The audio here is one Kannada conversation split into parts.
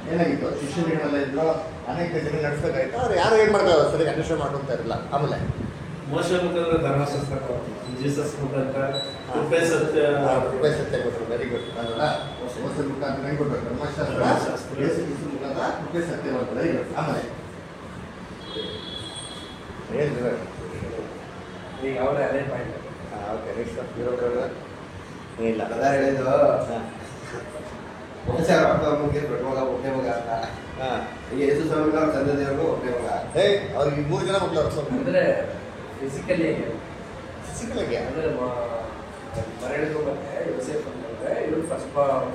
ಏನಾಗಿತ್ತು ಶಿಷ್ಯರುಗಳೆಲ್ಲ ಇದ್ರು ಅನೇಕ ಜನ ನಡೆಸ್ಬೇಕಾಯ್ತು ಅವ್ರು ಯಾರು ಏನು ಮಾಡ್ತಾರೆ ಸರಿ ಅಂಡರ್ಸ್ಟ್ಯಾಂಡ್ ಮಾಡ್ಕೊಂತ ಇರಲಿಲ್ಲ ಆಮೇಲೆ ಮೋಶ ಮುಖಾಂತರ ಧರ್ಮಶಾಸ್ತ್ರ ಜೀಸಸ್ ಮುಖಾಂತರ ಕೃಪೆ ಸತ್ಯ ಕೃಪೆ ಸತ್ಯ ಕೊಟ್ಟರು ವೆರಿ ಗುಡ್ ಅಲ್ವಾ ಮೋಸ ಮುಖಾಂತರ ಹೆಂಗ್ ಕೊಟ್ಟರು ಧರ್ಮಶಾಸ್ತ್ರ ಧರ್ಮಶಾಸ್ತ್ರ. ಯೇಸು ಕ್ರಿಸ್ತ ಮುಖಾಂತರ ಕೃಪೆ ಸತ್ಯ ಕೊಟ್ಟರು ವೆರಿ ಗುಡ್ ಆಮೇಲೆ ಏನು ಈಗ ಅವರೇ ಅದೇ ಪಾಯಿಂಟ್ ಓಕೆ ನೆಕ್ಸ್ಟ್ ಇರೋದ್ರಲ್ಲ ಇಲ್ಲ ಅದ ಹೇಳಿದ್ದು ಹಾಂ ಮೋಸ ಅವ್ರ ಅಪ್ಪ ಅಮ್ಮಗೆ ದೊಡ್ಡ ಮಗ ಒಬ್ಬನೇ ಮಗ ಅಂತ ಹಾಂ ಈಗ ಯೇಸು ಸ್ವಾಮಿ ಅವ್ರ ತಂದೆ ದೇವ್ರಿಗೂ ಒಬ್ಬನೇ ಮಗ ಏ ಅವ್ರಿಗೆ ಮೂರು ಜನ ಮಕ್ಕಳು ಅವ್ರು ಸ್ವಲ್ಪ ಅಂದ್ರೆ ಫಿಸಿಕಲಿ ಸಿಕ್ಕಲಾಗೆ ಅಂದ್ರೆ ಮರಳಿಗೂ ಮತ್ತೆ ಯೋಸೇಫ್ ಅಂತಂದ್ರೆ ಇವ್ರು ಫಸ್ಟ್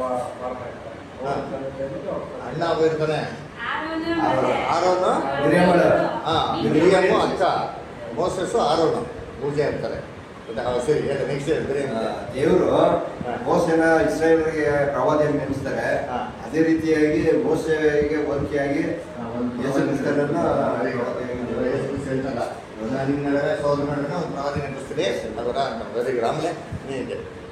ಅಣ್ಣ ಒಬ್ಬ ಇರ್ತಾನೆ ಆರೋನು ಆರೋನು ಮಿರಿಯಮ್ಮಳು. ಹಾಂ ಮಿರಿಯಮ್ಮು ಅಕ್ಕ ಮೋಸಸ್ಸು ಆರೋನು ಪೂಜೆ ಇರ್ತಾರೆ ಹೌದಾ? ಹೌದು, ಸರಿ ಹೇಳಿ ನೆಕ್ಸ್ಟ್ ಬೇರೆ ಆ, ದೇವರು ಮೋಸೆನ ಇಸ್ರಾಯೇಲ್ರಿಗೆ ಪ್ರವಾದಿಯನ್ನು ನೇಮಿಸ್ತಾರೆ ಹಾ. ಅದೇ ರೀತಿಯಾಗಿ ಮೋಸೆಗೆ ಹೋಲಿಕೆಯಾಗಿ ಯೇಸು ಕ್ರಿಸ್ತನನ್ನ ನಿಮ್ಮ ನಡುವೆ ಸೋದರ ನಡುವೆ ಒಂದು ಪ್ರವಾದಿ ನೆನಪಿಸ್ತೀರಿ ಅದರ ವೆರಿ ಗುಡ್ ಆಮೇಲೆ ಏನಿದೆ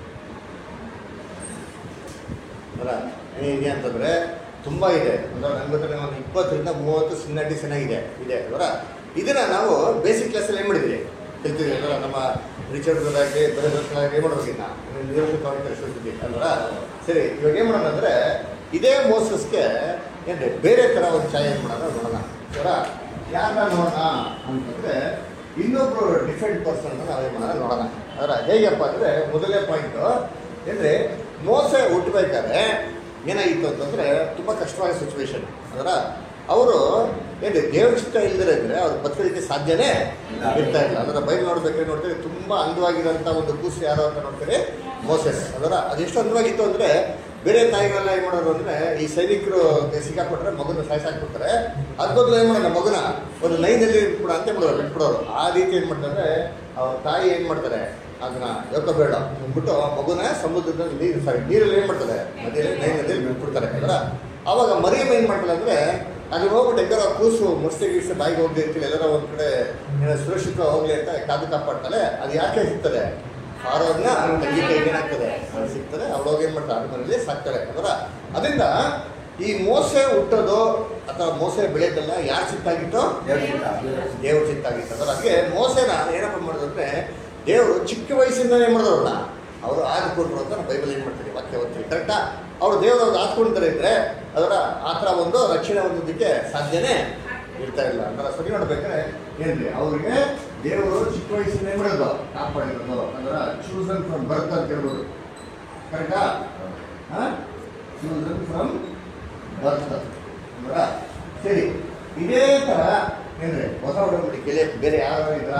ಅಲ್ಲ ಏನಿದೆ ಅಂತಂದ್ರೆ ತುಂಬ ಇದೆ ಅಂದ್ರೆ ನಂಗೆ ಗೊತ್ತಿಲ್ಲ ಒಂದು ಇಪ್ಪತ್ತರಿಂದ ಮೂವತ್ತು ಸಿನ್ನಾಟಿ ಚೆನ್ನಾಗಿದೆ ಇದೆ ಅದರ ಇದನ್ನ ನಾವು ಬೇಸಿಕ್ ಕ್ಲಾಸಲ್ಲಿ ಏನು ಮಾಡಿದ್ರಿ ಕಲ್ತಿದ್ವಿ ಅದರ ನಮ್ಮ ರಿಚರ್ಡ್ ಆಗಲಿ ಬೇರೆ ಏನು ಮಾಡ್ಬೇಕಿನ್ನ ನಿರಂತರ ಕಾಣಿ ಕಲಿಸ್ತಿದ್ವಿ ಅಲ್ವರ ಸರಿ ಇವಾಗ ಏನು ಮಾಡೋಣ ಅಂದರೆ ಇದೇ ಮೋಸಸ್ಗೆ ಏನ್ರಿ ಬೇರೆ ಥರ ಒಂದು ಛಾಯೆ ಏನು ಮಾಡೋಣ ನೋಡೋಣ ಸರ ಯಾರನ್ನ ನೋಡೋಣ ಅಂತಂದರೆ ಇನ್ನೊಬ್ರು ಡಿಫ್ರೆಂಟ್ ಪರ್ಸನ್ ನಾವೇನು ಮಾಡೋಣ ನೋಡೋಣ ಅದರ ಹೇಗಪ್ಪ ಅಂದರೆ ಮೊದಲನೇ ಪಾಯಿಂಟು ಏನ್ರಿ ಮೋಸ ಹುಟ್ಟಬೇಕಾದ್ರೆ ಏನಾಗಿತ್ತು ಅಂತಂದರೆ ತುಂಬ ಕಷ್ಟವಾದ ಸಿಚುವೇಶನ್ ಅದರ ಅವರು ಏನ್ರಿ ದೇವ್ರ ಇಷ್ಟ ಇಲ್ಲದ್ರೆ ಇದ್ರೆ ಅವ್ರು ಬದುಕೋದಕ್ಕೆ ಸಾಧ್ಯನೇ ಇರ್ತಾ ಇಲ್ಲ ಅದರ ಬೈಬಲ್ ನೋಡ್ಬೇಕಾದ್ರೆ ನೋಡ್ತೀರಿ ತುಂಬ ಅಂದವಾಗಿರೋಂಥ ಒಂದು ಕೂಸು ಯಾರು ಅಂತ ನೋಡ್ತೀರಿ ಮೋಸೆಸ್ ಅದರ ಅದೆಷ್ಟು ಅಂದವಾಗಿತ್ತು ಅಂದರೆ ಬೇರೆ ತಾಯಿಗಳೆಲ್ಲ ಏನು ಮಾಡೋರು ಅಂದರೆ ಈ ಸೈನಿಕರು ಸಿಕ್ಕಾಕೊಟ್ರೆ ಮಗುನ ಸಾಯಿಸಾಕ್ಬಿಡ್ತಾರೆ ಅದ್ ಬದಲು ಏನು ಮಾಡೋಣ ಮಗುನ ಒಂದು ನೈನಲ್ಲಿ ಇಟ್ಬಿಡ ಅಂತ ಬಿಡೋರು ಬಿಟ್ಬಿಡೋರು ಆ ರೀತಿ ಏನು ಮಾಡ್ತಾರೆ ಅವ್ರ ತಾಯಿ ಏನು ಮಾಡ್ತಾರೆ ಅದನ್ನ ಬೇಡ ಅಂದ್ಬಿಟ್ಟು ಆ ಮಗುನ ಸಮುದ್ರದಲ್ಲಿ ನೀರು ಸಾರಿ ನೀರಲ್ಲಿ ಏನು ಮಾಡ್ತಾರೆ ನದಿಯಲ್ಲಿ ನೈನಲ್ಲಿ ಬಿಟ್ಬಿಡ್ತಾರೆ ಅದರ ಅವಾಗ ಮರಿಯಮ್ಮ ಏನು ಮಾಡ್ತಾರೆ ಅಂದರೆ ಅಲ್ಲಿ ಹೋಗ್ಬಿಟ್ಟು ಹೆಂಗಾರ ಆ ಕೂಸು ಮುಸ್ತೆ ಗೀಸೆ ಬಾಯಿಗೆ ಹೋಗಿ ಅಂತಿಲ್ಲ ಎಲ್ಲರ ಒಂದು ಕಡೆ ಏನೋ ಸುರಕ್ಷಿತ ಹೋಗ್ಲಿ ಅಂತ ಕಾದು ಕಾಪಾಡ್ತಾಳೆ ಅದು ಯಾಕೆ ಸಿಗ್ತದೆ ಫಾರೋರ್ನ ತಂಗಿ ಕೈಗೆ ಏನಾಗ್ತದೆ ಅದು ಸಿಗ್ತದೆ ಅವ್ಳು ಹೋಗಿ ಏನು ಮಾಡ್ತಾರೆ ಅದ್ರ ಮನೇಲಿ ಸಾಕ್ತಾಳೆ ಅದರ ಅದರಿಂದ ಈ ಮೋಸೆ ಹುಟ್ಟೋದು ಅಥವಾ ಮೋಸೆ ಬೆಳೆಯೋದೆಲ್ಲ ಯಾರು ಸಿಕ್ತಾಗಿತ್ತೋ ದೇವ್ರ ಚಿತ್ತ. ದೇವ್ರ ಚಿತ್ತಾಗಿತ್ತು ಅದರ ಹಾಗೆ ಮೋಸೆನ ಏನಪ್ಪ ಮಾಡೋದು ಅಂದರೆ ದೇವರು ಚಿಕ್ಕ ವಯಸ್ಸಿಂದನೇ ಮಾಡಿದವ್ರನ್ನ ಅವರು ಆದ್ಕೊಂಡ್ರು ಅಂತ ನಾವು ಬೈಬಲ್ ಏನು ಮಾಡ್ತೀವಿ ವಾಕ್ಯ ಓದ್ತೀವಿ ಕರೆಕ್ಟಾ ಅವರು ದೇವರು ಅವ್ರು ಆದ್ಕೊಂತಾರೆ ಇದ್ರೆ ಅದರ ಆ ಥರ ಒಂದು ರಕ್ಷಣೆ ಹೊಂದೋದಕ್ಕೆ ಸಾಧ್ಯನೇ ಇರ್ತಾ ಇಲ್ಲ ಅಂದ್ರೆ ಸರಿ ನೋಡ್ಬೇಕಾದ್ರೆ ಏನ್ರಿ ಅವ್ರಿಗೆ ದೇವರು ಚಿಕ್ಕ ವಯಸ್ಸಿಂದ ಏನು ಮಾಡೋದು ಕಾಪಾಡಿರೋದು ಅಂದ್ರೆ ಚೂಸನ್ ಫ್ರಮ್ ಬರ್ತ್ ಅಂತ ಹೇಳ್ಬೋದು ಕರೆಕ್ಟಾ ಚೂಸನ್ ಫ್ರಮ್ ಬರ್ತ್ ಅಂದ್ರ ಸರಿ ಇದೇ ಥರ ಏನ್ರಿ ಹೊಸ ಒಡಂಬಡಿಕೆಯಲ್ಲಿ ಬೇರೆ ಯಾರು ಇದ್ರಾ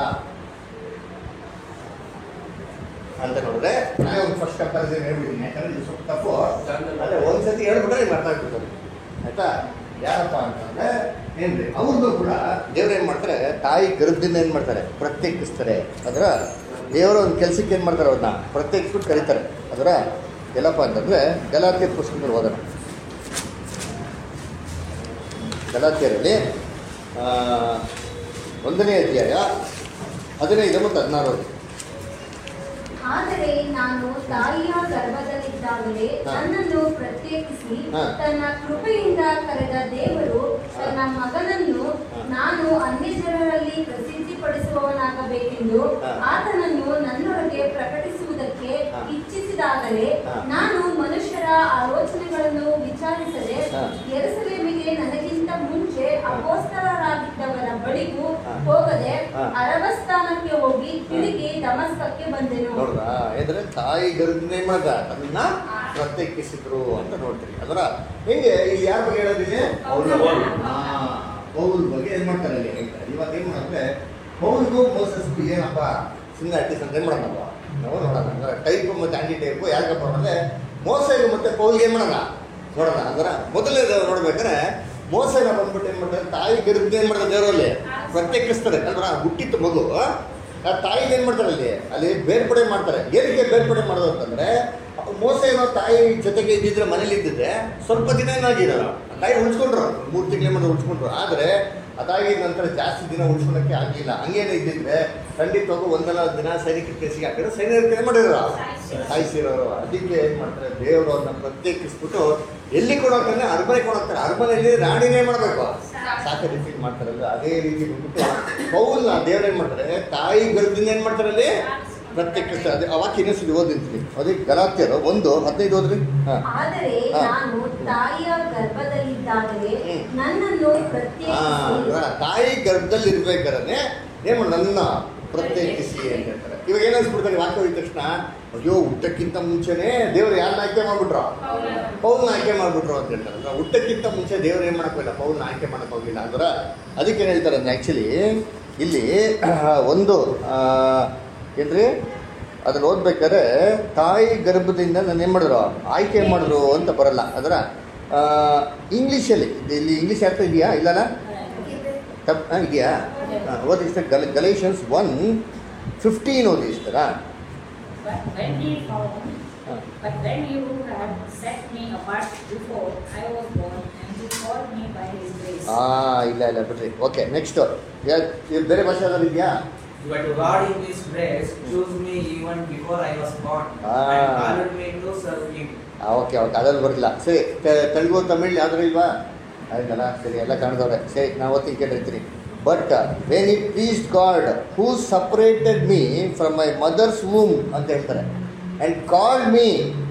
ಅಂತ ನೋಡಿದ್ರೆ ನಾನೇ ಒಂದು ಫಸ್ಟ್ ಕಂಪಾರಿಸನ್ ಹೇಳ್ಬಿದ್ದೀನಿ ಯಾಕಂದ್ರೆ ಇದು ಸ್ವಲ್ಪ ತಪ್ಪು ಅದೇ ಒಂದ್ಸತಿ ಹೇಳ್ಬಿಟ್ರೆ ನಿಮ್ಗೆ ಅರ್ಥ ಆಗ್ಬಿಡ್ತದೆ ಆಯ್ತಾ ಯಾರಪ್ಪ ಅಂತಂದ್ರೆ ಏನ್ರಿ ಅವ್ರದ್ದು ಕೂಡ ದೇವ್ರು ಏನು ಮಾಡ್ತಾರೆ ತಾಯಿ ಗರ್ಭದಿಂದ ಏನು ಮಾಡ್ತಾರೆ ಪ್ರತ್ಯೇಕಿಸ್ತಾರೆ ಅದರ ದೇವರ ಒಂದು ಕೆಲಸಕ್ಕೆ ಏನು ಮಾಡ್ತಾರೆ ಅವ್ರನ್ನ ಪ್ರತ್ಯೇಕಿಸ್ಬಿಟ್ಟು ಕರೀತಾರೆ ಅದರ ಎಲ್ಲಪ್ಪ ಅಂತಂದ್ರೆ ಗಲಾತಿಯ ಪುಸ್ತಕದಲ್ಲಿ ಓದೋಣ ಗಲಾತಿಯರಲ್ಲಿ ಆ, ಒಂದನೇ ಅಧ್ಯಾಯ ಹದಿನೈದು ಮತ್ತು ಹದಿನಾರು ಆದರೆ ನಾನು ತಾಯಿಯ ಗರ್ಭದಲ್ಲಿದ್ದಾಗಲೇ ಹಾ. ನನ್ನನ್ನು ಪ್ರತ್ಯೇಕಿಸಿ ಹಾ. ತನ್ನ ಕೃಪೆಯಿಂದ ಕರೆದ ದೇವರು ತನ್ನ ಮಗನನ್ನು ಹಾ. ನಾನು ಅನ್ಯ ಜನರಲ್ಲಿ ಪ್ರಸಿದ್ಧಿಪಡಿಸುವವನಾಗಬೇಕೆಂದು ಹಾ. ಆತನನ್ನು ನನ್ನೊಳಗೆ ಪ್ರಕಟಿಸುವುದಕ್ಕೆ ಹಾ. ಇಚ್ಛಿಸಿದಾಗಲೇ ಹಾ. ನಾನು ಮನುಷ್ಯರ ಆಲೋಚನೆಗಳನ್ನು ವಿಚಾರಿಸದೆ ಹಾ. ಯೆರೂಸಲೇಮಿಗೆ ನನಗಿಂತ ಮುಂಚೆ ಅಪೋಸ್ತಲರಾಗಿದ್ದವರ ಬಳಿಗೂ ಹಾ. ಹೋಗದೆ ಹಾ. ಅರಬಸ್ಥಾನಕ್ಕೆ ಹೋಗಿ ತಿರುಗಿ ದಮಸ್ಕಕ್ಕೆ ಬಂದೆನು ನೋಡ್ರ ಅಂದ್ರೆ ತಾಯಿ ಗರ್ಭದಿಂದ ಏನ್ ಮಾಡ್ದ ಅದನ್ನ ಪ್ರತ್ಯೇಕಿಸಿದ್ರು ಅಂತ ನೋಡ್ತೀರಿ ಅದರ ಹೆಂಗೆ ಇಲ್ಲಿ ಯಾರ ಬಗ್ಗೆ ಹೇಳೋದಿದೆ ಪೌಲ. ಪೌಲ್ ಬಗ್ಗೆ ಏನ್ ಮಾಡ್ತಾರೆ ಅಲ್ಲಿ ಹೇಳ್ತಾರೆ ಇವಾಗ ಏನ್ ಮಾಡಂದ್ರೆ ಪೌಲ್ಗೂ ಮೋಸಸ್ಗೂ ಏನಪ್ಪ ಸುಮ್ಮನೆ ಅಟ್ಟಿ ಅಂತ ಏನ್ ಮಾಡೋಣಪ್ಪ ನಾವು ನೋಡೋಣ ಅಂದ್ರೆ ಟೈಪ್ ಮತ್ತೆ ಆಂಟಿ ಟೈಪ್ ಯಾರಿಗಪ್ಪ ಅಂದ್ರೆ ಮೋಸಗೆ ಮತ್ತೆ ಪೌಲ್ಗೆ ಏನ್ ಮಾಡೋಣ ನೋಡೋಣ ಅಂದ್ರೆ ಮೊದಲೇ ನೋಡ್ಬೇಕಾದ್ರೆ ಮೋಸನ ಬಂದ್ಬಿಟ್ಟು ಏನ್ ಮಾಡ್ತಾರೆ ತಾಯಿ ಗರ್ಭದಿಂದ ಏನ್ ಮಾಡ್ತಾರೆ ದೇವರಲ್ಲಿ ಪ್ರತ್ಯೇಕಿಸ್ತಾರೆ ಅಂದ್ರೆ ಹುಟ್ಟಿತ್ತು ಮಗು ಆ ತಾಯಿಗೆ ಏನ್ ಮಾಡ್ತಾರೆ ಅಲ್ಲಿ ಅಲ್ಲಿ ಬೇರ್ಪಡೆ ಮಾಡ್ತಾರೆ ಏನಕ್ಕೆ ಬೇರ್ಪಡೆ ಮಾಡೋದು ಅಂತಂದ್ರೆ ಮೋಸ ಏನೋ ತಾಯಿ ಜೊತೆಗೆ ಇದ್ದಿದ್ರೆ ಮನೇಲಿ ಇದ್ದಿದ್ರೆ ಸ್ವಲ್ಪ ದಿನ ಏನಾಗಿರಲ್ಲ ತಾಯಿ ಉಳಿಸ್ಕೊಂಡ್ರು ಮೂರು ತಿಂಗಳ ಮೇಲೆ ಉಳಿಸ್ಕೊಂಡ್ರು ಆದ್ರೆ ಅದಾಗಿದ ನಂತರ ಜಾಸ್ತಿ ದಿನ ಉಳಿಸ್ಕೊಳಕ್ಕೆ ಆಗಲಿಲ್ಲ ಹಂಗೇನು ಇದ್ದಿದ್ರೆ ಖಂಡಿತವಾಗೂ ಒಂದಲ್ಲ ದಿನ ಸೈನಿಕ ಕೇಸಿಗೆ ಹಾಕಿದ್ರೆ ಸೈನಿಕರು ಏನು ಮಾಡಿದ್ರು ಸಾಯಿಸಿರೋರು ಅದಕ್ಕೆ ಏನು ಮಾಡ್ತಾರೆ ದೇವರು ಅವ್ರನ್ನ ಪ್ರತ್ಯೇಕಿಸ್ಬಿಟ್ಟು ಎಲ್ಲಿ ಕೊಡೋಕಂದ್ರೆ ಅರಮನೆ ಕೊಡೋಗ್ತಾರೆ ಅರಮನೆಯಲ್ಲಿ ರಾಣಿನೇ ಮಾಡಬೇಕು ಸಾಕ ರೀತಿ ಮಾಡ್ತಾರಲ್ಲ ಅದೇ ರೀತಿ ಬಂದ್ಬಿಟ್ಟು ಪೌಲ್ನ ದೇವ್ರು ಏನು ಮಾಡ್ತಾರೆ ತಾಯಿ ಗರ್ಭದಿಂದ ಏನು ಮಾಡ್ತಾರೆ ಅಲ್ಲಿ ಪ್ರತ್ಯೇಕಿಸ್ತಾರೆ ಅದೇ ಅವಾಕ್ಯ ಇನ್ನೊಂದ್ಸಲಿ ಓದಿಂತೀನಿ ಅದೇ ಗಲಾತ್ಯರು ಒಂದು ಹದಿನೈದು ಓದ್ರಿ ಹಾಂ ಆದರೆ ಹಾ. ನಾನು ತಾಯಿಯ ಗರ್ಭದಲ್ಲಿದ್ದಾಗಲೇ ಹ್ಮ್. ನನ್ನನ್ನು ಆ, ಪ್ರತ್ಯೇಕಿಸಿ ತಾಯಿ ಗರ್ಭದಲ್ಲಿ ಇರ್ಬೇಕಾದ್ರೆ ಏನು ಮಾಡು ನನ್ನ ಪ್ರತ್ಯೇಕಿಸಿ ಅಂತ ಹೇಳ್ತಾರೆ ಇವಾಗ ಏನು ಅನ್ಸ್ಬಿಡ್ತಾರೆ ವಾಕ್ಯ ಹೋಗಿದ ತಕ್ಷಣ ಅಯ್ಯೋ ಹುಟ್ಟಕ್ಕಿಂತ ಮುಂಚೆನೇ ದೇವ್ರು ಯಾರನ್ನ ಆಯ್ಕೆ ಮಾಡ್ಬಿಟ್ರು ಪೌಲ್ನ ಆಯ್ಕೆ ಮಾಡ್ಬಿಟ್ರು ಅಂತ ಹೇಳ್ತಾರೆ ಅಂದ್ರೆ ಹುಟ್ಟಕ್ಕಿಂತ ಮುಂಚೆ ದೇವ್ರು ಏನು ಮಾಡೋಕ್ಕಿಲ್ಲ ಪೌಲ್ನ ಆಯ್ಕೆ ಮಾಡಕ್ ಹೋಗಿಲ್ಲ ಅಂದ್ರೆ ಅದಕ್ಕೆ ಏನು ಹೇಳ್ತಾರೆ ಅಂದ್ರೆ ಆ್ಯಕ್ಚುಲಿ ಇಲ್ಲಿ ಒಂದು ಆ, ಏನ್ರಿ ಅದ್ರಲ್ಲಿ ಓದ್ಬೇಕಾದ್ರೆ ತಾಯಿ ಗರ್ಭದಿಂದ ನಾನು ಏನು ಮಾಡಿದ್ರು ಆಯ್ಕೆ ಮಾಡಿದ್ರು ಅಂತ ಬರಲ್ಲ ಅದರ ಇಂಗ್ಲೀಷಲ್ಲಿ ಇಲ್ಲಿ ಇಂಗ್ಲೀಷ್ ಅರ್ಥ ಇದೆಯಾ ಇಲ್ಲಲ್ಲ ತಪ್ ಹಾಂ ಇದೆಯಾ ಹಾಂ ಓದಿ ಇಷ್ಟ ಗಲ ಗಲೇಷನ್ಸ್ ಒನ್ ಫಿಫ್ಟೀನ್ ಓದಿ ಇಷ್ಟರಾ But when he found, Ah. but when you had set me apart before I was born, and you called me by his grace. ಹಾಂ ಇಲ್ಲ ಇಲ್ಲ ಬಿಡ್ರಿ ಓಕೆ ನೆಕ್ಸ್ಟು ಬೇರೆ ಭಾಷೆ ಯಾವ್ದಾದ್ರು ಇದೆಯಾ But God in His grace chose me even before I was born Ah. and called me to serve Him. Okay okay ಅದ್ರಲ್ಲಿ ಬರಲಿಲ್ಲ ಸರಿ ತೆ- ತೆಲುಗು ತಮಿಳ್ ಯಾವ್ದಾರು ಇಲ್ವಾ ಆಯ್ತಲ್ಲ ಸರಿ ಎಲ್ಲ ಕನ್ನಡದವ್ರೆ ಸರಿ ನಾವು ಓದ್ತೀನಿ ಕೇಳಿರ್ತೀನಿ but when it pleased God who separated me from my mother's womb ಅಂತ ಹೇಳ್ತಾರೆ and called me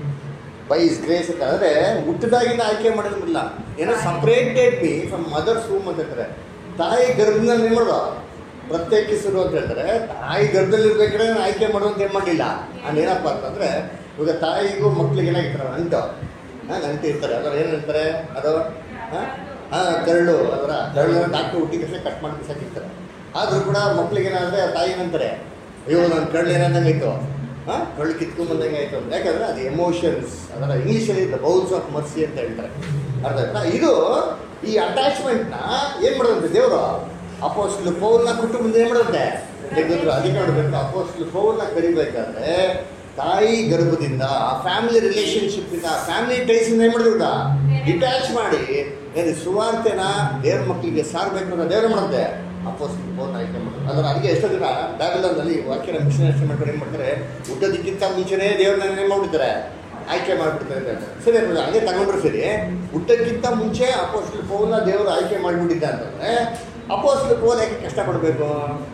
by his grace ಅಂತ ಅಂದರೆ ಹುಟ್ಟದಾಗಿಂದ ಆಯ್ಕೆ ಮಾಡೋದಿಲ್ಲ ಏನೋ separated me from mother's womb ಅಂತ ಹೇಳ್ತಾರೆ ತಾಯಿ ಗರ್ಭದಲ್ಲಿ ಏನು ಮಾಡೋದು ಪ್ರತ್ಯೇಕಿಸಿರು ಅಂತ ಹೇಳ್ತಾರೆ ತಾಯಿ ಗರ್ಭದಲ್ಲಿ ಇರ್ಬೇಕಾದ್ರೆ ನಾನು ಆಯ್ಕೆ ಮಾಡುವಂತ ಏನು ಮಾಡಲಿಲ್ಲ ನಾನು ಏನಪ್ಪ ಅಂತಂದರೆ ಇವಾಗ ತಾಯಿಗೂ ಮಕ್ಳಿಗೆ ಏನಾಗಿರ್ತಾರೆ ಅಂಟು ಹಾಂ ಅಂಟು ಇರ್ತಾರೆ ಅದರ ಏನು ಹೇಳ್ತಾರೆ ಅದು ಹಾಂ ಹಾಂ ಕರಳು ಅದರ ಕರಳು ಡಾಕ್ಟ್ರು ಹುಟ್ಟಿದ ತಕ್ಷಣ ಕಟ್ ಮಾಡಿ ಬಿಸಾಕಿರ್ತಾರೆ ಆದರೂ ಕೂಡ ಮಕ್ಳಿಗೆ ಏನಾದರೆ ತಾಯಿ ಏನಂತಾರೆ ಅಯ್ಯೋ ನನ್ನ ಕರಳು ಏನಾದಂಗಾಯ್ತು ಹಾಂ ಕರಳು ಕಿತ್ಕೊಂಡ್ಬಂದಂಗೆ ಆಯಿತು ಅಂತ ಯಾಕಂದರೆ ಅದು ಎಮೋಷನ್ಸ್ ಅದರ ಇಂಗ್ಲೀಷಲ್ಲಿ ದ ಬೌಲ್ಸ್ ಆಫ್ ಮರ್ಸಿ ಅಂತ ಹೇಳ್ತಾರೆ ಅರ್ಥ ಆಯ್ತಾ ಇದು ಈ ಅಟ್ಯಾಚ್ಮೆಂಟ್ನ ಏನು ಮಾಡೋದಂತೆ ದೇವರು ಅಪೋಸ್ಟ್ಲು ಪೌಲ್ನ ಕುಟುಂಬದಿಂದ ಏನು ಮಾಡೋದಂತೆ ತೆಗೆದ್ರು ಅದಕ್ಕೆ ನೋಡಬೇಕು ಅಪೋಸ್ಟ್ಲು ಪೌಲ್ನ ಕರಿಬೇಕಾದ್ರೆ ತಾಯಿ ಗರ್ಭದಿಂದ ಆ ಫ್ಯಾಮಿಲಿ ರಿಲೇಶನ್ಶಿಪ್ಪಿಂದ ಫ್ಯಾಮಿಲಿ ಟೈಸಿಂದ ಏನು ಮಾಡಿದ್ರು ಡಿಟ್ಯಾಚ್ ಮಾಡಿ ಏನು ಸುವಾರ್ತೆನ ದೇವ್ರ ಮಕ್ಕಳಿಗೆ ಸಾರಬೇಕು ಅನ್ನೋ ದೇವ್ರ ಮಾಡುತ್ತೆ ಅಪೋಸ್ಟ್ಲು ಪೌಲ್ನ ಆಯ್ಕೆ ಮಾಡೋದು ಅದರ ಅದಕ್ಕೆ ಎಷ್ಟೋ ಜನ ಬ್ಯಾಬಿಲನ್ನಲ್ಲಿ ವಾಕ್ಯನ ಮಿಷನ್ ಎಷ್ಟು ಮಾಡ್ತಾರೆ ಏನು ಮಾಡ್ತಾರೆ ಹುಟ್ಟೋದಕ್ಕಿಂತ ಮುಂಚೆನೇ ದೇವ್ರನ್ನ ಏನು ಮಾಡ್ಬಿಡ್ತಾರೆ ಆಯ್ಕೆ ಮಾಡಿಬಿಡ್ತಾರೆ ಅಂತ ಹೇಳ್ತಾರೆ. ಸರಿ ಅದು ಹಂಗೆ ತಗೊಂಡ್ರು ಸರಿ ಹುಟ್ಟಕ್ಕಿಂತ ಮುಂಚೆ ಅಪೋಸ್ಟ್ಲ್ ಪೌಲ್ನ ದೇವರು ಆಯ್ಕೆ ಮಾಡಿಬಿಟ್ಟಿದ್ದ ಅಂತಂದ್ರೆ ಅಪೋಸ್ಟ್ಲ್ ಪೌಲ್ ಯಾಕೆ ಕಷ್ಟಪಡಬೇಕು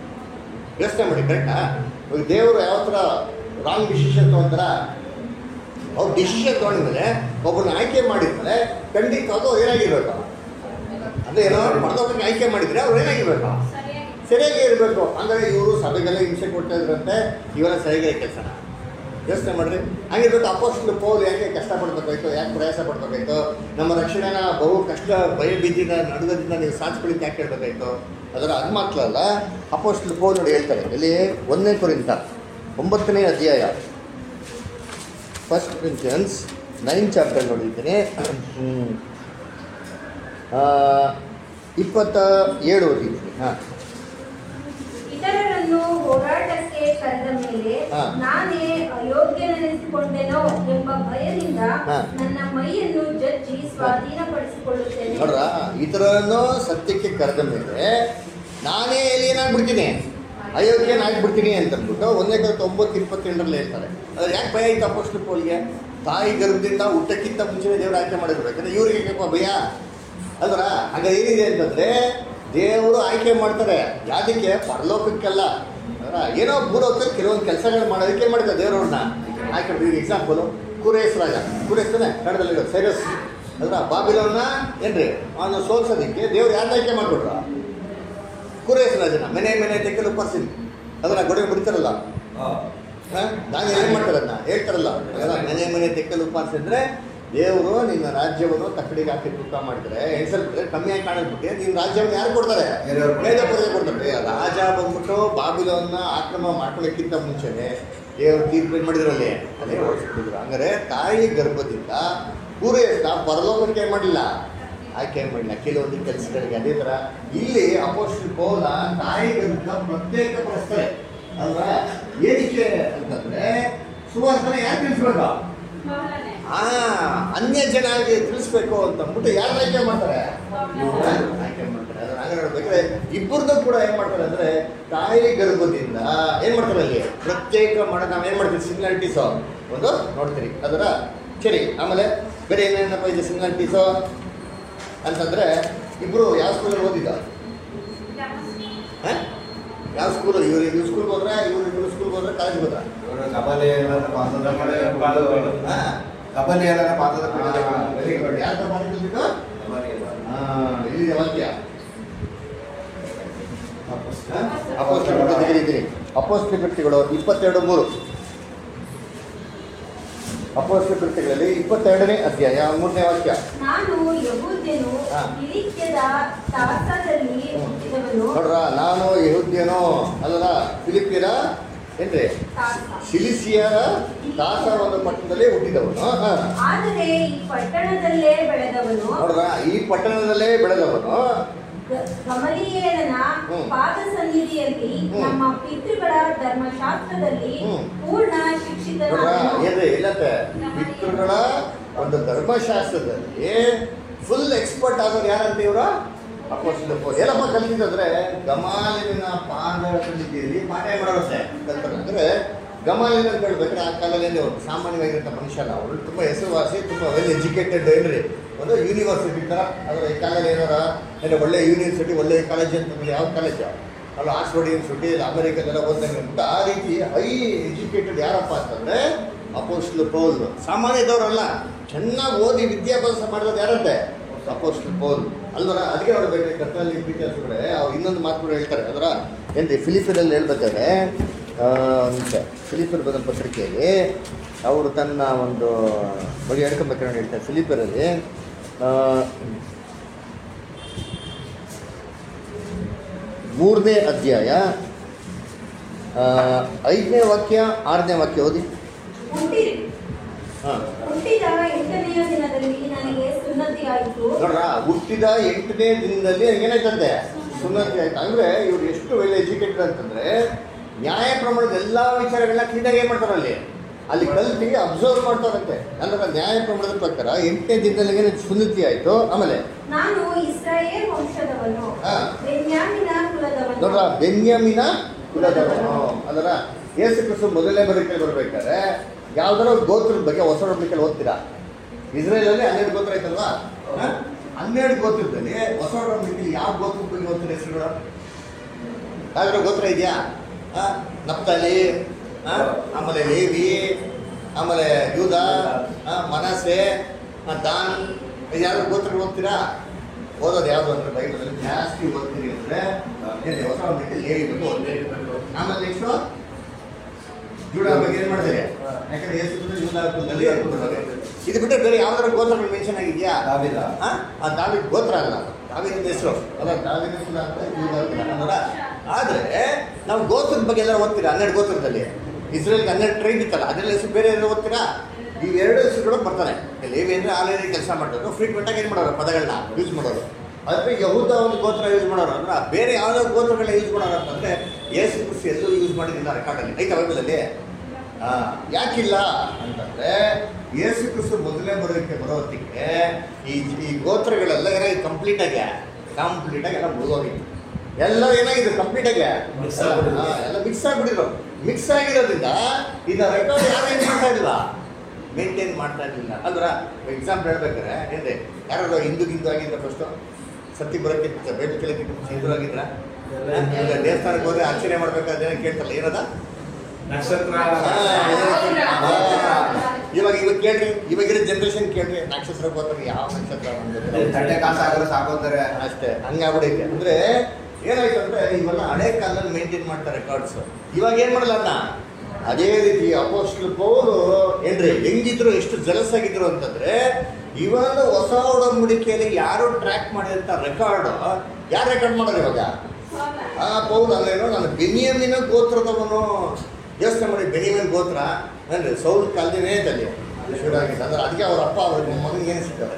ಯೋಚನೆ ಮಾಡಿ ಕರೆಕ್ಟಾ ಇವಾಗ ದೇವರು ಯಾವ ಥರ ರಾಂಗ್ ಡಿಸಿಷನ್ ತೊಗೊಂತಾರ ಅವ್ರು ಡಿಸಿಷನ್ ತೊಗೊಂಡ್ಮೇಲೆ ಒಬ್ಬರನ್ನ ಆಯ್ಕೆ ಮಾಡಿದ್ಮೇಲೆ ಖಂಡಿತವಾಗೂ ಅವ್ರು ಏನಾಗಿರ್ಬೇಕು ಅದೇ ಏನೋ ಮರ್ದವ್ರನ್ನ ಆಯ್ಕೆ ಮಾಡಿದ್ರೆ ಅವ್ರು ಏನಾಗಿರ್ಬೇಕು ಸರಿಯಾಗಿ ಇರಬೇಕು ಅಂದರೆ ಇವರು ಸಭೆಗೆಲ್ಲ ಹಿಂಸೆ ಕೊಡ್ತಾ ಇದ್ರಂತೆ ಇವೆಲ್ಲ ಸರಿಯಾಗಿ ಕೆಲಸನ ಯೋಚನೆ ಮಾಡ್ರಿ ಹಂಗಿರ್ಬೇಕು ಅಪೋಸ್ಟ್ಲು ಪೌಲ್ ಯಾಕೆ ಕಷ್ಟಪಡ್ಬೇಕಾಯ್ತು ಯಾಕೆ ಪ್ರಯಾಸ ಪಡ್ಬೇಕಾಯ್ತು ನಮ್ಮ ರಕ್ಷಣೆನ ಬಹು ಕಷ್ಟ ಭಯ ಬಿದ್ದಿನ ನಡುಗದಿಂದ ನೀವು ಸಾಧಿಸ್ಕೊಳ್ಳಿಕ್ಕೆ ಯಾಕೆ ಹೇಳ್ಬೇಕಾಯ್ತು ಅದರ ಅದು ಮಾತ್ರ ಅಲ್ಲ ಅಪೋಸ್ಟ್ಲು ಪೌಲ್ ನೋಡಿ ಹೇಳ್ತಾರೆ ಇಲ್ಲಿ ಒಂದನೇ ಕುರಿತ ಒಂಬತ್ತನೇ ಅಧ್ಯಾಯ ಫಸ್ಟ್ ಕ್ರಿನ್ಷಿಯನ್ಸ್ ನೈನ್ ಚಾಪ್ಟರ್ ನೋಡಿದ್ದೀನಿ ಹ್ಮ್. ಆ, ಇಪ್ಪತ್ತ ಏಳು ಓದಿದ್ದೀನಿ ಹಾಂ ಇತರರನ್ನು ಹೋರಾಟಕ್ಕೆ ಕರೆದ ಮೇಲೆ ಹಾ. ನಾನೇ ಅಯೋಗ್ಯನೆನಿಸಿಕೊಂಡೆನೋ ಎಂಬ ಭಯದಿಂದ ಹಾ. ನನ್ನ ಮೈಯನ್ನು ಜಜ್ಜಿ ಸ್ವಾಧೀನಪಡಿಸಿಕೊಳ್ಳುತ್ತೇನೆ ನೋಡ್ರ ಇತರರನ್ನು ಸತ್ಯಕ್ಕೆ ಕರೆದ ಮೇಲೆ ನಾನೇ ಎಲ್ಲಿ ಏನಾಗ್ಬಿಡ್ತೀನಿ ಅಯೋಗ್ಯನಾಗ್ಬಿಡ್ತೀನಿ ಅಂತ ಅಂದ್ಬಿಟ್ಟು ಒಂದೇ ಕರೆಕ್ಟ್ ಒಂಬತ್ತು ಇಪ್ಪತ್ತೆಂಟರಲ್ಲಿ ಹೇಳ್ತಾರೆ ಅದ್ರ ಯಾಕೆ ಭಯ ಆಯ್ತು ಅಪೋಸ್ಟ್ ಪೋಲ್ಗೆ ತಾಯಿ ಗರ್ಭದಿಂದ ಊಟಕ್ಕಿಂತ ಮುಂಚೆನೇ ದೇವ್ರು ಆಯ್ಕೆ ಮಾಡಿದ್ರು ಯಾಕಂದ್ರೆ ಇವ್ರಿಗೆ ಯಾಕಪ್ಪ ಭಯ ಅಲ್ವರ ಆಗ ಏನಿದೆ ಅಂತಂದ್ರೆ ದೇವರು ಆಯ್ಕೆ ಮಾಡ್ತಾರೆ ಯಾವ್ದಕ್ಕೆ ಪರಲೋಕಕ್ಕೆಲ್ಲ ಅದರ ಏನೋ ಭೂಲೋಕಕ್ಕೆ ಕೆಲವೊಂದು ಕೆಲಸಗಳು ಮಾಡೋದಕ್ಕೆ ಏನು ಮಾಡ್ತಾರೆ ದೇವ್ರವ್ರನ್ನ ಆಯ್ಕೆ ಮಾಡಿ ಎಕ್ಸಾಂಪಲು ಕುರೇಶ್ ರಾಜ ಕುರೇಶ್ ತಾನೆ ಕನ್ನಡದಲ್ಲಿರೋ ಸೈರಸ್ ಅದರ ಬಾಬಿಲೋನ್ನ ಏನ್ರಿ ಅವನು ಸೋಲ್ಸೋದಕ್ಕೆ ದೇವ್ರು ಯಾರನ್ನ ಆಯ್ಕೆ ಮಾಡಿಬಿಟ್ರು ಕುರೇಶ್ ರಾಜನ ಮನೆ ಮನೆ ತೆಕ್ಕಲು ಪರ್ಸಿನ್ ಅದರ ಗೊಡವೆ ಬಿಡ್ತಾರಲ್ಲ ನಾನು ಏನು ಮಾಡ್ತಾರೆ ಅದನ್ನ ಹೇಳ್ತಾರಲ್ಲ ಅದೆಲ್ಲ ಮನೆ ಮನೆ ತೆಕ್ಕಲು ಉಪವಾಸ ಅಂದ್ರೆ ದೇವರು ನಿನ್ನ ರಾಜ್ಯವನ್ನು ತಕ್ಕಡಿಗೆ ಹಾಕಿ ತೂಕ ಮಾಡಿದ್ರೆ ಹೆಸರು ಕಮ್ಮಿ ಆಗಿ ಕಾಣಿಸ್ಬಿಟ್ಟು ನಿನ್ನ ರಾಜ್ಯವನ್ನು ಯಾರು ಕೊಡ್ತಾರೆ ಬೇರೆಯವ್ರು ಕೊಡ್ತಾರೆ. ಬೇರೆಯವ್ರಿಗೆ ಕೊಡ್ತಾರೆ ರಾಜ ಬಂದ್ಬಿಟ್ಟು ಬಾಬಿಲವನ್ನ ಆಕ್ರಮ ಮಾಡ್ಕೊಳ್ಳೋಕ್ಕಿಂತ ಮುಂಚೆನೆ ದೇವರು ತೀರ್ಪು ಏನ್ ಮಾಡಿದ್ರು ಅಲ್ಲಿ ಅದೇ ಓಡಿಸ್ಬಿಟ್ಟಿದ್ರು ಹಂಗಾರೆ ತಾಯಿ ಗರ್ಭದಿಂದ ಪೂರೈಸ್ತ ಪರಲೋಕಕ್ಕೆ ಏನ್ ಮಾಡಲಿಲ್ಲ ಆಯ್ಕೆ ಏನ್ ಮಾಡಿಲ್ಲ ಕೆಲವೊಂದು ಕೆಲಸಗಳಿಗೆ ಅದೇ ಥರ ಇಲ್ಲಿ ಅಪೋಸ್ಟಲ್ ಪೌಲ ತಾಯಿ ಗರ್ಭ ಪ್ರತ್ಯೇಕ ಪಡಿಸ್ತಾರೆ ಅಲ್ವಾ ಏನಕ್ಕೆ ಅಂತಂದ್ರೆ ಸುವಾಸನೆ ಯಾಕೆ ತಿಳಿಸ್ಬೇಕು ಆ ಅನ್ಯ ಜನಾಗಿ ತಿಳಿಸ್ಬೇಕು ಅಂತ ಅಂದ್ಬಿಟ್ಟು ಯಾರು ಆಯ್ಕೆ ಮಾಡ್ತಾರೆ ಆಯ್ಕೆ ಮಾಡ್ತಾರೆ ಅದ್ರ ಹಾಗೆ ನೋಡ್ಬೇಕಾದ್ರೆ ಇಬ್ಬರದ್ದು ಕೂಡ ಏನ್ ಮಾಡ್ತಾರೆ ಅಂದ್ರೆ ತಾಯಿ ಗರ್ಭದಿಂದ ಏನ್ ಮಾಡ್ತಾರೆ ಅಲ್ಲಿ ಪ್ರತ್ಯೇಕ ಮಾಡ ನಾವ್ ಏನ್ ಮಾಡ್ತೀವಿ ಸಿಮಿಲಾರಿಟೀಸ್ ಒಂದು ನೋಡ್ತೀರಿ ಅದರ ಸರಿ ಆಮೇಲೆ ಬೇರೆ ಏನೇನಪ್ಪ ಇದೆ ಸಿಮಿಲಾರಿಟೀಸ್ ಅಂತಂದ್ರೆ ಇಬ್ರು ಯಾವ ಸ್ಕೂಲಲ್ಲಿ ಓದಿದ್ದ ಹ? ಯಾವ ಸ್ಕೂಲ್ ಇವ್ರು ಇವ್ರು ಸ್ಕೂಲ್ಗೆ ಹೋದ್ರ ಇವ್ರು ಇವ್ರು ಸ್ಕೂಲ್ಗೆ ಹೋದ್ರ ಕಾಲೇಜ್ಗೆ ಹೋದ್ರ ಇವರು ಕಬಲಿ ಏನಾರ ಪಾತ್ರದ ಕಡೆ ಹಾ. ಕಬಲಿ ಏನಾರ ಪಾತ್ರದ ವೆರಿ ಗುಡ್ ಯಾರು ಮಾಡಿದ್ದು ಇಲ್ಲಿ ವಾಕ್ಯ ಅಪೋಸ್ಟಲ್ ತೆಗೆದಿದ್ದೀರಿ ಅಪೋಸ್ಟಲ್ ಕೃತ್ಯಗಳು ಇಪ್ಪತ್ತೆರಡು ಮೂರು ಅಪೋಸ್ಟಲ್ ಕೃತ್ಯಗಳಲ್ಲಿ ಇಪ್ಪತ್ತೆರಡನೇ ಅಧ್ಯಾಯ ಮೂರನೇ ವಾಕ್ಯ ನಾನು ಯಹೂದ್ಯನು ಹಾ. ಕಿರಿಕ್ಯದ ತಾಸಾದಲ್ಲಿ ಹುಟ್ಟಿದವನು ನೋಡ್ರ ನಾನು ಯಹುದ್ಯನೋ ಅಲ್ಲದ ಫಿಲಿಪಿಯರ ಏನ್ರಿ ತಾಸ ಸಿಲಿಸಿಯರ ದಾಸ ಒಂದು ಪಟ್ಟಣದಲ್ಲಿ ಹುಟ್ಟಿದವನು ಹಾ. ಆದರೆ ಈ ಪಟ್ಟಣದಲ್ಲೇ ಬೆಳೆದವನು ನೋಡ್ರ ಈ ಪಟ್ಟಣದಲ್ಲೇ ಬೆಳೆದವನು ಗ- ಗಮಲಿಯೇಲನ ಹ್ಮ್. ಪಾದ ಸನ್ನಿಧಿಯಲ್ಲಿ ಹ್ಮ್. ನಮ್ಮ ಪಿತೃಗಳ ಧರ್ಮಶಾಸ್ತ್ರದಲ್ಲಿ ಹ್ಮ್. ಪೂರ್ಣ ನೋಡ್ರ ಶಿಕ್ಷಿತನಾದನು ಏನ್ರಿ ಇಲ್ಲತ್ತೆ ಪಿತೃಗಳ ಒಂದು ಧರ್ಮಶಾಸ್ತ್ರದಲ್ಲಿ ಫುಲ್ ಎಕ್ಸ್ಪರ್ಟ್ ಆದವ್ರು ಯಾರಂತ ಇವ್ರು ಅಪೋಸ್ಟಲ್ ಏನಪ್ಪ ಕಲ್ತಿದ್ರೆ ಗಮಾಲಿನ ಪಾದದಲ್ಲಿ ಪಾಠ ಮಾಡೋರುತ್ತೆ ಕಲ್ತಾರೆ ಅಂದ್ರೆ ಗಮಾಲಿನ ಅಂತ ಹೇಳ್ಬೇಕಾದ್ರೆ ಆ ಕಾಲದಲ್ಲಿ ಏನು ಸಾಮಾನ್ಯವಾಗಿರೋ ಮನುಷ್ಯ ಅಲ್ಲ ಅವಳು ತುಂಬ ಹೆಸರುವಾಸಿ ತುಂಬ ವೆಲ್ ಎಜುಕೇಟೆಡ್ ಏನ್ರಿ ಒಂದು ಯೂನಿವರ್ಸಿಟಿ ಥರ ಅದರ ಈ ಕಾಲದಲ್ಲಿ ಏನಾರ ಏನೋ ಒಳ್ಳೆ ಯೂನಿವರ್ಸಿಟಿ ಒಳ್ಳೆ ಕಾಲೇಜ್ ಅಂತಂದ್ರೆ ಯಾವ ಕಾಲೇಜು ಅಲ್ಲ ಆಕ್ಸ್ಫರ್ಡ್ ಯೂನಿವರ್ಸಿಟಿ ಇಲ್ಲ ಅಮೆರಿಕದೆಲ್ಲ ಓದ್ದಂಗೆ ಅಂದ್ಬಿಟ್ಟು ಆ ರೀತಿ ಹೈ ಎಜುಕೇಟೆಡ್ ಯಾರಪ್ಪ ಅಂತಂದ್ರೆ ಅಪೋಸ್ಟ್ಲು ಪೌಲ್ ಸಾಮಾನ್ಯ ಇದ್ದವರಲ್ಲ ಚೆನ್ನಾಗಿ ಓದಿ ವಿದ್ಯಾಭ್ಯಾಸ ಮಾಡಿರೋದು ಯಾರಂತೆ ಅಪೋಸ್ಟ್ಲು ಪೌಲ್ ಅಲ್ವರ ಅದಕ್ಕೆ ನೋಡ್ಬೇಕು ಕರ್ತನಲ್ಲಿ ಪ್ರೀತಿ ಹಸುಗಳೇ ಅವ್ರು ಇನ್ನೊಂದು ಮಾತು ಕೂಡ ಹೇಳ್ತಾರೆ ಅದರ ಏನ್ರಿ ಫಿಲಿಪಿನಲ್ಲಿ ಹೇಳ್ಬೇಕಾದ್ರೆ ಆ, ಒಂದ್ ನಿಮಿಷ ಫಿಲಿಪರ್ ಬಂದ ಪತ್ರಿಕೆಯಲ್ಲಿ ಅವರು ತನ್ನ ಒಂದು ಬಗ್ಗೆ ಹೇಳ್ಕೊಬೇಕಾದ್ರೆ ನೋಡಿ ಹೇಳ್ತಾರೆ ಫಿಲಿಪರಲ್ಲಿ ಆ, ಮೂರನೇ ಅಧ್ಯಾಯ ಆ, ಐದನೇ ವಾಕ್ಯ ಆರನೇ ವಾಕ್ಯ ಓದಿ ಹುಟ್ಟಿ ಹಾಂ ಹುಟ್ಟಿದ ಎಂಟನೆಯ ದಿನದಲ್ಲಿ ನನಗೆ ಸುನ್ನತಿ ಆಯಿತು ನೋಡ್ರ ಹುಟ್ಟಿದ ಎಂಟನೇ ದಿನದಲ್ಲಿ ಏನಾಯ್ತಂತೆ ಸುನ್ನತಿ ಆಯ್ತು ಅಂದ್ರೆ ಇವ್ರು ಎಷ್ಟು ವೆಲ್ ಎಜುಕೇಟೆಡ್ ಅಂತಂದ್ರೆ ನ್ಯಾಯ ಪ್ರಮಾಣದ ಎಲ್ಲಾ ವಿಚಾರಗಳನ್ನ ಕ್ಲೀನಾಗಿ ಏನ್ ಮಾಡ್ತಾರೆ ಅಲ್ಲಿ ಅಲ್ಲಿ ಕಲ್ತಿ ಅಬ್ಸರ್ವ್ ಮಾಡ್ತಾರಂತೆ ಅಂದ್ರೆ ನ್ಯಾಯ ಪ್ರಮಾಣದ ಪ್ರಕಾರ ಎಂಟನೇ ದಿನದಲ್ಲಿ ಏನೇ ಸುನ್ನತಿ ಆಯ್ತು ಆಮೇಲೆ ನಾನು ಇಸ್ರಾಯೇಲ್ ವಂಶದವನು ಹಾ. ಬೆನ್ಯಾಮಿನ ಕುಲದವನು ನೋಡ್ರ ಬೆನ್ಯಾಮಿನ ಕುಲದವನು ಅದರ ಯೇಸು ಕ್ರಿಸ್ತು ಮೊದಲನೇ ಬದುಕಲ್ಲಿ ಬರ್ಬೇಕಾದ್ರೆ ಯಾವ್ದಾರ ಗೋತ್ರದ ಬಗ್ಗೆ ಹೊಸ ಒಡಂಬಡಿಕೆಯಲ್ಲಿ ಓದ್ತೀರಾ ಇಸ್ರೇಲಲ್ಲಿ ಹನ್ನೆರಡು ಗೋತ್ರ ಐತಲ್ವಾ ಹ? ಹನ್ನೆರಡು ಗೋತ್ರದಲ್ಲಿ ಹೊಸ ಒಡಂಬಡಿಕೆಯಲ್ಲಿ ಯಾವ ಗೋತ್ರದ ಬಗ್ಗೆ ಓದ್ತೀರಾ ಹೆಸರುಗಳು ಯಾವ್ದಾರ ಗೋತ್ರ ಇದೆಯಾ ಹ? ನಪ್ತಾಲಿ ಹ? ಆಮೇಲೆ ಲೇವಿ ಆಮೇಲೆ ಯೂದ ಹ? ಮನಸೆ ಹ, ದಾನ್ ಯಾರು ಗೋತ್ರಗಳು ಓದ್ತೀರಾ ಓದೋದು ಯಾವುದು ಅಂದ್ರೆ ಬೈಬಲಲ್ಲಿ ಜಾಸ್ತಿ ಓದ್ತೀರಿ ಅಂದ್ರೆ ಏನಿದೆ ಹೊಸ ಒಡಂಬಡಿಕೆಯಲ್ಲಿ ಲೇವಿ ಬಗ್ಗೆ ಓದ್ತೀರಿ ಆಮೇಲೆ ನೆಕ್ಸ್ಟು ಜೂಡ ಬಗ್ಗೆ ಏನು ಮಾಡ್ತಾರೆ ಯಾಕಂದ್ರೆ ಯೇಸು ಕ್ರಿಸ್ತ ಯೂದ ಕುಲದಲ್ಲಿ ಹುಟ್ಟಿದವರು. ಇದು ಬಿಟ್ಟರೆ ಬೇರೆ ಯಾವ್ದಾರ ಗೋತ್ರಗಳು ಮೆನ್ಷನ್ ಆಗಿದೆಯಾ ದಾವಿದ. ಆ? ಆ ದಾವಿದ್ ಗೋತ್ರ ಅಲ್ಲ ದಾವಿದ ಹೆಸರು ಅಲ್ಲ ದಾವಿದ ಕುಲ ಅಂತ ಯೂದ ಕುಲ ಅನ್ನೋದ ಆದ್ರೆ ನಾವು ಗೋತ್ರದ ಬಗ್ಗೆ ಎಲ್ಲ ಓದ್ತೀರಾ ಹನ್ನೆರಡು ಗೋತ್ರದಲ್ಲಿ ಇಸ್ರೇಲ್ಗೆ ಹನ್ನೆರಡು ಟ್ರೈನ್ ಇತ್ತಲ್ಲ ಅದೆಲ್ಲ ಹೆಸರು ಬೇರೆ ಏನಾದ್ರು ಓದ್ತೀರಾ ಈ ಎರಡು ಹೆಸರುಗಳು ಬರ್ತಾನೆ ಲೇವಿ ಅಂದ್ರೆ ಆಲ್ರೆಡಿ ಕೆಲಸ ಮಾಡೋರು ಫ್ರೀಕ್ವೆಂಟ್ ಆಗಿ ಏನು ಮಾಡೋರು ಪದಗಳನ್ನ ಯೂಸ್ ಮಾಡೋರು ಅದ್ರ ಯಹೂದ ಒಂದು ಗೋತ್ರ ಯೂಸ್ ಮಾಡೋರು ಅಂದ್ರೆ ಬೇರೆ ಯಾವ್ದೋ ಗೋತ್ರಗಳನ್ನ ಯೂಸ್ ಮಾಡೋರು ಅಂತಂದ್ರೆ ಯೇಸು ಕ್ರಿಸ್ತು ಎಲ್ಲೂ ಯೂಸ್ ಮಾಡಿದ್ದಿಲ್ಲ ರೆಕಾರ್ಡಲ್ಲಿ ಐತಾ ಬೈಬಲಲ್ಲಿ ಆ, ಯಾಕಿಲ್ಲ ಅಂತಂದ್ರೆ ಯೇಸು ಕ್ರಿಸ್ತು ಮೊದಲನೇ ಬರೋದಕ್ಕೆ ಬರೋ ಹೊತ್ತಿಗೆ ಈ ಈ ಗೋತ್ರಗಳೆಲ್ಲ ಏನಾಗಿದೆ ಕಂಪ್ಲೀಟ್ ಆಗಿ ಕಂಪ್ಲೀಟ್ ಆಗಿ ಎಲ್ಲ ಮುಗಿದೋಗಿತ್ತು ಎಲ್ಲ ಏನಾಗಿದೆ ಕಂಪ್ಲೀಟ್ ಆಗಿ Mix ಎಲ್ಲ ಆಗ್ಬಿಟ್ಟಿದೆ. ಆ, ಎಲ್ಲ ಮಿಕ್ಸ್ ಆಗ್ಬಿಟ್ಟಿದ್ರು ಮಿಕ್ಸ್ ಆಗಿರೋದ್ರಿಂದ ಇದನ್ನ ರೆಕಾರ್ಡ್ ಯಾರು ಏನು ಮಾಡ್ತಾ ಇದ್ದಿಲ್ಲ ಮೇಂಟೈನ್ ಮಾಡ್ತಾ ಇರಲಿಲ್ಲ ಅಲ್ವರ ಎಕ್ಸಾಂಪಲ್ ಹೇಳ್ಬೇಕಾದ್ರೆ ಏನ್ರಿ ಯಾರು ಹಿಂದೂ ಹಿಂದೂ ಆಗಿದ್ರ ಫಸ್ಟು ಸತ್ತಿ ಬರೋಕ್ಕೆ ಬೇಡ ಕೇಳಕ್ಕೆ ಹಿಂದೂ ಆಗಿದ್ರ ಈಗ ದೇವಸ್ಥಾನಕ್ಕೆ ಹೋದ್ರೆ ಆಶ್ಚರ್ಯ ಮಾಡ್ಬೇಕಾದ್ರೆ ಏನೋ ಕೇಳ್ತಾರಲ್ಲ ಏನದ ನಕ್ಷತ್ರ ಇವಾಗ ಇವಾಗ ಕೇಳ್ರಿ ಇವಾಗಿರೋ ಜನರೇಷನ್ ಕೇಳ್ರಿ ನಕ್ಷತ್ರ ಗೊತ್ತಾರೆ ಯಾವ ನಕ್ಷತ್ರ ನಮ್ಗೆ ತಟ್ಟೆ ಕಾಸು ಹಾಕಿದ್ರೆ ಸಾಕು ಅಂತಾರೆ ಅಷ್ಟೇ ಹಂಗಾಗ್ಬಿಡೈತೆ ಅಂದ್ರೆ ಏನಾಯ್ತು ಅಂದ್ರೆ ಇವೆಲ್ಲ ಹಳೆ ಕಾಲದಲ್ಲಿ ಮೇಂಟೈನ್ ಮಾಡ್ತಾರೆ ರೆಕಾರ್ಡ್ಸ್ ಇವಾಗ ಏನ್ ಮಾಡಲ್ಲ ಅನ್ನ ಅದೇ ರೀತಿ ಅಪೋಸ್ಟಲ್ ಪೌಲು ಏನ್ರಿ ಹೆಂಗಿದ್ರು ಎಷ್ಟು ಜಲಸ್ ಆಗಿದ್ರು ಅಂತಂದ್ರೆ ಇವಾಗ ಹೊಸ ಒಡಂಬಡಿಕೆಯಲ್ಲಿ ಯಾರು ಟ್ರ್ಯಾಕ್ ಮಾಡಿದಂತ ರೆಕಾರ್ಡ್ ಯಾರು ರೆಕಾರ್ಡ್ ಮಾಡೋರು ಇವಾಗ ಆ ಪೌಲ್ ಅಲ್ಲೇನೋ ನಾನು ಬೆನಿಯಮಿನ ಗೋತ್ರದವನು ಯೋಚನೆ ಮಾಡಿ ಬೆನಿಯಮಿನ ಗೋತ್ರ ಅಂದ್ರೆ ಸೌಲ್ ಕಾಲದಿನೇ ಅಲ್ಲಿ ಶುರು ಆಗಿದೆ ಅಂದ್ರೆ ಅದಕ್ಕೆ ಅವ್ರ ಅಪ್ಪ ಅವ್ರ ಮಗನಿಗೆ ಏನು ಸಿಗ್ತಾರೆ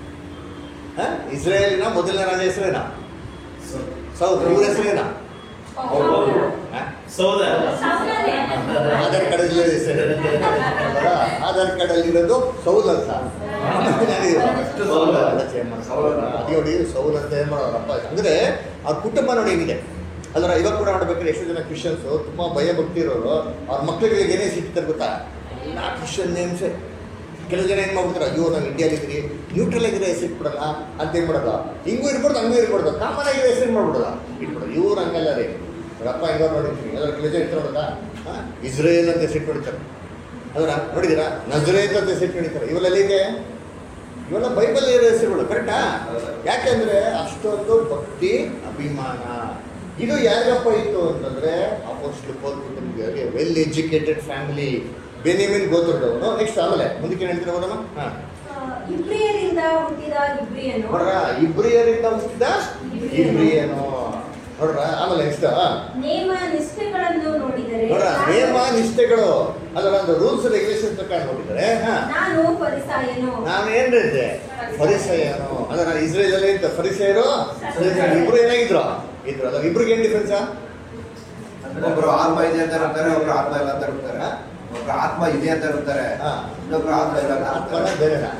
ಇಸ್ರೇಲಿನ ಮೊದಲನೇ ರಾಜ ಹೆಸರೇನ ಸೌಲ್ ಇವ್ರ ಹೆಸರೇನ ಹಾ? ಸೌದ ಸೌದನೇ. ಆಧಾರ್ ಕಾರ್ಡ್ ಅಲ್ಲಿ ಹೆಸರು ಅಲ್ವಾ? ಆಧಾರ್ ಕಾರ್ಡ್ ಅಲ್ಲಿ ಇರೋದು ಸೌಲ್ ಅಂತ ಅಷ್ಟು ಸೌಲ. ಅಲ್ಲ ಚೇಂಬರ್. ಅದೇ ನೋಡಿ ಸೌಲ್ ಅಂತ ಏನ್ ಮಾಡೋರಪ್ಪ ಅಂದ್ರೆ ಅವ್ರ ಕುಟುಂಬ ನೋಡಿ ಹೆಂಗಿದೆ ಅಲ್ರ ಇವಾಗ ಕೂಡ ನೋಡ್ಬೇಕಾದ್ರೆ ಎಷ್ಟು ಜನ ಕ್ರಿಶ್ಚಿಯನ್ಸ್ ತುಂಬಾ ಭಯ ಭಕ್ತಿ ಇರೋರು ಅವ್ರ ಮಕ್ಳಿಗೆ ಏನೇ ಸಿಗ್ತಾರೆ ಗೊತ್ತಾ ಎಲ್ಲ ಕ್ರಿಶ್ಚಿಯನ್ ನೇಮ್ಸೆ ಕೆಲವು ಜನ ಏನ್ ಮಾಡ್ಬಿಡ್ತಾರೆ ಅಯ್ಯೋ ನಾವು ಇಂಡಿಯಾಲಿ ಇದ್ರಿ ನ್ಯೂಟ್ರಲ್ ಆಗಿರೋ ಹೆಸರು ಇಟ್ಬಿಡಲ್ಲ ಅಂತ ಏನ್ ಮಾಡೋದು ಹಿಂಗೂ ಇರ್ಬಾರ್ದು ಹಂಗೂ ಇರ್ಬಾರ್ದು ಕಾಮನ್ ಆಗಿರೋ ಹೆಸರು ಮಾಡ್ಬಿಡೋದ ಇಟ್ಬಿಡೋದು ಇವ್ರು ಹಂಗಲ್ಲ ರೀ ಅವ್ರಪ್ಪ ಹೆಂಗೋ ನೋಡಿರ್ತೀವಿ ಎಲ್ಲ ಕೆಲವು ಜನ ಇರ್ತಾರೆ ನೋಡೋದಾ ಇಸ್ರೇಲ್ ಅಂತ ಹೆಸರು ಹೊಡಿತಾರೆ ಅದರ ನೋಡಿದ್ದೀರಾ ನಜರೇತ್ ಅಂತ ಹೆಸರು ಹೊಡಿತಾರೆ ಇವೆಲ್ಲ ಇದೆ ಇವೆಲ್ಲ ಬೈಬಲ್ ಇರೋ ಹೆಸರುಗಳು ಕರೆಕ್ಟಾ ಯಾಕೆಂದ್ರೆ ಅಷ್ಟೊಂದು ಭಕ್ತಿ ಅಭಿಮಾನ ಇದು ಯಾರಿಗಪ್ಪ ಇತ್ತು ಅಂತಂದ್ರೆ ಅಪೋಸ್ಟ್ಲ್ ಪೌಲ್ ಕುಟುಂಬದವರಿಗೆ ವೆಲ್ ಎಜುಕೇಟೆಡ್ ಫ್ಯಾಮಿಲಿ ಬೆನಿಮಿನ್ ಗೋತ್ರದವನು ನೆಕ್ಸ್ಟ್ ಆಮೇಲೆ ಮುಂದಕ್ಕೆ ಏನ್ ಹೇಳ್ತೀರಾ ಹೋದಮ್ಮ ಹಾ ಆ, ಇಬ್ರಿಯರಿಂದ ಹುಟ್ಟಿದ ಇಬ್ರಿಯನು ನೋಡ್ರ ಇಬ್ರಿಯರಿಂದ ಹುಟ್ಟಿದ ಇಬ್ರಿಯನು ನೋಡ್ರ ಆಮೇಲೆ ನೆಕ್ಸ್ಟ್ ನೇಮ ನಿಷ್ಠೆಗಳನ್ನು ನೋಡಿದರೆ ನೋಡ್ರ ನಾನು- ನೇಮ ನಿಷ್ಠೆಗಳು ಅದರ ಒಂದು ರೂಲ್ಸ್ ರೆಗ್ಯುಲೇಷನ್ ಪ್ರಕಾರ ನೋಡಿದರೆ ಹಾ ನಾನು ಪರಿಸಾಯನು ನಾನು ಏನ್ ಹೇಳಿದೆ ಪರಿಸಯನು ಅದರ ಇಸ್ರೇಲ್ ಅಲ್ಲಿ ಇದ್ದ ಪರಿಸಯರು ಇಬ್ರು ಏನಾಗಿದ್ರು ಇದ್ರು ಅದ್ರ ಇಬ್ರಿಗೆ ಏನ್ ಡಿಫ್ರೆನ್ಸ್ ಒಬ್ರು ಆತ್ಮ ಇದೆ ಅಂತ ಇರ್ತಾರೆ ಒಬ್ರು ಆತ್ಮ ಇಲ್ಲ ಅಂತ ಇರ್ತಾರೆ ಒಬ್ರು ಆತ್ಮ ಇದೆ ಅಂತ ಇರ್ತಾರೆ ಹಾ. ಇನ್ನೊಬ್ರು ಆತ್ಮ ಇಲ್ಲ ಅಂತ ಆತ್ಮನ ಇರ್ತಾರೆ ಬೇರೆನಾ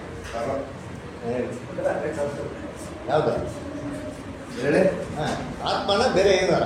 ಯಾವ್ದು ಹೇಳಿ ಹಾ, ಆತ್ಮನ ಬೇರೆ ಏನಾರ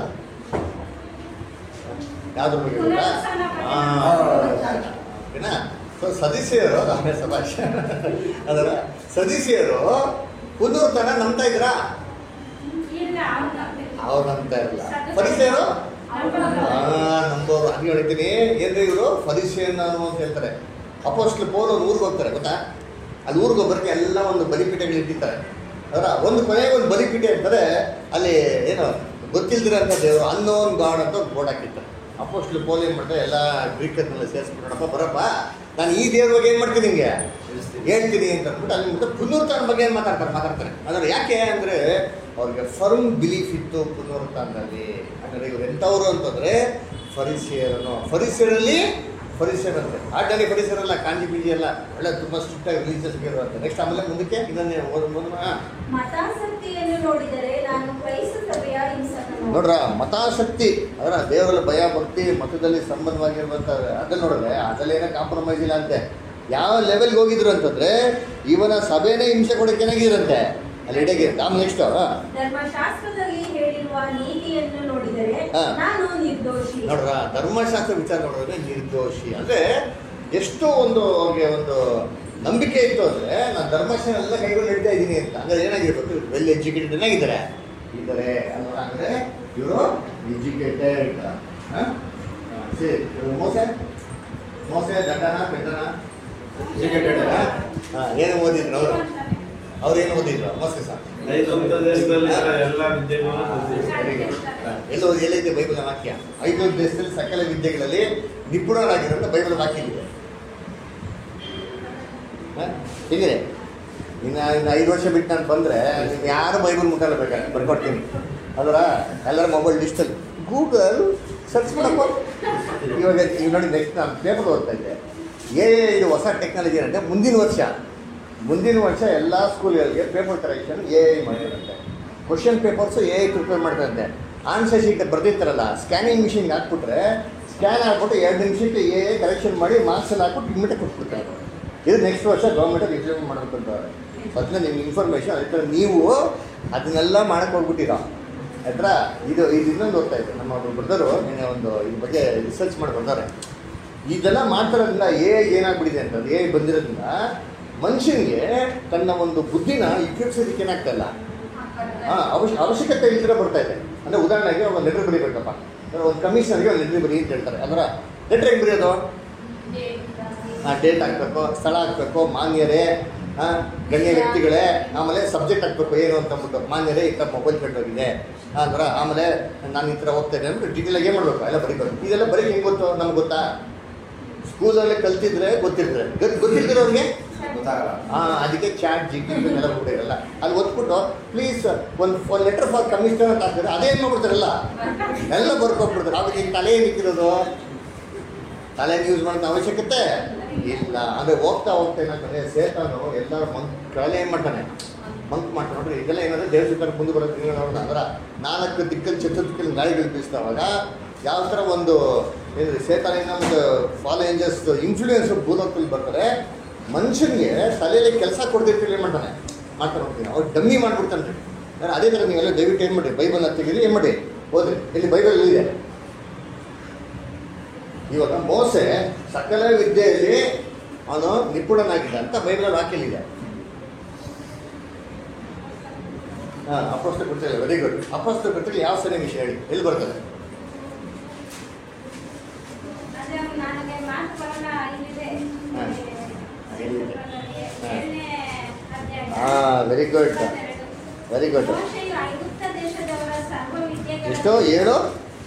ಯಾವ್ದ್ರ ಬಗ್ಗೆ ಗೊತ್ತಾ? ಪುನರುತ್ಥಾನ ಬಗ್ಗೆ. ಹಾ, ಓಕೆನಾ ಸೊ ಸದಸ್ಯರು ಆಮೇಲೆ ಸಭಾಷ ಅದರ ಸದಸ್ಯರು ಪುನರ್ತನ ನಂಬ್ತಾ ಇದ್ರಾ ಇಲ್ಲ, ಅವ್ನ- ಅವ್ರು ನಂಬ್ತಾ ಇರಲ್ಲ ಪರಿಚಯರು ನಂಬೋರು ಹಂಗೆ ಹೇಳ್ತೀನಿ ಏನ್ರಿ ಇವರು ಫರಿಸಿಯನ್ ಅಂತ ಹೇಳ್ತಾರೆ ಅಪೋಸ್ಟ್ಲ್ ಪೌಲ್ ಅವ್ರು ಊರಿಗೆ ಹೋಗ್ತಾರೆ ಗೊತ್ತಾ ಅಲ್ಲಿ ಊರಿಗೆ ಹೋಗ್ಬರ್ಕೆ ಎಲ್ಲ ಒಂದು ಬಲಿಪೀಠಗಳು ಇಟ್ಟಿರ್ತಾರೆ ಅದರ ಒಂದು ಕೊನೆಗೆ ಒಂದು ಬಲಿಪೀಠ ಇರ್ತಾರೆ ಅಲ್ಲಿ ಏನು ಗೊತ್ತಿಲ್ದಿರಂತ ದೇವರು ಅನ್ನೋನ್ ಗಾಡ್ ಅಂತ ಬೋರ್ಡ್ ಹಾಕಿರ್ತಾರೆ ಅಪೋಸ್ಟ್ಲ್ ಪೌಲ್ ಏನು ಮಾಡ್ತಾರೆ ಎಲ್ಲ ಗ್ರೀಕರ್ನೆಲ್ಲ ಸೇರಿಸ್ಬಿಟ್ಟಪ್ಪ ಬರಪ್ಪ ನಾನು ಈ ದೇವ್ರ ಬಗ್ಗೆ ಏನು ಮಾಡ್ತೀನಿ ನಿಂಗೆ ಹೇಳ್ತೀನಿ ಅಂತ ಅಂದ್ಬಿಟ್ಟು ಅಲ್ಲಿ ಮತ್ತೆ ಪುನರುತ್ಥಾನ ಬಗ್ಗೆ ಏನು ಮಾತಾಡ್ತಾರೆ ಮಾತಾಡ್ತಾರೆ ಅಂದ್ರೆ ಯಾಕೆ ಅಂದರೆ ಅವ್ರಿಗೆ ಫರ್ಮ್ ಬಿಲೀಫ್ ಇತ್ತು ಪುನರುತ್ಥಾನದಲ್ಲಿ ಅಂದರೆ ಇವ್ರು ಎಂಥವ್ರು ಅಂತಂದರೆ ಫರಿಸಿಯರನು ಫರಿಸಿಯರಲ್ಲಿ ಫರಿಸಿಯರ್ ಅಂತೆ ಆರ್ಡರಿ ಫರಿಸಿಯರಲ್ಲ ಕಾಂಜಿ ಬೀಜಿ ಎಲ್ಲ ಒಳ್ಳೆ ತುಂಬ ಸ್ಟ್ರಿಕ್ಟ್ ಆಗಿ ರಿಲೀಜಿಯಸ್ ಇರುವಂತೆ ನೆಕ್ಸ್ಟ್ ಆಮೇಲೆ ಮುಂದಕ್ಕೆ ಇದನ್ನೇ ಓದ್ ಮುಂದೆ ಹಾಂ ಮತಾಸಕ್ತಿಯನ್ನು ನೋಡಿದರೆ ನಾನು ಕ್ರೈಸ್ತ ಸಭೆಯ ಹಿಂಸಕನು ನೋಡ್ರ ಮತಾಸಕ್ತಿ ಅದರ ದೇವರ ಭಯ ಭಕ್ತಿ ಮತದಲ್ಲಿ ಸಂಬಂಧವಾಗಿರುವಂಥ ಅದನ್ನ ನೋಡಿದ್ರೆ ಅದರಲ್ಲೇನೋ ಕಾಂಪ್ರಮೈಸ್ ಇಲ್ಲ ಅಂತೆ ಯಾವ ಲೆವೆಲ್ಗೆ ಹೋಗಿದ್ರು ಅಂತಂದ್ರೆ ಇವನ ಸಭೆನೇ ಹಿಂಸೆ ಕೊಡೋಕೆನಾಗಿರಂತೆ ಅಲ್ಲಿ ಇಡಗಿರುತ್ತೆ ಆಮೇಲೆ ನೆಕ್ಸ್ಟ್ ಧರ್ಮಶಾಸ್ತ್ರದಲ್ಲಿ ಹೇಳಿರುವ ನೀತಿಯನ್ನು ನೋಡಿದರೆ ಹಾ. ನಾನು ನಿರ್ದೋಷಿ ನೋಡ್ರ ಧರ್ಮಶಾಸ್ತ್ರ ವಿಚಾರ ನೋಡಿದ್ರೆ ನಿರ್ದೋಷಿ ಅಂದ್ರೆ ಎಷ್ಟು ಒಂದು ಅವ್ರಿಗೆ ಒಂದು ನಂಬಿಕೆ ಇತ್ತು ಅಂದ್ರೆ ನಾನು ಧರ್ಮಶಾಸ್ತ್ರ ಎಲ್ಲ ಕೈಗೊಂಡು ನಡೀತಾ ಇದ್ದೀನಿ ಅಂತ ಅಂದ್ರೆ ಏನಾಗಿರ್ಬೇಕು ವೆಲ್ ಎಜುಕೇಟೆಡ್ ಏನಾಗಿದ್ದಾರೆ ಇದ್ದಾರೆ ಅಲ್ವಾ ಅಂದ್ರೆ ಇವರು ಎಜುಕೇಟೆಡ್ ಸರಿ ಇವ್ರು ಮೋಸೆ ಮೋಸೆ ದಂಡನ ಪೆಂಡನ ಎಜುಕೇಟೆಡ್ ಏನು ಓದಿದ್ರು ಅವರು ಅವ್ರೇನು ಓದಿದ್ರು ಮೋಸೆ ಸರ್ ಐದು ನಮ್ಮ ದೇಶದಲ್ಲಿ ಎಲ್ಲ ವಿದ್ಯೆಗಳು ಎಲ್ಲೋ ಎಲ್ಲಿದೆ ಬೈಬಲ್ ವಾಕ್ಯ ಐದು ದೇಶದಲ್ಲಿ ಸಕಲ ವಿದ್ಯೆಗಳಲ್ಲಿ ನಿಪುಣರಾಗಿರೋಂಥ ಬೈಬಲ್ ವಾಕ್ಯ ಇದೆ ಹ? ಹೀಗಿದೆ ಇನ್ನು ಇನ್ನು ಐದು ವರ್ಷ ಬಿಟ್ಟು ನಾನು ಬಂದರೆ ನೀವು ಯಾರು ಬೈಬಲ್ ಮುಟ್ಟಲ್ಲ ಬೇಕಾದ್ರೆ ಬರ್ಕೊಡ್ತೀನಿ ಅದರ ಎಲ್ಲರ ಮೊಬೈಲ್ ಲಿಸ್ಟಲ್ಲಿ ಗೂಗಲ್ ಸರ್ಚ್ ಮಾಡಪ್ಪ ಇವಾಗ ಈಗ ನೋಡಿ ನೆಕ್ಸ್ಟ್ ನಾನು ಪೇಪರ್ ಓದ್ತಾ ಇದ್ದೆ ಏ ಇದು ಹೊಸ ಟೆಕ್ನಾಲಜಿ ಏನಂటే ಮುಂದಿನ ವರ್ಷ ಮುಂದಿನ ವರ್ಷ ಎಲ್ಲ ಸ್ಕೂಲ್ಗಳಿಗೆ ಪೇಪರ್ ಕರೆಕ್ಷನ್ ಎ ಐ ಮಾಡಿರಂತೆ question papers A I prepare ಮಾಡ್ತಾರಂತೆ ಆನ್ಸರ್ ಶೀಟ್ ಬರ್ದಿರ್ತಾರಲ್ಲ ಸ್ಕ್ಯಾನಿಂಗ್ ಮಿಷಿನ್ಗೆ ಹಾಕ್ಬಿಟ್ರೆ ಸ್ಕ್ಯಾನ್ ಹಾಕ್ಬಿಟ್ಟು ಎರಡು ನಿಮಿಷಕ್ಕೆ ಎ ಐ ಕರೆಕ್ಷನ್ ಮಾಡಿ ಮಾರ್ಕ್ಸಲ್ಲಿ ಹಾಕ್ಬಿಟ್ಟು ಇಮ್ಮಿಡಿಯೇಟ್ ಕೊಟ್ಬಿಡ್ತಾರೆ ಇದು ನೆಕ್ಸ್ಟ್ ವರ್ಷ ಗೌರ್ಮೆಂಟಲ್ಲಿ ಇಂಪ್ಲಿಮೆಂಟ್ ಮಾಡಬೇಕು ಅಂತಾರೆ ಅದನ್ನ ನಿಮ್ಗೆ ಇನ್ಫಾರ್ಮೇಷನ್ ಅದಕ್ಕೆ ನೀವು ಅದನ್ನೆಲ್ಲ ಮಾಡಕ್ಕೆ ಹೋಗ್ಬಿಟ್ಟಿರೋ ಆಯ್ತಾ ಇದು ಇದು ಇನ್ನೊಂದು ಓದ್ತಾ ಇದ್ದೆ ನಮ್ಮ ಒಬ್ಬರು ಬ್ರದರು ನಿನ್ನೆ ಒಂದು ಇದ್ರ ಬಗ್ಗೆ ರಿಸರ್ಚ್ ಮಾಡಿ ಬರ್ತಾರೆ ಇದೆಲ್ಲ ಮಾಡ್ತಾರೋದ್ರಿಂದ ಎ ಏನಾಗ್ಬಿಟ್ಟಿದೆ ಅಂತಂದ್ರೆ ಎ ಬಂದಿರೋದ್ರಿಂದ ಮನುಷ್ಯನಿಗೆ ತನ್ನ ಒಂದು ಬುದ್ಧಿನ ಉಪಯೋಗಿಸೋದಕ್ಕೆ ಏನಾಗ್ತಾ ಇಲ್ಲ ಹಾಂ ಅವಶ್ಯ ಅವಶ್ಯಕತೆ ಇಲ್ದಿರ ಬರ್ತಾ ಇದೆ ಅಂದರೆ ಉದಾಹರಣೆಗೆ ಒಂದು ಲೆಟ್ರ್ ಬರೀಬೇಕಪ್ಪ ಅಂದ್ರೆ ಒಂದು ಕಮಿಷನರ್ಗೆ ಒಂದು ಲೆಟ್ರ್ ಬರೀ ಅಂತ ಹೇಳ್ತಾರೆ ಅದರ ಲೆಟ್ರ್ ಹೆಂಗೆ ಬರೆಯೋದು ಹಾಂ ಡೇಟ್ ಹಾಕ್ಬೇಕು ಸ್ಥಳ ಹಾಕ್ಬೇಕು ಮಾನ್ಯರೇ ಹಾಂ ಗಣ್ಯ ವ್ಯಕ್ತಿಗಳೇ ಆಮೇಲೆ ಸಬ್ಜೆಕ್ಟ್ ಹಾಕ್ಬೇಕು ಏನು ಅಂತ ಅಂದ್ಬಿಟ್ಟು ಮಾನ್ಯರೇ ಈ ಥರ ಮೊಬೈಲ್ ಕೆಟ್ಟೋಗಿದೆ ಅಂದ್ರೆ ಆಮೇಲೆ ನಾನು ಈ ಥರ ಹೋಗ್ತಾ ಇದ್ದೆ ಅಂದ್ರೆ ಡೀಟೇಲಾಗಿ ಏನು ಮಾಡಬೇಕು ಎಲ್ಲ ಬರೀಬೇಕು ಇದೆಲ್ಲ ಬರೀ ಹೆಂಗೆ ಗೊತ್ತು ನಮ್ಗೆ ಗೊತ್ತಾ ಸ್ಕೂಲಲ್ಲಿ ಕಲ್ತಿದ್ರೆ ಗೊತ್ತಿರ್ತಾರೆ ಗೊತ್ತು ಗೊತ್ತಿರ್ತಾರೆ ಅವ್ರಿಗೆ ಗೊತ್ತಾಗಲ್ಲ ಹಾಂ ಅದಕ್ಕೆ ಚಾಟ್ ಜಿ ಪಿ ಎಲ್ಲ ಬಿಟ್ಟಿರಲ್ಲ ಅಲ್ಲಿ ಒತ್ಬಿಟ್ಟು ಪ್ಲೀಸ್ ಒಂದು ಒಂದು ಲೆಟರ್ ಫಾರ್ ಕಮಿಷನರ್ ಅಂತ ಹಾಕಿದ್ರೆ ಅದೇನು ಮಾಡ್ಬಿಡ್ತಾರಲ್ಲ ಎಲ್ಲ ಬರ್ಕೊಟ್ಬಿಡ್ತಾರೆ ಅವಾಗ ಈಗ ತಲೆ ಏನಿಕ್ಕಿರೋದು ತಲೆ ಯೂಸ್ ಮಾಡೋದು ಅವಶ್ಯಕತೆ ಇಲ್ಲ ಅಂದರೆ ಹೋಗ್ತಾ ಹೋಗ್ತಾ ಏನಾಗ್ತದೆ ಸೇತಾನು ಎಲ್ಲರ ಮನ್ ಕೆಳಗೆ ಏನು ಮಾಡ್ತಾನೆ ಮಂಕ್ ಮಾಡ್ತಾರೆ ನೋಡ್ರಿ ಇದೆಲ್ಲ ಏನಂದ್ರೆ ದೇವ್ರ ಸುತ್ತ ಮುಂದೆ ಬರೋದು ನೀವು ನೋಡೋಣ ಅಂದ್ರೆ ನಾಲ್ಕು ದಿಕ್ಕಲ್ಲಿ ಚತುರ್ಥಿಕ್ಕಲ್ಲಿ ಗಾಳಿಗಳು ಬೀಸ್ತಾವಾಗ ಯಾವ ಥರ ಒಂದು ಏನು ಸೇತಾನಿನ ಒಂದು ಫಾಲೋ ಏಂಜಲ್ಸ್ ಇನ್ಫ್ಲೂಯೆನ್ಸ್ ಭೂಲೋಕದಲ್ಲಿ ಬರ್ತಾರೆ ಮನುಷ್ಯನಿಗೆ ತಲೆಯಲ್ಲಿ ಕೆಲಸ ಕೊಡ್ದಿರ್ತಿಲ್ಲ ಏನು ಮಾಡ್ತಾನೆ ಮಾಡ್ತಾರೆ ನೋಡ್ತೀನಿ ಅವ್ರು ಡಮ್ಮಿ ಮಾಡ್ಬಿಡ್ತಾನೆ ರೀ ಅಂದ್ರೆ ಅದೇ ಥರ ನೀವೆಲ್ಲ ದಯವಿಟ್ಟು ಏನು ಮಾಡಿ ಬೈಬಲ್ನ ತೆಗೀರಿ ಏನು ಮಾಡಿ ಓದ್ರಿ ಇಲ್ಲಿ ಬೈಬಲ್ ಇದೆ ಇವಾಗ ಮೋಸೆ ಸಕಲ ವಿದ್ಯೆಯಲ್ಲಿ ಅವನು ನಿಪುಣನಾಗಿದ್ದ ಅಂತ ಬೈಬಲ್ ವಾಕ್ಯಲ್ಲಿದೆ ಹಾಂ ಅಪೋಸ್ತ ಕೃತ್ಯ ವೆರಿ ಗುಡ್ ಅಪೋಸ್ತ ಕೃತ್ಯ ಯಾವ ಸರಿ ವಿಷಯ ಹೇಳಿ ಎಲ್ಲಿ ಬರ್ತದೆ ಅದೇ ನನಗೆ ಮಾತು ಬರಲ್ಲ ಇಲ್ಲಿದೆ ಹಾ. ಎಲ್ಲಿದೆ? ಹಾ. ಏಳನೇ ಅಧ್ಯಾಯ. ಹಾಂ ವೆರಿ ಗುಡ್ ಇಪ್ಪತ್ತೆರಡು. ವೆರಿ ಗುಡ್ ಮೋಶೆಯು ಐಗುಪ್ತ ದೇಶದವರ ಸರ್ವ ವಿದ್ಯೆಗಳನ್ನು- ಎಷ್ಟು ಏಳು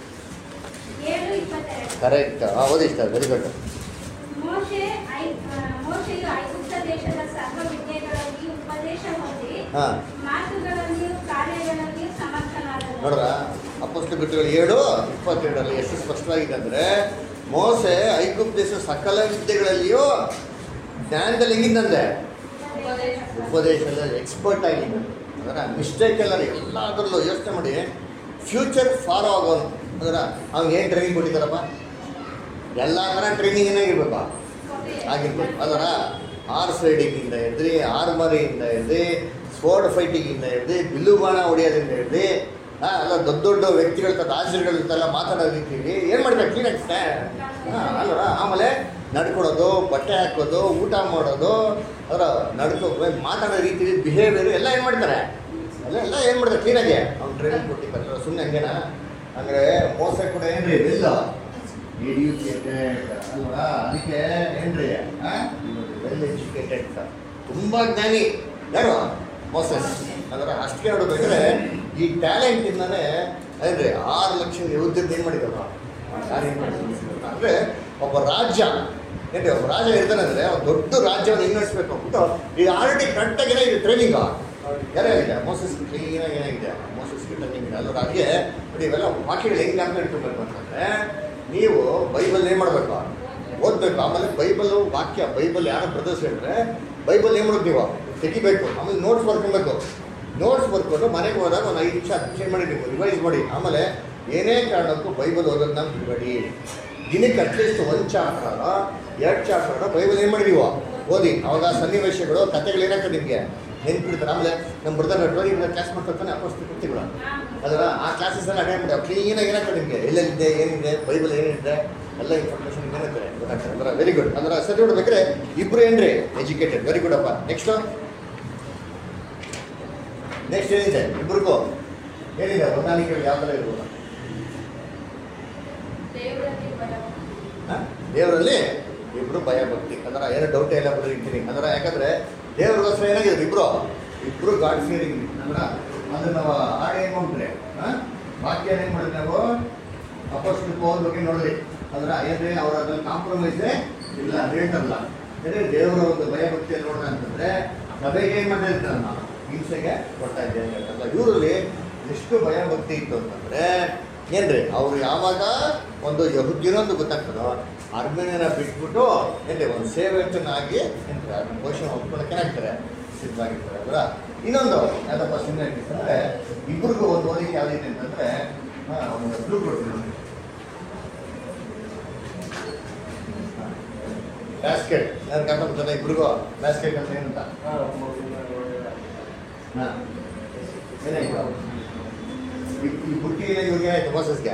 ಏಳು ಇಪ್ಪತ್ತೆರಡು ಕರೆಕ್ಟ್ ಹಾಂ ಓದಿ ಇಷ್ಟ ವೆರಿ ಗುಡ್ ಮೋಶೆ ಐ- ಆ, ಮೋಶೆಯು ಐಗುಪ್ತ ದೇಶದ ಸರ್ವ ವಿದ್ಯೆಗಳಲ್ಲಿ ಉಪದೇಶ ಹೊಂದಿ ಹಾಂ ಮಾತುಗಳಲ್ಲಿಯೂ ಕಾರ್ಯಗಳಲ್ಲಿಯೂ ಸಮರ್ಥನಾದನು ನೋಡ್ರ ಅಪೋಸ್ತ ಕೃತ್ಯಗಳು ಏಳು ಇಪ್ಪತ್ತೆರಡರಲ್ಲಿ ಎಷ್ಟು ಸ್ಪಷ್ಟವಾಗಿದೆ ಅಂದರೆ ಮೋಸೆ ಐಗುಪ್ತ ದೇಶ ಸಕಲ ವಿದ್ಯೆಗಳಲ್ಲಿಯೂ ಜ್ಞಾನದಲ್ಲಿ ಹೆಂಗಿದ್ದಂತೆ ಉಪದೇಶದಲ್ಲಿ ಎಕ್ಸ್ಪರ್ಟ್ ಆಗಿದ್ದ ಅದರ ಮಿಸ್ಟೇಕ್ ಎಲ್ಲ ಎಲ್ಲದರಲ್ಲೂ ಯೋಚನೆ ಮಾಡಿ ಫ್ಯೂಚರ್ ಫಾಲೋ ಆಗೋನು ಅದರ ಅವ್ನಿಗೆ ಏನು ಟ್ರೈನಿಂಗ್ ಕೊಟ್ಟಿದ್ದಾರಪ್ಪ ಎಲ್ಲ ಥರ ಟ್ರೈನಿಂಗ್ ಏನಾಗಿರ್ಬೇಕು ಆಗಿರ್ಬೇಕು ಅದರ ಹಾರ್ಸ್ ರೈಡಿಂಗಿಂದ ಹಿಡ್ದು ಆರ್ಮರಿಯಿಂದ ಹಿಡ್ದು ಸ್ಪೋರ್ಟ್ ಫೈಟಿಂಗಿಂದ ಹಿಡ್ದು ಬಿಲ್ಲು ಬಾಣ ಹೊಡೆಯೋದ್ರಿಂದ ಹಿಡ್ದು ಹಾಂ ಎಲ್ಲ ದೊಡ್ಡ ದೊಡ್ಡ ವ್ಯಕ್ತಿಗಳ ತ ರಾಜರುಗಳ ಜೊತೆಲ್ಲ ಮಾತಾಡೋ ರೀತಿಯಲ್ಲಿ ಏನು ಮಾಡ್ಬೇಕು ಕ್ಲೀನಾಗಿ ಹಾಂ ಅಲ್ವಾ ಆಮೇಲೆ ನಡ್ಕೊಡೋದು ಬಟ್ಟೆ ಹಾಕೋದು ಊಟ ಮಾಡೋದು ಅದರ ನಡ್ಕೋ ಮಾತಾಡೋ ರೀತಿಯಲ್ಲಿ ಬಿಹೇವಿಯರ್ ಎಲ್ಲ ಏನು ಮಾಡ್ತಾರೆ ಎಲ್ಲ ಎಲ್ಲ ಏನು ಮಾಡ್ತಾರೆ ಕ್ಲೀನಾಗಿ ಅವ್ನು ಟ್ರೈನಿಂಗ್ ಕೊಟ್ಟಿರ್ತಾರೆ ಸುಮ್ಮನೆ ಹಂಗೇನಾ ಅಂದರೆ ಮೋಸ ಕೂಡ ಏನ್ರಿ ಇಲ್ಲ ಎಡ್ಯುಕೇಟೆಡ್ ಅಲ್ವಾ ಅದಕ್ಕೆ ಏನ್ರಿ ವೆಲ್ ಎಜುಕೇಟೆಡ್ ತುಂಬ ಜ್ಞಾನಿ ಯಾರು ಮೋಸಸ್ ಅದರ ಅಷ್ಟೇ ನೋಡ್ಬೇಕಾದ್ರೆ ಈ ಟ್ಯಾಲೆಂಟಿಂದನೇ ಏನ್ರಿ ಆರು ಲಕ್ಷ ಯುವತಿದ್ದು ಏನು ಮಾಡಿದ್ರು ಅಂದರೆ ಒಬ್ಬ ರಾಜ್ಯ ಏನ್ರಿ ಒಬ್ಬ ರಾಜ ಇರ್ತಾನೆ ಅಂದರೆ ಒಂದು ದೊಡ್ಡ ರಾಜ್ಯವನ್ನು ಹೆಂಗ್ ನಡೆಸ್ಬೇಕು ಅಂದ್ಬಿಟ್ಟು ಈಗ ಆಲ್ರೆಡಿ ಕರೆಕ್ಟಾಗಿ ಏನಾಗಿದೆ ಟ್ರೈನಿಂಗ್ ಯಾರಾಗಿದೆ ಮೋಸಸ್ ಕ್ಲೀನಾಗಿ ಏನಾಗಿದೆ ಮೋಸಸ್ ಟ್ರೈನಿಂಗ್ ಇದೆ ಅಲ್ಲರ ಅದಕ್ಕೆ ನೋಡಿ ಇವೆಲ್ಲ ವಾಕ್ಯಗಳು ಹೆಂಗೆ ಅಂತ ಇಟ್ಕೋಬೇಕು ಅಂತಂದರೆ ನೀವು ಬೈಬಲ್ ಏನು ಮಾಡಬೇಕು ಓದಬೇಕು ಆಮೇಲೆ ಬೈಬಲ್ ವಾಕ್ಯ ಬೈಬಲ್ ಯಾರು ಬ್ರದರ್ಸ್ ಹೇಳಿದ್ರೆ ಬೈಬಲ್ ಏನು ಮಾಡೋದು ನೀವು ತೆಗಿಬೇಕು ಆಮೇಲೆ ನೋಟ್ಸ್ ಬರ್ಕೊಬೇಕು ನೋಟ್ಸ್ ಬರ್ಕೊಂಡು ಮನೆಗೆ ಹೋದಾಗ ಒಂದು ಐದು ನಿಮಿಷ ಹತ್ತು ನಿಮಿಷ ಮಾಡಿ ನೀವು ರಿವೈಸ್ ಮಾಡಿ ಆಮೇಲೆ ಏನೇ ಕಾರಣಕ್ಕೂ ಬೈಬಲ್ ಓದೋದನ್ನ ಬಿಡಬೇಡಿ ದಿನಕ್ಕೆ ಅಟ್ಲೀಸ್ಟ್ ಒಂದು ಚಾಪ್ಟರ್ ಎರಡು ಚಾಪ್ಟರ್ ಬೈಬಲ್ ಏನು ಮಾಡಿದೀವೋ ಓದಿ ಅವಾಗ ಸನ್ನಿವೇಶಗಳು ಕಥೆಗಳು ಏನಾಗ್ತದೆ ನಿಮಗೆ ನೆನ್ಪಿಡ್ತಾರೆ ಆಮೇಲೆ ನಮ್ಮ ಬ್ರದರ್ ನಟವಾಗಿ ಕ್ಲಾಸ್ ಮಾಡ್ತಾನೆ ಅಪೋಸ್ತ ಕೃತಿಗಳು ಅದರ ಆ ಕ್ಲಾಸಸ್ ಎಲ್ಲ ಅಟೆಂಡ್ ಮಾಡಿ ಕ್ಲೀನಾಗಿ ಏನಾಗ್ತದೆ ನಿಮಗೆ ಎಲ್ಲೆಲ್ಲಿದೆ ಏನಿದೆ ಬೈಬಲ್ ಏನಿದೆ ಎಲ್ಲ ಇನ್ಫಾರ್ಮೇಷನ್ ಏನಿದೆ ಗೊತ್ತಾಗ್ತದೆ ಅಂದ್ರೆ ವೆರಿ ಗುಡ್ ಅಂದ್ರೆ ಸರಿ ನೋಡ್ಬೇಕಾದ್ರೆ ಇಬ್ರು ಏನ್ರಿ ಎಜುಕೇಟೆಡ್ ವೆರಿ ಗುಡ್ ಅಪ್ಪ ನೆಕ್ಸ್ಟ್ ನೆಕ್ಸ್ಟ್ ಏನಿದೆ ಇಬ್ರಿಗೂ ಏನಿದೆ ಹೊಂದಾಣಿಕೆಗಳು ಯಾವ ಥರ ಇರ್ಬೋದು ದೇವರಲ್ಲಿ ಭಯ ಹ? ದೇವರಲ್ಲಿ ಇಬ್ರು ಭಯ ಭಕ್ತಿ ಅದರ ಏನು ಡೌಟ್ ಇಲ್ಲ ಬಿಡ್ರಿ ಇರ್ತೀನಿ ಅದರ ಯಾಕಂದ್ರೆ ದೇವ್ರಿಗೋಸ್ಕರ ಏನಾಗಿದೆ ಇಬ್ರು ಇಬ್ರು ಗಾಡ್ ಫಿಯರಿಂಗ್ ಅಂದ್ರ ಅದು ನಾವು ಹಾಡು ಏನು ಮಾಡ್ರಿ ವಾಕ್ಯ ಏನು ಮಾಡಿದ್ರಿ ನಾವು ಅಪೋಸ್ಟಿಕ್ ಓದ್ಬೇಕು ನೋಡ್ರಿ ಅಂದ್ರೆ ಏನ್ರಿ ಅವ್ರ ಅದ್ರಲ್ಲಿ ಕಾಂಪ್ರಮೈಸ್ ಇಲ್ಲ ಹೇಳ್ತಾರಲ್ಲ ಅಂದ್ರೆ ದೇವರ ಒಂದು ಭಯ ಭಕ್ತಿಯಲ್ಲಿ ನೋಡೋಣ ಅಂತಂದ್ರೆ ಸಭೆಗೆ ಏನು ಮಾಡ್ತಾ ಇರ್ತಾರೆ ನಾವು ಹಿಂಸೆಗೆ ಕೊಡ್ತಾ ಇದ್ದೆ ಅಂತ ಹೇಳ್ತಾರಲ್ಲ ಇವರಲ್ಲಿ ಎಷ್ಟು ಭಯ ಭಕ್ತಿ ಇತ್ತು ಅಂತಂದ್ರೆ ಏನ್ರಿ ಅವ್ರು ಯಾವಾಗ ಒಂದು ಯಹುದ್ಯನೊಂದು ಗೊತ್ತಾಗ್ತದೋ ಅರ್ಮೇನಿಯನ ಬಿಟ್ಬಿಟ್ಟು ಏನ್ರಿ ಒಂದು ಸೇವಕನಾಗಿ ಏನ್ರಿ ಅದನ್ನ ಘೋಷಣೆ ಒಪ್ಕೊಳ್ಳೋಕೆ ಏನಾಗ್ತಾರೆ ಸಿದ್ಧವಾಗಿರ್ತಾರೆ ಅವರ ಇನ್ನೊಂದು ಯಾವ್ದಪ್ಪ ಸುಮ್ಮನೆ ಅಂತಂದ್ರೆ ಇಬ್ಬರಿಗೂ ಒಂದು ಓದಿಕೆ ಯಾವ್ದಿದೆ ಅಂತಂದ್ರೆ ಹಾ, ಒಂದು ಬ್ಲೂ ಕೊಡ್ತೀನಿ ನೋಡಿ. ಬ್ಯಾಸ್ಕೆಟ್ ನನಗೆ ಅರ್ಥ ಆಗ್ತದೆ ಇಬ್ರಿಗೂ ಬ್ಯಾಸ್ಕೆಟ್ ಅಂತ ಏನಂತ ಹಾಂ ಏನಾಯ್ತು ಈ- ಈ ಬುಟ್ಟಿ ಇವ್ರಿಗೆ ಏನಾಯ್ತು ಮೋಸಸ್ಗೆ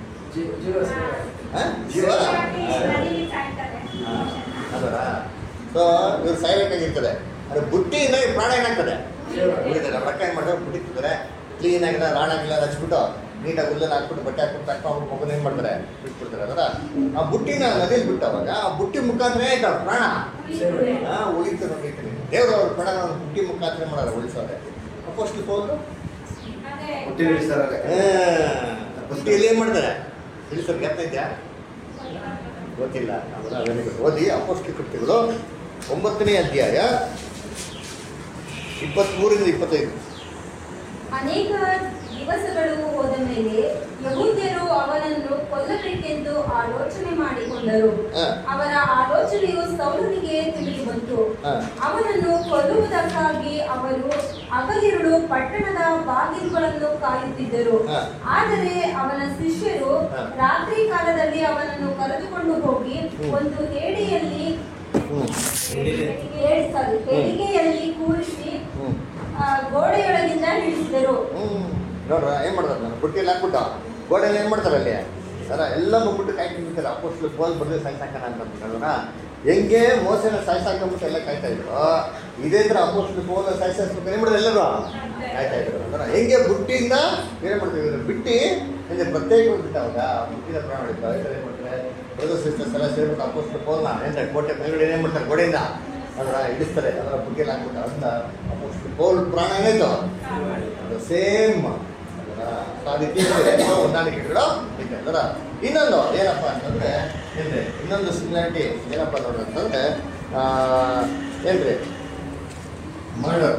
ಹಾಂ ಜೀವ ನದಿಗೆ ಸಾಯ್ತಾರೆ. ಅದರ ಸೊ ಇವ್ರು ಸೈಲೆಂಟ್ ಆಗಿರ್ತದೆ ಅದು ಬುಟ್ಟಿಯಿಂದ ಈ ಪ್ರಾಣ ಏನಾಗ್ತದೆ ಉಳಿತಾರೆ ರೊಕ್ಕ ಏನು ಮಾಡ್ತಾರೆ ಬುಟ್ಟಿ ತಿಂತಾರೆ ಕ್ಲೀನ್ ಆಗಿಲ್ಲ ರಾಣಾಗಿಲ್ಲ ಹಚ್ಬಿಟ್ಟು ನೀಟಾಗಿ ಹುಲ್ಲಲ್ಲಿ ಹಾಕ್ಬಿಟ್ಟು ಬಟ್ಟೆ ಹಾಕ್ಬಿಟ್ಟು ತಕ್ಕ ಅವ್ರ ಮಗನ ಏನು ಮಾಡ್ತಾರೆ ಬಿಟ್ಬಿಡ್ತಾರೆ ಅದರ ಆ ಬುಟ್ಟಿನ ನದಿಯಲ್ಲಿ ಬಿಟ್ಟವಾಗ ಆ ಬುಟ್ಟಿ ಮುಖಾಂತರ ಆಯ್ತು ಅವ್ರ ಪ್ರಾಣ ಹಾ ಉಳಿತು ನೋಡಿರ್ತೀನಿ ದೇವರು ಅವ್ರ ಪ್ರಾಣ ಅವ್ರ ಬುಟ್ಟಿ ಮುಖಾಂತರ ಮಾಡೋರು ಉಳಿಸೋದೆ ಅಪ್ಪಷ್ಟು ಹೋದ್ರು ಅದೇ ಹುಟ್ಟಿ ನಿಲ್ಲಿಸ್ತಾರಲ್ಲ ಬುಟ್ಟಿಯಲ್ಲಿ ಏನು ಮಾಡ್ತಾರೆ ತಿಳಿಸೋದು ಜ್ಞಾಪನ ಇದೆಯಾ ಗೊತ್ತಿಲ್ಲ ಅವೆಲ್ಲ ಅದನ್ನೇ ಗೊತ್ತು. ಓದಿ ಅಪೋಸ್ಟಿ ಕೃತ್ಯಗಳು ಒಂಬತ್ತನೇ ಅಧ್ಯಾಯ ಇಪ್ಪತ್ತ್ಮೂರಿಂದ ಇಪ್ಪತ್ತೈದು ಅನೇಕ ದಿವಸ ದಿವಸಗಳು ಹೋದ ಮೇಲೆ ಯಹೂದ್ಯರು ಅವನನ್ನು ಕೊಲ್ಲಬೇಕೆಂದು ಆಲೋಚನೆ ಮಾಡಿಕೊಂಡರು ಹಾ. ಅವರ ಆಲೋಚನೆಯು ಸೌಲನಿಗೆ ತಿಳಿದು ಬಂತು ಹಾ. ಅವನನ್ನು ಕೊಲ್ಲುವುದಕ್ಕಾಗಿ ಅವರು ಹಗಲಿರುಳು ಪಟ್ಟಣದ ಬಾಗಿಲುಗಳನ್ನು ಕಾಯುತ್ತಿದ್ದರು ಹಾ. ಆದರೆ ಅವನ ಶಿಷ್ಯರು ಹಾ. ರಾತ್ರಿ ಕಾಲದಲ್ಲಿ ಅವನನ್ನು ಕರೆದುಕೊಂಡು ಹೋಗಿ ಹ್ಮ್. ಒಂದು ಏಡಿಯಲ್ಲಿ ಹ್ಮ್ ಏಡಿ- sorry, ಏಡಿಗೆಯಲ್ಲಿ ಕೂರಿಸಿ ಹ್ಮ್ ಆ, ಗೋಡೆಯೊಳಗಿಂದ ಇಳಿಸಿದರು ಹ್ಮ್ ನೋಡ್ರ ಏನ್ ಮಾಡ್ತಾರೆ ನಾನು ಬುಟ್ಟಿಯಲ್ಲಿ ಹಾಕ್ಬಿಟ್ಟು ಗೋಡೆಯಲ್ಲಿ ಏನ್ ಮಾಡ್ತಾರೆ ಅಲ್ಲಿ ಸರ ಎಲ್ಲ ಮುಗ್ಬಿಟ್ಟು ಕಾಯ್ತಾ ನಿಂತಾರೆ ಅಪ್ಪೋಸ್ಲು ಬೋಲ್ ಬರ್ದು ಸಾಯ್ಸಾಕನ ಅಂತ ಹೆಂಗೆ ಮೋಸನ ಸಾಯ್ಸಾಕೊಂಡ್ಬಿಟ್ಟು ಎಲ್ಲ ಕಾಯ್ತಾ ಇದ್ರು ಇದೇ ತರ ಅಪ್ಪೋಸ್ಲು ಬೋಲ್ ಸಾಯ್ಸಾಕ್ಬೇಕು ಏನ್ ಮಾಡಿದ್ರು ಎಲ್ಲರೂ ಕಾಯ್ತಾ ಇದ್ರು ಅಂದ್ರೆ ಹೆಂಗೆ ಬುಟ್ಟಿಯಿಂದ ಏನ್ ಮಾಡ್ತೀವಿ ಇವ್ರು ಬಿಟ್ಟಿ ಹೆಂಗೆ ಪ್ರತ್ಯೇಕ ಬಿಟ್ಟು ಅವಾಗ ಬುಟ್ಟಿನ ಪ್ರಾಣ ಮಾಡಿದ್ರು ಈ ಥರ ಏನ್ ಮಾಡ್ತಾರೆ ಬ್ರದರ್ ಸಿಸ್ಟರ್ಸ್ ಎಲ್ಲ ಸೇರ್ಬಿಟ್ಟು ಅಪ್ಪೋಸ್ಲು ಬೋಲ್ನ ಏನ್ರೆ ಕೋಟೆ ಮೇಲ್ಗಡೆ ಏನ್ ಮಾಡ್ತಾರೆ ಗೋಡೆಯಿಂದ ಅದರ ಇಡಿಸ್ತಾರೆ ಅದರ ಬುಟ್ಟಿಯಲ್ಲಿ ಹಾಕ್ಬಿಟ್ಟು ಅಂತ ಅಪ್ಪೋಸ್ಲು ಬೋಲ್ ಪ್ರಾಣ ಏನಾಯ್ತು ಅದು ಸೇಮ್ ಆ ರೀತಿ ಹೊಂದಾಣಿಕೆಗಳು ಇದೆ ಅದರ ಇನ್ನೊಂದು ಏನಪ್ಪ ಅಂತಂದ್ರೆ ಏನ್ರಿ ಇನ್ನೊಂದು ಸಿಮಿಲಾರಿಟಿ ಏನಪ್ಪ ನೋಡ್ರಿ ಅಂತಂದ್ರೆ ಆ, ಏನ್ರಿ ಮರ್ಡರ್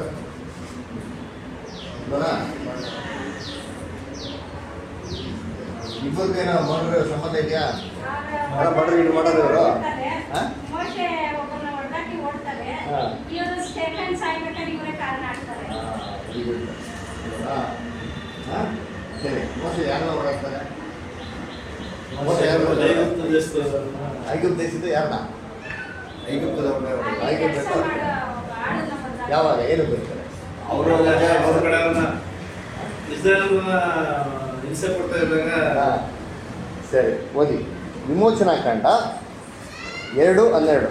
ಇಬ್ಬರಿಗೆ ಏನೋ ಮರ್ಡರ್ ಸಂಬಂಧ ಇದೆಯಾ ಅಲ್ಲ, ಮರ್ಡರ್ ಇದು ಮಾಡೋದು ಇವರು ಹಾ? ಮೋಶೆ ಒಬ್ಬನ ಹೊಡೆದಾಕಿ ಓಡ್ತಾರೆ ಹಾ. ಇವರು ಸ್ಟೇಫನ್ ಸಾಯ್ಬೇಕಾದ್ರೆ ಇವರೇ ಕಾರಣ ಆಗ್ತಾರೆ ಆ, very good. ಆ, ಆ? ಸರಿ ಮೋಸ ಯಾರನ್ನ ಓಡಾಡ್ತಾರೆ ಮೋಸ ಯಾರು ಐಗುಪ್ತ ದೇಶದವ್ರನ್ನ ಐಗುಪ್ತ ದೇಶದ ಯಾರನ್ನ ಐಗುಪ್ತದವ್ರನ್ನೇ ಅಲ್ಲಿ ಹೊಡೆದ್ರು. ಐದು ಕೆಲಸ ಬೇಕು. ಮಾಡೋ ಆಳನ್ನ ಬಂದಾಗ ಯಾವಾಗ ಏನು ಬರ್ತಾರೆ ಅವರು ಅವ್ರ ಕಡೆ ಅವ್ರನ್ನ ಇಸ್ರೇಲ್ನ ಹಿಂಸೆ ಕೊಡ್ತಾ ಇದ್ದಾಗ ಹಾ. ಸರಿ ಓದಿ ವಿಮೋಚನಾ ಕಾಂಡ ಎರಡು ಹನ್ನೆರಡು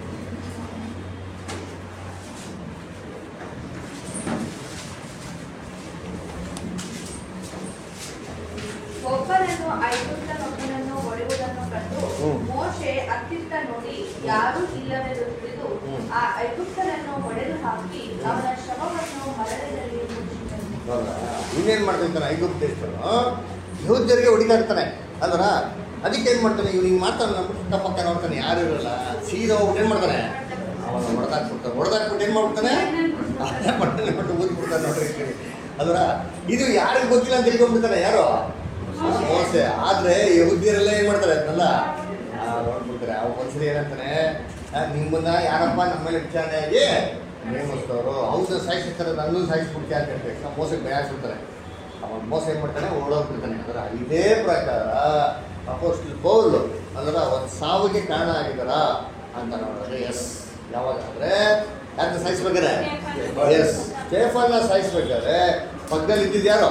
ಒಬ್ಬನನ್ನು ಐಗುಪ್ತನೊಬ್ಬನನ್ನು ಹೊಡೆಯುವುದನ್ನು ಕಂಡು ಹ್ಮ್. ಮೋಶೆ ಅತ್ತಿತ್ತ ನೋಡಿ ಯಾರೂ ಇಲ್ಲವೆಂದು ತಿಳಿದು ಹ್ಮ್. ಆ ಐಗುಪ್ತನನ್ನು ಹೊಡೆದು ಹಾಕಿ ಅವನ ಶವವನ್ನು ಮರಳಿನಲ್ಲಿ ಮುಚ್ಚಿದನು ನೋಡ್ರಾ? ಇನ್ನೇನ್ ಮಾಡ್ತಿರ್ತಾನೆ ಐಗುಪ್ತ ದೇಶದವನು ಯಹೂದ್ಯರಿಗೆ ಹೊಡಿತಾ ಇರ್ತಾನೆ ಅಲ್ವರ ಅದಕ್ಕೆ ಏನ್ ಮಾಡ್ತಾನೆ ಇವ್ನು ಹಿಂಗ್ ಮಾಡ್ತಾನೆ ಅಂದ್ಬಿಟ್ಟು ಅಕ್ಕ ಪಕ್ಕ ನೋಡ್ತಾನೆ ಯಾರು ಇರಲ್ಲ ಸೀದಾ ಹೋಗ್ಬಿಟ್ಟು ಏನ್ ಮಾಡ್ತಾನೆ ಅವನು ಹೊಡೆದಾಕ್ಬಿಡ್ತಾನೆ ಹೊಡೆದಾಕ್ಬಿಟ್ಟು ಏನ್ ಮಾಡ್ಬಿಡ್ತಾನೆ ಅದೇ ಮಾಡ್ತಾನೆ ಬಿಟ್ಟು ಊದ್ಬಿಡ್ತಾನೆ ನೋಡ್ರಿ ಈ ಕಡೆ. ಅಲ್ವರ ಇದು ಯಾರಿಗೆ ಗೊತ್ತಿಲ್ಲ ಅಂತ ತಿಳ್ಕೊಂಡ್ಬಿಡ್ತಾನೆ ಯಾರು ಮೋಸೆ ಆದ್ರೆ ಯಹೂದ್ಯರೆಲ್ಲ ಏನ್ ಮಾಡ್ತಾರೆ ಅದನ್ನೆಲ್ಲ ಆ, ನೋಡ್ಬಿಡ್ತಾರೆ ಅವ್ ಒಂದ್ಸರಿ ಏನಂತಾನೆ ಆ, ನಿಮ್ಮನ್ನ ಯಾರಪ್ಪ ನಮ್ಮ ಮೇಲೆ ವಿಚಾರಣೆಯಾಗಿ ನೇಮಿಸ್ತವ್ರು ಅವ್ರನ್ನ ಸಾಯಿಸಿರ್ತಾರೆ ನನ್ನೂ ಸಾಯಿಸ್ಬಿಡ್ತೀಯ ಅಂತ ಹೇಳ್ತಾರೆ ನಮ್ಮ ಮೋಸಕ್ಕೆ ಭಯ ಆಗ್ಬಿಡ್ತಾರೆ ಅವನ್ ಮೋಸ ಏನ್ ಮಾಡ್ತಾನೆ ಓಡೋಗ್ಬಿಡ್ತಾನೆ ಅದರ ಇದೇ ಪ್ರಕಾರ ಅಪೋಸ್ಟಲ್ ಪೌಲ್ ಅದರ ಒಂದು ಸಾವಿಗೆ ಕಾರಣ ಆಗಿದಾರ ಅಂತ ನೋಡಿದ್ರೆ ಎಸ್ ಯಾವಾಗ ಅಂದ್ರೆ ಯಾರನ್ನ ಸಾಯಿಸ್ಬೇಕಾದ್ರೆ ಎಸ್ ಸ್ಟೇಫನ್ನ ಸಾಯಿಸ್ಬೇಕಾದ್ರೆ ಪಕ್ಕದಲ್ಲಿ ಇದ್ದಿದ್ದು ಯಾರು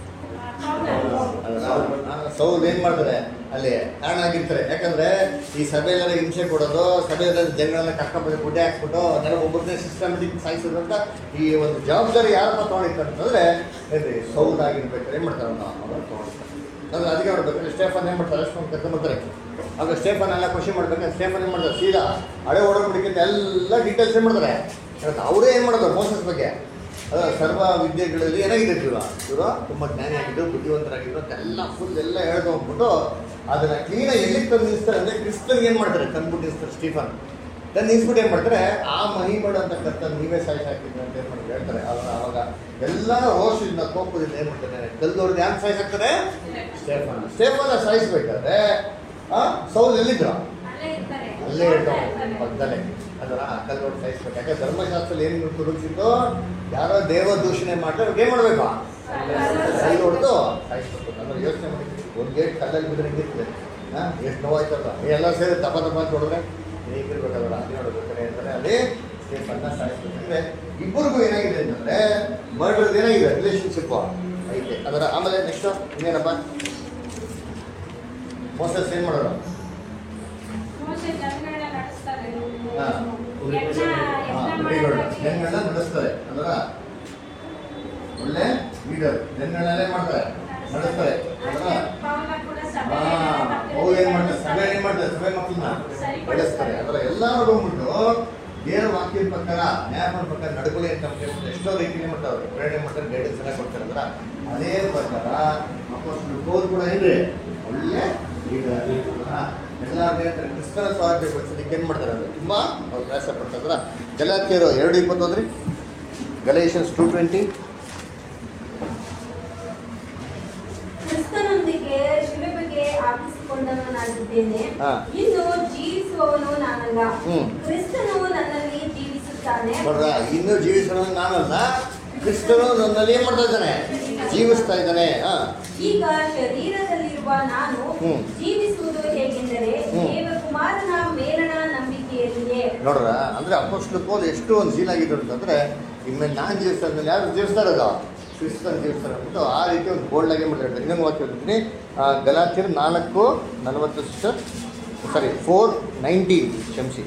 ಸೌಲ್ ಏನ್ ಮಾಡ್ತಾರೆ ಅಲ್ಲಿ ಕಾರಣ ಆಗಿರ್ತಾರೆ ಯಾಕಂದ್ರೆ ಈ ಸಭೆಯಲ್ಲೆಲ್ಲ ಹಿಂಸೆ ಕೊಡೋದು ಸಭೆಯಲ್ಲಿ ಜನಗಳನ್ನ ಕರ್ಕೊಂಡ್ಬಂದು ಗುಡ್ಡೆ ಹಾಕ್ಬಿಟ್ಟು ಅದನ್ನ ಒಬ್ಬರನ್ನೇ ಸಿಸ್ಟಮೆಟಿಕ್ ಸಾಯಿಸೋದು ಅಂತ ಈ ಒಂದು ಜವಾಬ್ದಾರಿ ಯಾರನ್ನ ತೊಗೊಂಡಿರ್ತಾರೆ ಅಂತಂದ್ರೆ ಏನ್ರಿ ಸೌಲ್ ಆಗಿರ್ಬೇಕಾದ್ರೆ ಏನ್ ಮಾಡ್ತಾರೆ ಅವ್ನ ಅವ್ರು ತೊಗೊಂಡಿರ್ತಾರೆ ಅಂದ್ರೆ ಅದಕ್ಕೆ ನೋಡ್ಬೇಕಾದ್ರೆ ಸ್ಟೇಫನ್ ಏನ್ ಮಾಡ್ತಾರೆ ಅಷ್ಟು ಕರ್ಕೊಂಡ್ಬರ್ತಾರೆ ಆಗ ಸ್ಟೇಫನ್ ಎಲ್ಲ ಖುಷಿ ಮಾಡ್ಬೇಕಾದ್ರೆ ಸ್ಟೇಫನ್ ಏನ್ ಮಾಡ್ತಾರೆ ಸೀದಾ ಹಳೆ ಓಡೋಗ್ಬಿಡಿಕ್ಕಿಂತ ಎಲ್ಲ ಡೀಟೇಲ್ಸ್ ಏನ್ ಮಾಡ್ತಾರೆ ಹೇಳ್ತಾರೆ ಅವರೇ ಏನ್ ಮಾಡೋದು ಮೋಸಸ್ ಬಗ್ಗೆ ಅದ ಸರ್ವ ವಿದ್ಯೆಗಳಲ್ಲಿ ಏನಾಗಿದೆ ಇವರು ಇವರು ತುಂಬ ಜ್ಞಾನಿ ಆಗಿದ್ರು ಬುದ್ಧಿವಂತರಾಗಿದ್ರು ಅಂತ ಎಲ್ಲ ಫುಲ್ ಎಲ್ಲ ಹೇಳ್ದು ಹೋಗ್ಬಿಟ್ಟು ಅದನ್ನ ಕ್ಲೀನಾಗಿ ಎಲ್ಲಿ ತಂದು ನಿಲ್ಲಿಸ್ತಾರೆ ಅಂದ್ರೆ ಕ್ರಿಸ್ತನ್ಗೆ ಏನು ಮಾಡ್ತಾರೆ ತಂದ್ಬಿಟ್ಟು ನಿಲ್ಲಿಸ್ತಾರೆ ಸ್ಟೀಫನ್ ತಂದು ನಿಲ್ಲಿಸ್ಬಿಟ್ಟು ಏನು ಮಾಡ್ತಾರೆ ಆ ಮಹಿಮಡ ಅಂತ ಕರ್ತನ್ ನೀವೇ ಸಾಯಿಸಿ ಹಾಕಿದ್ರು ಅಂತ ಏನು ಮಾಡ್ತಾರೆ ಹೇಳ್ತಾರೆ ಅವಾಗ ಅವಾಗ ಎಲ್ಲ ರೋಷದಿಂದ ಕೋಪದಿಂದ ಏನು ಮಾಡ್ತಾರೆ ಕಲ್ದವ್ರದ್ದು ಯಾರು ಸಾಯಿಸಾಕ್ತಾರೆ ಸ್ಟೇಫನ್ ಸ್ಟೇಫನ್ ಸಾಯಿಸ್ಬೇಕಾದ್ರೆ ಆ ಸೌಲ್ ಎಲ್ಲಿದ್ರು ಅಲ್ಲೇ ಇರ್ತಾರೆ ಅಲ್ಲೇ ನೋಡ್ತಾ ಇರ್ತಾರೆ ಇರ್ತಾರೆ. ಪಕ್ಕದಲ್ಲೇ ಅದರ ಕಲ್ಲೋಡ್ ಸಾಯಿಸ್ಬೇಕು ಯಾಕಂದ್ರೆ ಧರ್ಮಶಾಸ್ತ್ರದಲ್ಲಿ ಏನು ಕುರುಚಿದ್ದು ಯಾರೋ ದೇವ ದೂಷಣೆ ಮಾಡಿದ್ರೆ ಅವ್ರಿಗೆ ಏನು ಮಾಡಬೇಕು ಕಲ್ಲು ಹೊಡೆದು ಸಾಯಿಸ್ಬೇಕು ಅಂದ್ರೆ ಯೋಚನೆ ಮಾಡಿ ಒಂದು ಗೇಟ್ ಕಲ್ಲಲ್ಲಿ ಬಿದ್ರೆ ಹೆಂಗಿರ್ತದೆ ಹಾಂ ಎಷ್ಟು ನೋವಾಯ್ತಲ್ಲ ಎಲ್ಲ ಸೇರಿ ತಪ ತಪ ಅಂತ ಹೊಡೆದ್ರೆ ಹೇಗಿರ್ಬೇಕಲ್ಲ ಅಲ್ಲಿ ನೋಡ್ಬೇಕಾದ್ರೆ ಅಂತಾರೆ ಅಲ್ಲಿ ಸ್ಟೇಫನ್ನ ಸಾಯಿಸ್ಬೇಕಂದ್ರೆ ಇಬ್ಬರಿಗೂ ಏನಾಗಿದೆ ಅಂತಂದ್ರೆ ಮರ್ಡರ್ ಏನಾಗಿದೆ ರಿಲೇಶನ್ಶಿಪ್ ಐತೆ ಅದರ ಆಮೇಲೆ ನೆಕ್ಸ್ಟ್ ಇನ್ನೇನಪ್ಪ ಮೋಸಸ್ ಏನು ಮಾಡೋರು ಮೋಶೆ ಜನಗಳನ್ನ ನಡೆಸ್ತಾರೆ ಹಾ. ಯಜ್ಞ ಯಜ್ಞ ಮಾಡೋದಾಗ್ಲಿ. ಜನಗಳನ್ನ ನಡೆಸ್ತಾರೆ ಅದರ ಒಳ್ಳೆ ಲೀಡರ್ ಜನಗಳನ್ನೇ ಮಾಡ್ತಾರೆ ನಡೆಸ್ತಾರೆ ಅದರ ಅಷ್ಟೇ ಪೌಲ ಕೂಡ ಹಾ ಸಭೆಯಲ್ಲಿ ಅವ್ರು ಏನ್ ಮಾಡ್ತಾರೆ ಸಭೆ ಏನ್ ಮಾಡ್ತಾರೆ ಸಭೆ ಮಕ್ಕಳನ್ನ ಬೆಳೆಸ್ತಾರೆ ಅದರ ಎಲ್ಲರೂ ಹೋಗ್ಬಿಟ್ಟು ದೇವರ ವಾಕ್ಯದ ಪ್ರಕಾರ ನ್ಯಾಯಪದ ಪ್ರಕಾರ ನಡ್ಕೊಳ್ಳಿ ಅಂತ ಹೇಳ್ಬಿಟ್ಟು ಎಷ್ಟೋ ರೀತಿಯಲ್ಲಿ ಮಾಡ್ತಾರೆ ಅವ್ರು ಪ್ರೇರಣೆ ಮಾಡ್ತಾರೆ ಗೈಡೆನ್ಸ್ ಎಲ್ಲ ಕೊಡ್ತಾರೆ ಅದರ ಅದೇ ಪ್ರಕಾರ ಅಪ್ಪೋಸ್ಟಲ್ ಪೌಲ್ ಕೂಡ ಏನ್ರಿ ಒಳ್ಳೆ ಲೀಡರ್ ಎಲ್ಲರಿಗೆ ಕ್ರಿಸ್ತನ ಸ್ವಾರ್ಥ ಬೆಳೆಸಲಿಕ್ಕೆ ಏನು ಮಾಡ್ತಾರೆ ಅದು ತುಂಬ ಅವ್ರು ಪ್ರಯಾಸ ಪಡ್ತಾರೆ ಗಲಾತಿಯರು ಎರಡು ಇಪ್ಪತ್ತೊಂದ್ರಿ ಗಲೇಷನ್ಸ್ ಟೂ ಟ್ವೆಂಟಿ ಲೋಕಕ್ಕೆ ಶಿಲುಬೆಗೆ ಹಾಕಿಸಿಕೊಂಡವನಾಗಿದ್ದೇನೆ ಹಾ. ಇನ್ನು ಜೀವಿಸುವವನು ನಾನಲ್ಲ ಹ್ಮ್. ಕ್ರಿಸ್ತನು ನನ್ನಲ್ಲಿ ಜೀವಿಸುತ್ತಾನೆ ನೋಡ್ರ ಇನ್ನು ಜೀವಿಸೋಣ ನಾನಲ್ಲ ಕ್ರಿಸ್ತನು ನನ್ನಲ್ಲಿ ಏನ್ ಮಾಡ್ತಾ ಇದ್ದಾನೆ ಜೀವಿಸ್ತಾ ಇದ್ದಾನೆ ಹಾ ಈಗ ಶರೀರದಲ್ಲಿರುವ ನಾನು ಹ್ಮ್. ಜೀವಿಸುವುದು ಹೇಗೆಂದರೆ ಹ್ಮ್. ದೇವಕುಮಾರನ ಮೇಲಣ ನಂಬಿಕೆಯಲ್ಲಿಯೇ ನೋಡ್ರ ಅಂದ್ರೆ ಅಪೋಸ್ಟ್ಲ ಪೌಲ್ ಎಷ್ಟು ಒಂದು ಸೀನ್ ಆಗಿದ್ರು ಅಂತಂದ್ರೆ ಇನ್ಮೇಲೆ ನಾನು ಜೀವಿಸ್ತಾ ಇದ್ಮೇಲೆ ಯಾರು ಜೀವಿಸ್ತಾ ಇರೋದು ಕ್ರಿಸ್ತನ್ ಜೀವಿಸ್ತಾರೆ ಅಂದ್ಬಿಟ್ಟು ಆ ರೀತಿ ಒಂದು ಬೋಲ್ಡ್ ಆಗಿ ಮಾಡಿರ್ತಾರೆ ಇನ್ನೊಂದು ವಾಕ್ಯ ಹೇಳ್ತೀನಿ ಗಲಾತಿರ್ ನಾಲ್ಕು ನಲವತ್ತು ಸಾರಿ ಫೋರ್ ನೈನ್ಟೀನ್ ಕ್ಷಮಿಸಿ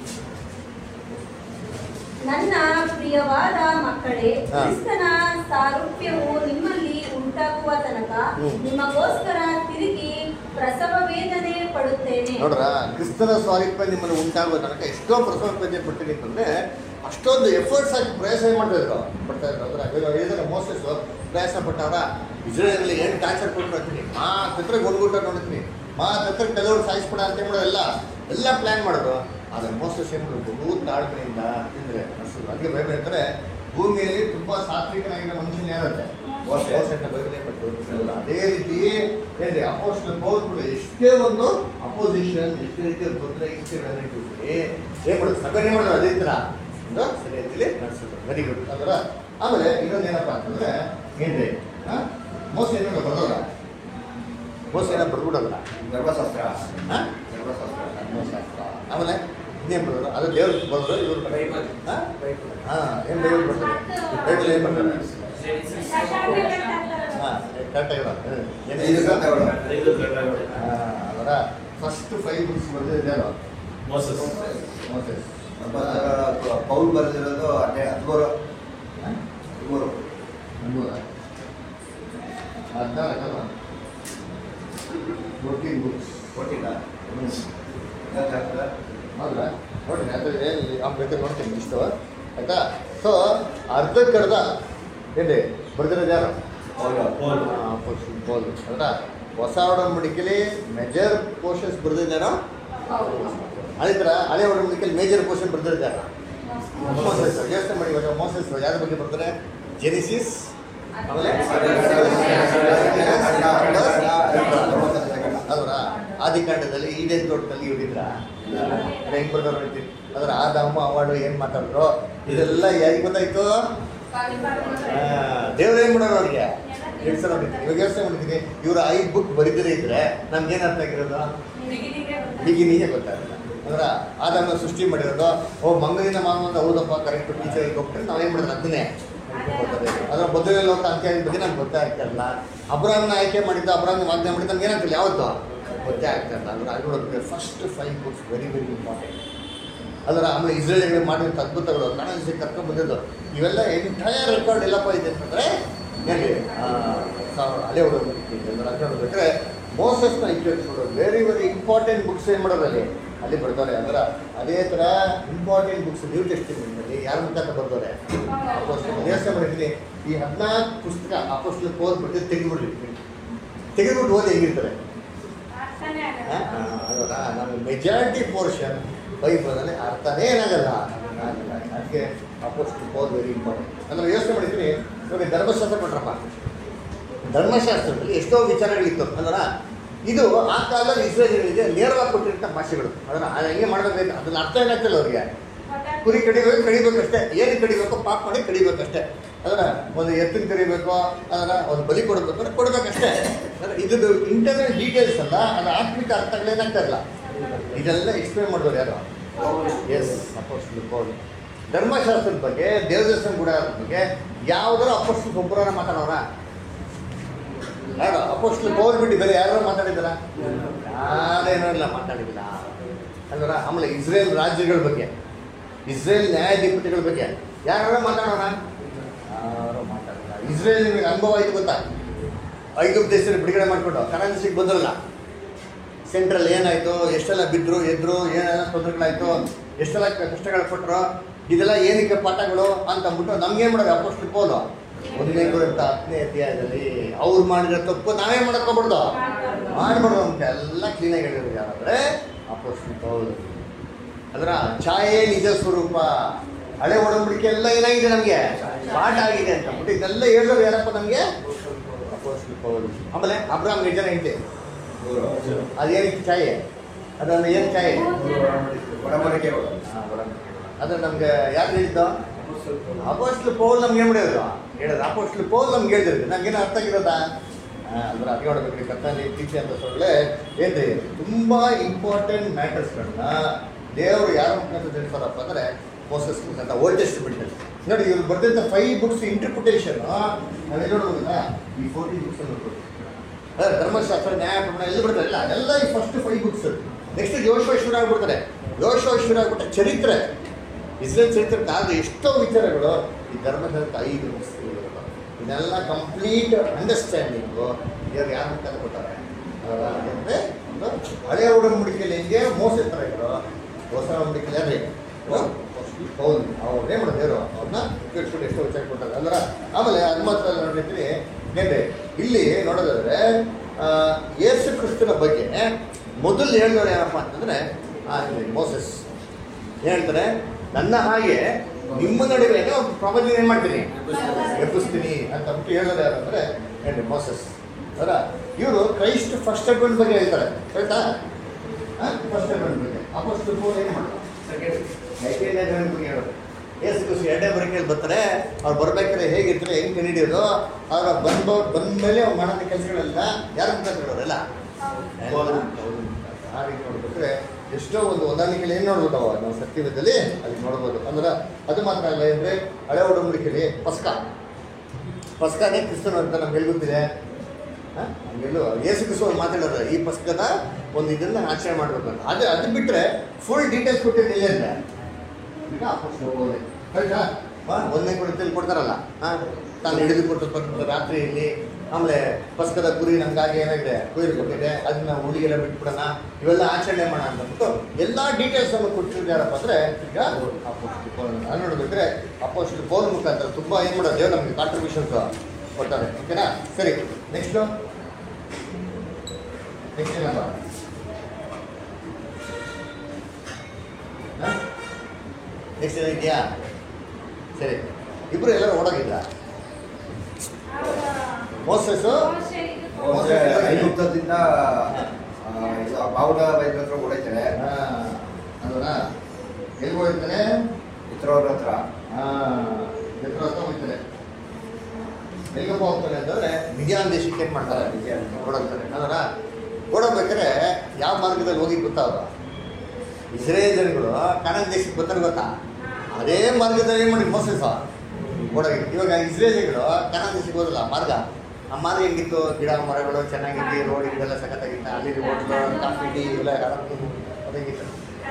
ನನ್ನ ಪ್ರಿಯವಾದ ಮಕ್ಕಳೇ ಹಾ. ಕ್ರಿಸ್ತನ ಸಾರೂಪ್ಯವು ನಿಮ್ಮಲ್ಲಿ ಉಂಟಾಗುವ ತನಕ ಹ್ಮ್. ನಿಮಗೋಸ್ಕರ ತಿರುಗಿ ಪ್ರಸವ ವೇದನೆ ಪಡುತ್ತೇನೆ ನೋಡ್ರ ಕ್ರಿಸ್ತನ ಸ್ವಾರೂಪ್ಯ ನಿಮ್ಮನ್ನು ಉಂಟಾಗುವ ತನಕ ಎಷ್ಟೋ ಪ್ರಸವ ಪದ್ಯ ಪಟ್ಟಿನಿ ಅಂತಂದ್ರೆ ಅಷ್ಟೊಂದು ಎಫರ್ಟ್ಸ್ ಹಾಕಿ ಪ್ರಯಾಸ ಏನ್ ಮಾಡ್ತಾ ಇದ್ರು ಪಡ್ತಾ ಇದ್ರು ಅಂದ್ರೆ ಇವಾಗ ಹೇಳಿದ್ರೆ ಮೋಸಸ್ ಪ್ರಯಾಸ ಪಟ್ಟವ್ರ ಇಸ್ರೇಲಲ್ಲಿ ಏನು ಟಾರ್ಚರ್ ಕೊಟ್ಟು ಅಂತೀನಿ ಮಾ ಹತ್ರ ಗೊಂಡ್ಗುಟ್ಟ ನೋಡ್ತೀನಿ ಮಾ ಹತ್ರ ಕೆಲವರು ಸಾಯಿಸ್ಬಿಡ ಅಂತ ಮಾಡೋದೆಲ್ಲ ಎಲ್ಲ ಪ್ಲಾನ್ ಮಾಡಿದ್ರು ಆದ್ರೆ ಮೋಸಸ್ ಏನು ಮಾಡೋದು ಬಹು ತಾಳ್ಮೆಯಿಂದ ತಿಂದ್ರೆ ಅಷ್ಟು ಅದಕ್ಕೆ ಬೈಬಲ್ ಹೇಳ್ತಾರೆ ಭೂಮಿಯಲ್ಲಿ ತುಂಬಾ ಸಾತ್ವಿಕನಾಗಿರೋ ಮನುಷ್ಯನ ಯಾರಂತೆ ಮೋಸೆ. ಮೋಸೆನ ಬೈಬಲ್ ಪಟ್ಟು ಅದೇ ರೀತಿ ಏನ್ರಿ ಅಪೋಸ್ಟಲ್ ಪೌಲ್ ಎಷ್ಟೇ ಒಂದು ಅಪೋಸಿಷನ್ ಎಷ್ಟೇ ರೀತಿಯ ತೊಂದರೆ ಇಷ್ಟೇ ಏನ್ ಮಾಡೋದು ಸಭೆ ಮಾಡೋದು ಅದೇ ತರ ಒಂದು ಸರಿ ರೀತಿಲಿ ನಡೆಸೋದು ವೆರಿ ಗುಡ್ ಅದರ ಆಮೇಲೆ ಇನ್ನೊಂದು ಏನಪ್ಪ ಅಂತಂದ್ರೆ ಏನ್ರಿ ಹಾ? ಮೋಸ ಏನೋ ಬರ್ದೋಲ್ಲ ಮೋಸ ಏನೋ ಬರ್ಬಿಡೋಲ್ಲ ಧರ್ಮಶಾಸ್ತ್ರ ಹಾ? ಧರ್ಮಶಾಸ್ತ್ರ ಧರ್ಮಶಾಸ್ತ್ರ. ಆಮೇಲೆ ಇನ್ನೇನ್ ಬರೋದು ಅದು ದೇವ್ರ ಬರೋದು ಇವ್ರು ಬೈಬಲ್. ಹಾ ಹಾ ಏನ್ ಬೈಬಲ್ ಬರ್ತಾರೆ ಬೈಬಲ್ ಏನ್ ಬರ್ತಾರೆ ಹಾ ಕರೆಕ್ಟಾಗಿರೋ ಐದು ಗ್ರಂಥಗಳು. ಐದು ಗ್ರಂಥಗಳು. ಅವರ ಫಸ್ಟ್ ಫೈವ್ ಬುಕ್ಸ್ ಬಂದಿದೆ ಯಾರು ಮೋಸಸ್ ಮೋಸೆಸ್ ಧರ್ಮಶಾಸ್ತ್ರ ಪೌಲ್ ಬರೆದಿರೋದು ಹನ್ನೆ ಹದಿಮೂರು ಹದಿಮೂರು ಹದಿನಾಲ್ಕಲ್ಲ ಫೋರ್ಟೀನ್ ಬುಕ್ಸ್ ಕೊಟ್ಟಿಲ್ಲ ಹ್ಞೂ ಧರ್ಮಶಾಸ್ತ್ರ ಹೌದಾ ನೋಡಿ ಅದು ಏನು ಅವ್ನು ಬೇಕಾದ್ರೆ ನೋಡ್ತೀನಿ ಇಷ್ಟು ಆಯ್ತಾ ಸೊ ಅರ್ಧಕ್ಕೆ ಅರ್ಧ ಏನ್ರಿ ಬರ್ದಿರೋದು ಯಾರು ಪೌಲು. ಪೌಲ್. ಪೋಲ್ ಹೌದಾ ಹೊಸ ಒಡಂಬಡಿಕೆಲಿ ಮೆಜರ್ ಪೋರ್ಷನ್ಸ್ ಬರ್ದಿದ್ದಾರೋ ಅದೇ ಥರ ಹಳೆ ಒಡಂಬಡಿಕೆಲಿ ಮೇಜರ್ ಪೋರ್ಷನ್ ಬರ್ದಿದ್ದಾರೆ ಮೋಸಸ್ ಯೋಚನೆ ಮಾಡಿ ಇವಾಗ ಮೋಸಸ್ ಯಾರ ಬಗ್ಗೆ ಬರ್ತಾರೆ ಜೆನಿಸಿಸ್ ಆಮೇಲೆ ಅದರ ಆದಿಕಾಂಡದಲ್ಲಿ ಈಡೇನ್ ತೋಟದಲ್ಲಿ ಹಿಡಿದ್ರ ಹೆಂಗ್ ಬರ್ತಾರೆ ಹೇಳ್ತೀನಿ ಅದರ ಆದಾಮ ಅವಾರ್ಡು ಏನ್ ಮಾತಾಡಿದ್ರು ಇದೆಲ್ಲ ಯಾರಿಗೆ ಗೊತ್ತಾಯ್ತು ದೇವ್ರು ಏನ್ ಮಾಡೋರು ಅವ್ರಿಗೆ ಹೇಳ್ಸೋ ಇವಾಗ ಯೋಚನೆ ಮಾಡಿದ್ದೀನಿ ಇವ್ರು ಐದು ಬುಕ್ ಬರೀದಿರೇ ಇದ್ರೆ ನಮ್ಗೆ ಏನ್ ಅರ್ಥ ಆಗಿರೋದು ಬಿಗಿನಿಗೆ ಗೊತ್ತಾಗಲ್ಲ ಅಂದ್ರೆ ಆದಾಮ ಸೃಷ್ಟಿ ಮಾಡಿರೋದು ಓ ಮಂಗನಿನ ಮಾನವಂತ ಹೌದಪ್ಪ ಕರೆಕ್ಟ್ ಟೀಚರ್ ಹೋಗ್ತಾರೆ ನಾವೇನ್ ಮಾಡಿದ್ರೆ ಅದನ್ನೇ ಗೊತ್ತದೆ ಅದರ ಮೊದಲನೇ ಲೋಕ ಅಂತ ಹೇಳಿದ ಬಗ್ಗೆ ನಮ್ಗೆ ಗೊತ್ತಾಗ್ತಿರಲ್ಲ ಅಬ್ರಾಮ್ನ ಆಯ್ಕೆ ಮಾಡಿದ್ದು ಅಬ್ರಾಮ್ನ ವಾಗ್ದಾನ ಮಾಡಿದ್ದು ನಮ್ಗೆ ಏನಾಗ್ತಿಲ್ಲ ಯಾವತ್ತು ಗೊತ್ತೇ ಆಗ್ತಿರಲ್ಲ ಅಂದ್ರೆ ಅದು first five books very very important ಅದರ ಆಮೇಲೆ ಇಸ್ರೇಲ್ಗಳು ಮಾಡಿದಂಥ ಅದ್ಭುತಗಳು ಕಾಣಿಸಿ ಕರ್ಕೊಂಡು ಬಂದಿದ್ದು ಇವೆಲ್ಲ ಎಂಟೈರ್ ರೆಕಾರ್ಡ್ ಎಲ್ಲಪ್ಪ ಇದೆ ಅಂತಂದ್ರೆ ಹೇಗೆ ಹಳೆ ಹುಡುಗರು ಬೇಕಾದ್ರೆ ಮೋಸಸ್ನ ಇಟ್ಟಿರ್ಸ್ಕೊಂಡು ವೆರಿ ವೆರಿ ಇಂಪಾರ್ಟೆಂಟ್ ಬುಕ್ಸ್ ಏನು ಮಾಡೋದು ಅಲ್ಲಿ ಅಲ್ಲಿ ಬರ್ತಾರೆ ಅಂದ್ರೆ ಅದೇ ಥರ ಇಂಪಾರ್ಟೆಂಟ್ ಬುಕ್ಸ್ ನ್ಯೂ ಟೆಸ್ಟಿಮೆಂಟ್ನಲ್ಲಿ ಯಾರ ಮುಖಾಂತರ ಬರ್ತಾರೆ ಯೋಚನೆ ಮಾಡಿದ್ದೀನಿ ಈ ಹದಿನಾಲ್ಕು ಪುಸ್ತಕ ಅಪೋಸ್ಟಲ್ ಓದ್ಬಿಟ್ಟು ತೆಗೆದ್ಬಿಡ್ಲಿ ತೆಗೆದ್ಬಿಟ್ಟು ಓದಿ ಹೆಂಗಿರ್ತಾರೆ ಆ, ಆ, ಅಲ್ವಲ್ಲ ನಮ್ಮ ಮೆಜಾರಿಟಿ ಪೋರ್ಷನ್ ಬೈಬಲಲ್ಲಿ ಅರ್ಥನೇ ಏನಾಗಲ್ಲ ಆಗಲ್ಲ. ಅದಕ್ಕೆ ಅಪೋಸ್ಟ್ ಪೋರ್ ವೆರಿ ಇಂಪಾರ್ಟೆಂಟ್ ಅಂದ್ರೆ ಯೋಚನೆ ಮಾಡಿದ್ದೀನಿ ನೋಡಿ ಧರ್ಮಶಾಸ್ತ್ರ ಕೊಟ್ರಪ್ಪ ಧರ್ಮಶಾಸ್ತ್ರದಲ್ಲಿ ಎಷ್ಟೋ ವಿಚಾರಗಳಿತ್ತು ಅಲ್ವಲ್ಲ ಇದು ಆ ಕಾಲದಲ್ಲಿ ಇಸ್ರೇಲಿಗೆ ನೇರವಾಗಿ ಕೊಟ್ಟಿರಂಥ ಭಾಷೆಗಳು ಅದನ್ನ ಅದು ಹೆಂಗೆ ಮಾಡಬೇಕು ಅದನ್ನ ಅರ್ಥ ಏನಾಗ್ತಿಲ್ಲ ಅವ್ರಿಗೆ ಕುರಿ ಕಡಿಬೇಕು ಕಡಿಬೇಕಷ್ಟೇ ಏನು ಕಡಿಬೇಕು ಪಾಪ ಮಾಡಿ ಕಡಿಬೇಕಷ್ಟೇ ಅದರ ಒಂದು ಎತ್ತಿನ ಕರಿಬೇಕು ಅದರ ಒಂದು ಬಲಿ ಕೊಡಬೇಕು ಅಂದ್ರೆ ಕೊಡ್ಬೇಕಷ್ಟೇ ಅಂದ್ರೆ ಇದ್ರದ್ದು ಇಂಟರ್ನಲ್ ಡೀಟೇಲ್ಸ್ ಅಲ್ಲ ಅದರ ಆತ್ಮಿಕ ಅರ್ಥಗಳೇನಾಗ್ತಾ ಇಲ್ಲ ಇದೆಲ್ಲ ಎಕ್ಸ್ಪ್ಲೇನ್ ಮಾಡಿದವ್ರು ಯಾರು ಎಸ್ ಅಪೋಸ್ಟಲ್ ಪೌಲ್ ಧರ್ಮಶಾಸ್ತ್ರದ ಬಗ್ಗೆ ದೇವದರ್ಶನ ಕೂಡ ಬಗ್ಗೆ ಯಾವ್ದಾರು ಅಪೋಸ್ಟಲ್ ಒಬ್ಬರ ಮಾತಾಡೋರ ಯಾರು ಅಪೋಸ್ಟಲ್ ಪೌಲ್ ಬಿಟ್ಟು ಬೇರೆ ಯಾರು ಮಾತಾಡಿದಾರ ಯಾರೇನೂ ಇಲ್ಲ ಮಾತಾಡಿಲ್ಲ ಅಲ್ವರ ಆಮೇಲೆ ಇಸ್ರೇಲ್ ರಾಜ್ಯಗಳ ಬಗ್ಗೆ ಇಸ್ರೇಲ್ ನ್ಯಾಯಾಧಿಪತಿಗಳ ಬಗ್ಗೆ ಯಾರು ಮಾತಾಡೋಣ ಯಾರು ಮಾತಾಡಲ್ಲ ಇಸ್ರೇಲ್ ನಿಮಗೆ ಅನುಭವ ಆಯ್ತು ಗೊತ್ತಾ ಐದು ದೇಶದಲ್ಲಿ ಬಿಡುಗಡೆ ಮಾಡಿಕೊಂಡು ಕರೆನ್ಸಿಗೆ ಬಂದ್ರಲ್ಲ ಸೆಂಟ್ರಲ್ ಏನಾಯ್ತು ಎಷ್ಟೆಲ್ಲ ಬಿದ್ರು ಎದ್ರು ಏನೆಲ್ಲ ತೊಂದರೆಗಳಾಯ್ತು ಎಷ್ಟೆಲ್ಲ ಕ- ಕಷ್ಟಗಳು ಕೊಟ್ಟರು ಇದೆಲ್ಲ ಏನಕ್ಕೆ ಪಾಠಗಳು ಅಂತ ಅಂದ್ಬಿಟ್ಟು ನಮ್ಗೇನು ಮಾಡೋದು ಅಪೋಸ್ಟ್ ಪೋಲು ಒಂದನೇ ಗುರುತ ಹತ್ತನೇ ಅಧ್ಯಾಯದಲ್ಲಿ ಅವ್ರು ಮಾಡಿರೋ ತಪ್ಪು ನಾವೇ ಮಾಡ್ಕೊಬಿಡ್ದು ಮಾಡ್ಬಾರ್ದು ಅಂತ ಎಲ್ಲ ಕ್ಲೀನಾಗಿ ಹೇಳಿದ್ರು ಯಾರಂದ್ರೆ ಅಪೋಸ್ಟ್ ಪೌಲು ಅದರ ಛಾಯೆ ನಿಜ ಸ್ವರೂಪ ಹಳೆ ಒಡಂಬಡಿಕೆ ಎಲ್ಲ ಏನಾಗಿದೆ ನಮಗೆ ಪಾಠ ಆಗಿದೆ ಅಂತ ಅಂದ್ಬಿಟ್ಟು ಇದೆಲ್ಲ ಹೇಳೋರು ಯಾರಪ್ಪ ನಮಗೆ ಅಪೋಸ್ಟಲ್ ಪೌಲು ಆಮೇಲೆ ಅಬ್ರಾಮ್ ನಿಜನ ಹೆಂಡತಿ ಮೂರು ಅದೇನಕ್ಕೆ ಛಾಯೆ ಅದನ್ನು ಏನು ಛಾಯೆ ಒಡಂಬಡಿಕೆಗಳು ಹಾ, ಒಡಂಬಡಿಕೆ. ಅದು ನಮ್ಗೆ ಯಾರು ಹೇಳಿದ್ದು ಅಪೋಸ್ಟ್ಲು ಪೌಲ್ ನಮ್ಗೆ ಏನು ಮಾಡಿದ್ರು ಹೇಳಿದ್ರು ಅಪೋಸ್ಟ್ಲು ಪೌಲ್ ನಮ್ಗೆ ಹೇಳಿದ್ರು ನಮ್ಗೇನು ಅರ್ಥ ಆಗಿರೋದಾ ಅಂದ್ರೆ ಅದು ನೋಡ್ಬೇಕ್ರಿ ಕರ್ತನಲ್ಲಿ ಟೀಚೆ ಅಂತ ಸೊಳ್ಳೆ ಏನ್ರಿ ತುಂಬ ಇಂಪಾರ್ಟೆಂಟ್ ಮ್ಯಾಟರ್ಸ್ಗಳನ್ನ ದೇವರು ಯಾರ ಮುಖಾಂತರ ತಿಳಿಸ್ತಾರಪ್ಪ ಅಂದರೆ ಮೋಸಸ್ ಅಂತ ಓಲ್ಡ್ ಟೆಸ್ಟ್ಮೆಂಟ್ ನೋಡಿ ಇವ್ರು ಬರ್ದಂಥ ಫೈವ್ ಬುಕ್ಸ್ ಇಂಟರ್ಪ್ರಿಟೇಷನ್ ನಾವೆಲ್ಲ ನೋಡ್ಬೋದಲ್ಲ ಈ ಫೋರ್ಟಿ ಬುಕ್ಸ್ ನೋಡ್ಬೋದು ಅದೇ ಧರ್ಮಶಾಸ್ತ್ರ ನ್ಯಾಯ ಪ್ರಮಾಣ ಎಲ್ಲ ಬಿಡ್ತಾರೆ ಇಲ್ಲ ಎಲ್ಲ ಈ ಫಸ್ಟ್ ಫೈವ್ ಬುಕ್ಸ್ ನೆಕ್ಸ್ಟ್ ಯೋಶ್ವೇಶ್ವರ ಆಗ್ಬಿಡ್ತಾರೆ ಯೋಶ್ವೇಶ್ವರ ಆಗ್ಬಿಟ್ಟ ಚರಿತ್ರೆ ಇಸ್ರೇಲ್ ಚರಿತ್ರೆ ಆದ ಎಷ್ಟೋ ವಿಚಾರಗಳು ಈ ಧರ್ಮಶಾಸ್ತ್ರ ಐದು ಬುಕ್ಸ್ ಇದೆಲ್ಲ ಕಂಪ್ಲೀಟ್ ಅಂಡರ್ಸ್ಟ್ಯಾಂಡಿಂಗು ಇವ್ರು ಯಾರು ಮುಖಾಂತರ ಕೊಡ್ತಾರೆ ಅಂದರೆ ಒಂದು ಹಳೆಯ ಒಡಂಬಡಿಕೆಯಲ್ಲಿ ಹೆಂಗೆ ಮೋಸ ಥರ ಇದ್ರು ಹೊಸ ಒಡಂಬಡಿಕೆಯಲ್ಲಿ ಯಾರೇ ಹೌದು ಅವ್ರು ಏನು ಮಾಡೋದು ದೇವರು ಅವ್ರನ್ನ ಕೇಳಿಸ್ಕೊಂಡು ಎಷ್ಟೋ ವಿಚಾರ ಕೊಡ್ತಾರೆ ಅಂದ್ರೆ ಆಮೇಲೆ ಅದು ಮಾತ್ರ ಅಲ್ಲ ನೋಡಿರ್ತೀನಿ ಏನ್ರಿ ಇಲ್ಲಿ ನೋಡೋದಾದ್ರೆ ಆ, ಯೇಸು ಕ್ರಿಸ್ತನ ಬಗ್ಗೆ ಮೊದಲು ಹೇಳಿದವರು ಏನಪ್ಪ ಅಂತಂದ್ರೆ ಆ, ಇಲ್ಲಿ ಮೋಸಸ್ ಏನ್ ಹೇಳ್ತಾರೆ ನನ್ನ ಹಾಗೆ ನಿಮ್ಮ ನಡುವೆ ಒಂದು ಪ್ರಪಂಚ ಏನು ಮಾಡ್ತೀನಿ ಎಬ್ಬಿಸ್ತೀನಿ ಅಂತ ಬಿಟ್ಟು ಹೇಳೋದು ಯಾರು ಅಂದರೆ ಏನ್ರಿ ಮೋಸಸ್ ಅದರ ಇವರು ಕ್ರೈಸ್ಟ್ ಫಸ್ಟ್ ಅಡ್ವೆಂಟ್ ಬಗ್ಗೆ ಹೇಳ್ತಾರೆ ಕರೆಕ್ಟಾ ಫಸ್ಟ್ ಅಡ್ವೆಂಟ್ ಬಗ್ಗೆ ಅಪೋಸ್ಟ್ ಫೋನ್ ಏನು ಮಾಡೋದು ಸೆಕೆಂಡ್ ಅಡ್ವೆಂಟ್ ಬಗ್ಗೆ ಹೇಳೋದು ಏಸು ಕ್ರಿಸ್ತು ಎರಡನೇ ಬರಿಕೆಯಲ್ಲಿ ಬರ್ತಾರೆ ಅವ್ರು ಬರ್ಬೇಕಾದ್ರೆ ಹೇಗಿರ್ತಾರೆ ಹೆಂಗೆ ಕಂಡಿಡಿಯೋದು ಅವ್ರ ಬಂದ ಬಂದ್ಮೇಲೆ ಅವ್ರು ಮಾಡೋಂಥ ಕೆಲಸಗಳೆಲ್ಲ ಯಾರು ಅಂತ ಹೇಳೋರಲ್ಲ ಆ ರೀತಿ ನೋಡ್ಬೇಕಾದ್ರೆ ಎಷ್ಟೋ ಒಂದು ಹೊಂದಾಣಿಕೆಯಲ್ಲಿ ಏನು ನೋಡ್ಬೋದು ಅವಾಗ ನಾವು ಸತ್ಯವೇದದಲ್ಲಿ ಅಲ್ಲಿ ನೋಡ್ಬೋದು ಅಂದ್ರೆ ಅದು ಮಾತ್ರ ಅಲ್ಲ ಅಂದರೆ ಹಳೆ ಒಡಂಬಡಿಕೆಯಲ್ಲಿ ಪಸ್ಕ ಪಸ್ಕನೇ ಕ್ರಿಸ್ತನು ಅಂತ ನಮ್ಗೆ ಎಲ್ಲಿ ಗೊತ್ತಿದೆ ಹಾಂ ಹಂಗೆಲ್ಲೂ ಯೇಸು ಕ್ರಿಸ್ತು ಅವ್ರು ಮಾತಾಡೋದು ಈ ಪಸ್ಕದ ಒಂದು ಇದನ್ನು ಆಚರಣೆ ಮಾಡಬೇಕು ಅಂತ ಅದು ಅದು ಬಿಟ್ಟರೆ ಫುಲ್ ಡೀಟೇಲ್ಸ್ ಕೊಟ್ಟಿದ್ದು ಇಲ್ಲ ಅಂದ್ರೆ ಈಗ ಅಪೋಸ್ತಲ ಪೌಲೆ. ಕರೆಕ್ಟಾ ಹಾ, ಒಂದನೇ ಕೊಡುತ್ತಲ್ಲಿ ಕೊಡ್ತಾರಲ್ಲ ಹಾಂ ತಾನು ಹಿಡಿದು ಕೊಟ್ಟು ಬಂದ ರಾತ್ರಿಯಲ್ಲಿ ಆಮೇಲೆ ಪಸ್ಕದ ಕುರಿ ನಮಗಾಗಿ ಏನಾಗಿದೆ ಕುಯ್ದು ಕೊಟ್ಟಿದೆ ಅದನ್ನ ಹುಡುಗಿಯೆಲ್ಲ ಬಿಟ್ಬಿಡೋಣ ಇವೆಲ್ಲ ಆಚರಣೆ ಮಾಡೋಣ ಅಂದ್ಬಿಟ್ಟು ಎಲ್ಲ ಡೀಟೇಲ್ಸ್ ಅನ್ನು ಕೊಟ್ಟಿರೋದು ಯಾರಪ್ಪ ಅಂದರೆ ಈಗ ಅಪೋಸ್ಟಲ್ ಪೌಲ್ ನಾನು ನೋಡ್ಬೇಕ್ರೆ ಅಪೋಸ್ಟಲ್ ಪೌಲ್ ಮುಖಾಂತರ ತುಂಬ ಏನು ಮಾಡೋದು ದೇವ್ರು ನಮಗೆ ಕಾಂಟ್ರಿಬ್ಯೂಷನ್ಸ್ ಕೊಡ್ತಾರೆ ಓಕೆನಾ ಸರಿ ನೆಕ್ಸ್ಟು ನೆಕ್ಸ್ಟ್ ಏನಪ್ಪ ನೆಕ್ಸ್ಟ್ ಇದೆಯಾ ಸರಿ ಇಬ್ರು ಎಲ್ಲರೂ ಓಡೋಗಿಲ್ಲ ಮೋಸಸ್ ಅಂದ್ರೆ ಐಗುಪ್ತದಿಂದ ಆ, ಇದು ಬಾವುಟ ಬೈಲ್ ಹತ್ರ ಓಡೈತಾರೆ ಅದನ್ನ ಎಲ್ಲಿ ಹೋಗ್ತಾನೆ ಇತ್ರವ್ರ ಹತ್ರ ಎತ್ತರ ಹತ್ರ ಹೋಗ್ತಾನೆ ಎಲ್ಲಿಗಪ್ಪ ಹೋಗ್ತಾನೆ ಅಂತಂದ್ರೆ ಮಿಡಿಯಾನ್ ದೇಶಕ್ಕೆ ಏನು ಮಾಡ್ತಾರೆ ಮಿದ್ಯಾನ್. ಓಡೋಗ್ತಾರೆ ಅದರ ಓಡೋಗ್ಬೇಕಾದ್ರೆ ಯಾವ ಮಾರ್ಗದಲ್ಲಿ ಹೋಗಿ ಗೊತ್ತಾವ ಇಸ್ರೇಲ್ ಜನಗಳು ಕನ್ನಡ ದೇಶಕ್ಕೆ ಬರ್ತಾರೆ ಗೊತ್ತಾ ಅದೇ ಮಾರ್ಗದಲ್ಲಿ ಏನು ಮಾಡಿ ಮೋಸ ಓಡೋಗಿ ಇವಾಗ ಇಸ್ರೇಲಿಗಳು ಕನ್ನಡ ದೇಶಕ್ಕೆ ಹೋದಲ್ಲ ಮಾರ್ಗ ಆ ಮಾರ್ಗ ಹೆಂಗಿತ್ತು ಗಿಡ ಮರಗಳು ಚೆನ್ನಾಗಿತ್ತು ರೋಡ್ ಇದೆಲ್ಲ ಸಖತ್ತಾಗಿತ್ತು ಅಲ್ಲಿ ಹೋಟ್ಲು ಕಾಫಿ ಟೀ ಇವೆಲ್ಲ ಆರಾಮ ಅದಂಗಿತ್ತು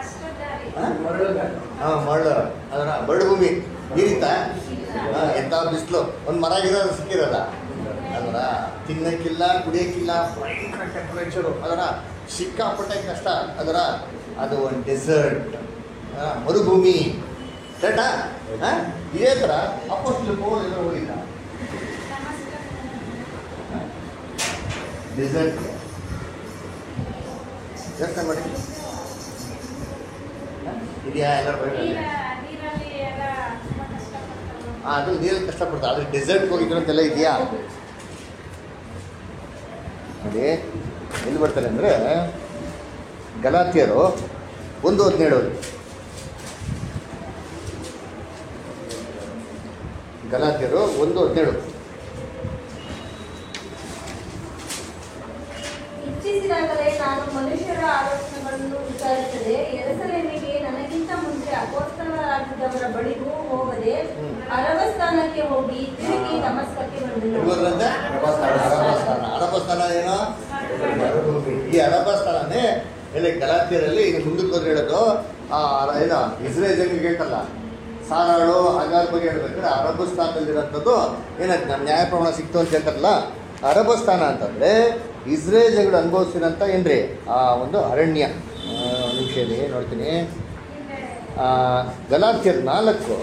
ಹಾಂ ಮರಳು ಅದರ ಬರಡು ಭೂಮಿ ನೀರಿತ್ತ ಹಾಂ ಎಂಥ ಬಿಸಿಲು ಒಂದು ಮರ ಗಿಡ ಸಿಕ್ಕಿರಲ್ಲ ಅದರ ತಿನ್ನಕ್ಕಿಲ್ಲ ಕುಡಿಯೋಕ್ಕಿಲ್ಲ ಭಯಂಕರ ಟೆಂಪರೇಚರು ಅದರ ಸಿಕ್ಕಾಪಟ್ಟೆ ಕಷ್ಟ ಅದರ ಅದು ಒಂದು ಡೆಸರ್ಟ್ ಮರುಭೂಮಿ ಕರೆಕ್ಟಾ ಹಾಂ ಇದೇ ಥರ ಅಪೋಸ್ಟ್ಲು ಪೌಲ್ ಎಲ್ಲ ಹೋಗಿಲ್ಲ ಡೆಸರ್ಟ್ ಯೋಚನೆ ಮಾಡಿ ಹ? ಇದೆಯಾ ಎಲ್ಲರೂ ಬರೀ ನೀರಲ್ಲಿ ಎಲ್ಲ ತುಂಬಾ ಕಷ್ಟಪಡ್ತಾರೆ ಆ, ಅದು ನೀರಲ್ಲಿ ಕಷ್ಟಪಡ್ತಾರೆ ಆದರೆ ಡೆಸರ್ಟ್ಗೆ ಹೋಗಿದ್ರು ಅಂತೆಲ್ಲ ಇದೆಯಾ ನೋಡಿ ಎಲ್ಲಿ ಬರ್ತಾರೆ ಅಂದರೆ ಗಲಾತಿಯರು ಒಂದು ಹದಿನೇಳು ಗಲಾತಿಯರು ಒಂದು ಹದಿನೇಳು ಇಚ್ಛಿಸಿದಾಗಲೇ ನಾನು ಮನುಷ್ಯರ ಆಲೋಚನೆಗಳನ್ನು ವಿಚಾರಿಸದೆ ಎರಸಲೇಮಿಗೆ ನನಗಿಂತ ಮುಂಚೆ ಅಪೋಸ್ತಲರಾಗಿದ್ದವರ ಬಳಿಗೂ ಹೋಗದೆ ಹ್ಮ್. ಅರಬ ಸ್ಥಾನಕ್ಕೆ ಹೋಗಿ ತಿರುಗಿ ನಮಸ್ಕಕ್ಕೆ ಬಂದೆನು ಇವಾಗಂದ್ರೆ ಅರಬಸ್ಥಾನ. ಅರಬಸ್ಥಾನ ಅರಬಸ್ಥಾನ ಏನು ಮರುಭೂಮಿ. ಈ ಅರಬಸ್ಥಾನನೇ ಎಲ್ಲಿ ಗಲಾತಿಯರಲ್ಲಿ ಇದು ಮುಂದಕ್ಕೆ ಹೋದ್ರೆ ಹೇಳೋದು ಆ ಅರ- ಏನು ಇಸ್ರೇಲ್ ಜನರಿಗೆ ಹೇಳ್ತಲ್ಲ ಸಾರಾಳು ಹಗಾರ್ ಬಗ್ಗೆ ಹೇಳ್ಬೇಕಾದ್ರೆ ಅರಬ್ ಸ್ಥಾನದಲ್ಲಿರೋಂಥದ್ದು ಏನಾಯ್ತು ನಮ್ಮ ನ್ಯಾಯ ಪ್ರಮಾಣ ಸಿಕ್ತು ಅಂತ ಹೇಳ್ತಾರಲ್ಲ ಅರಬ ಸ್ಥಾನ ಅಂತಂದರೆ ಇಸ್ರೇಲ್ ಜನಗಳು ಅನುಭವಿಸಿದಂಥ ಏನ್ರಿ ಆ ಒಂದು ಅರಣ್ಯ ಆ, ಒಂದ್ ನಿಮಿಷ ಇದೆ ನೋಡ್ತೀನಿ ಆ, ಗಲಾತ್ಯರ್ ನಾಲ್ಕು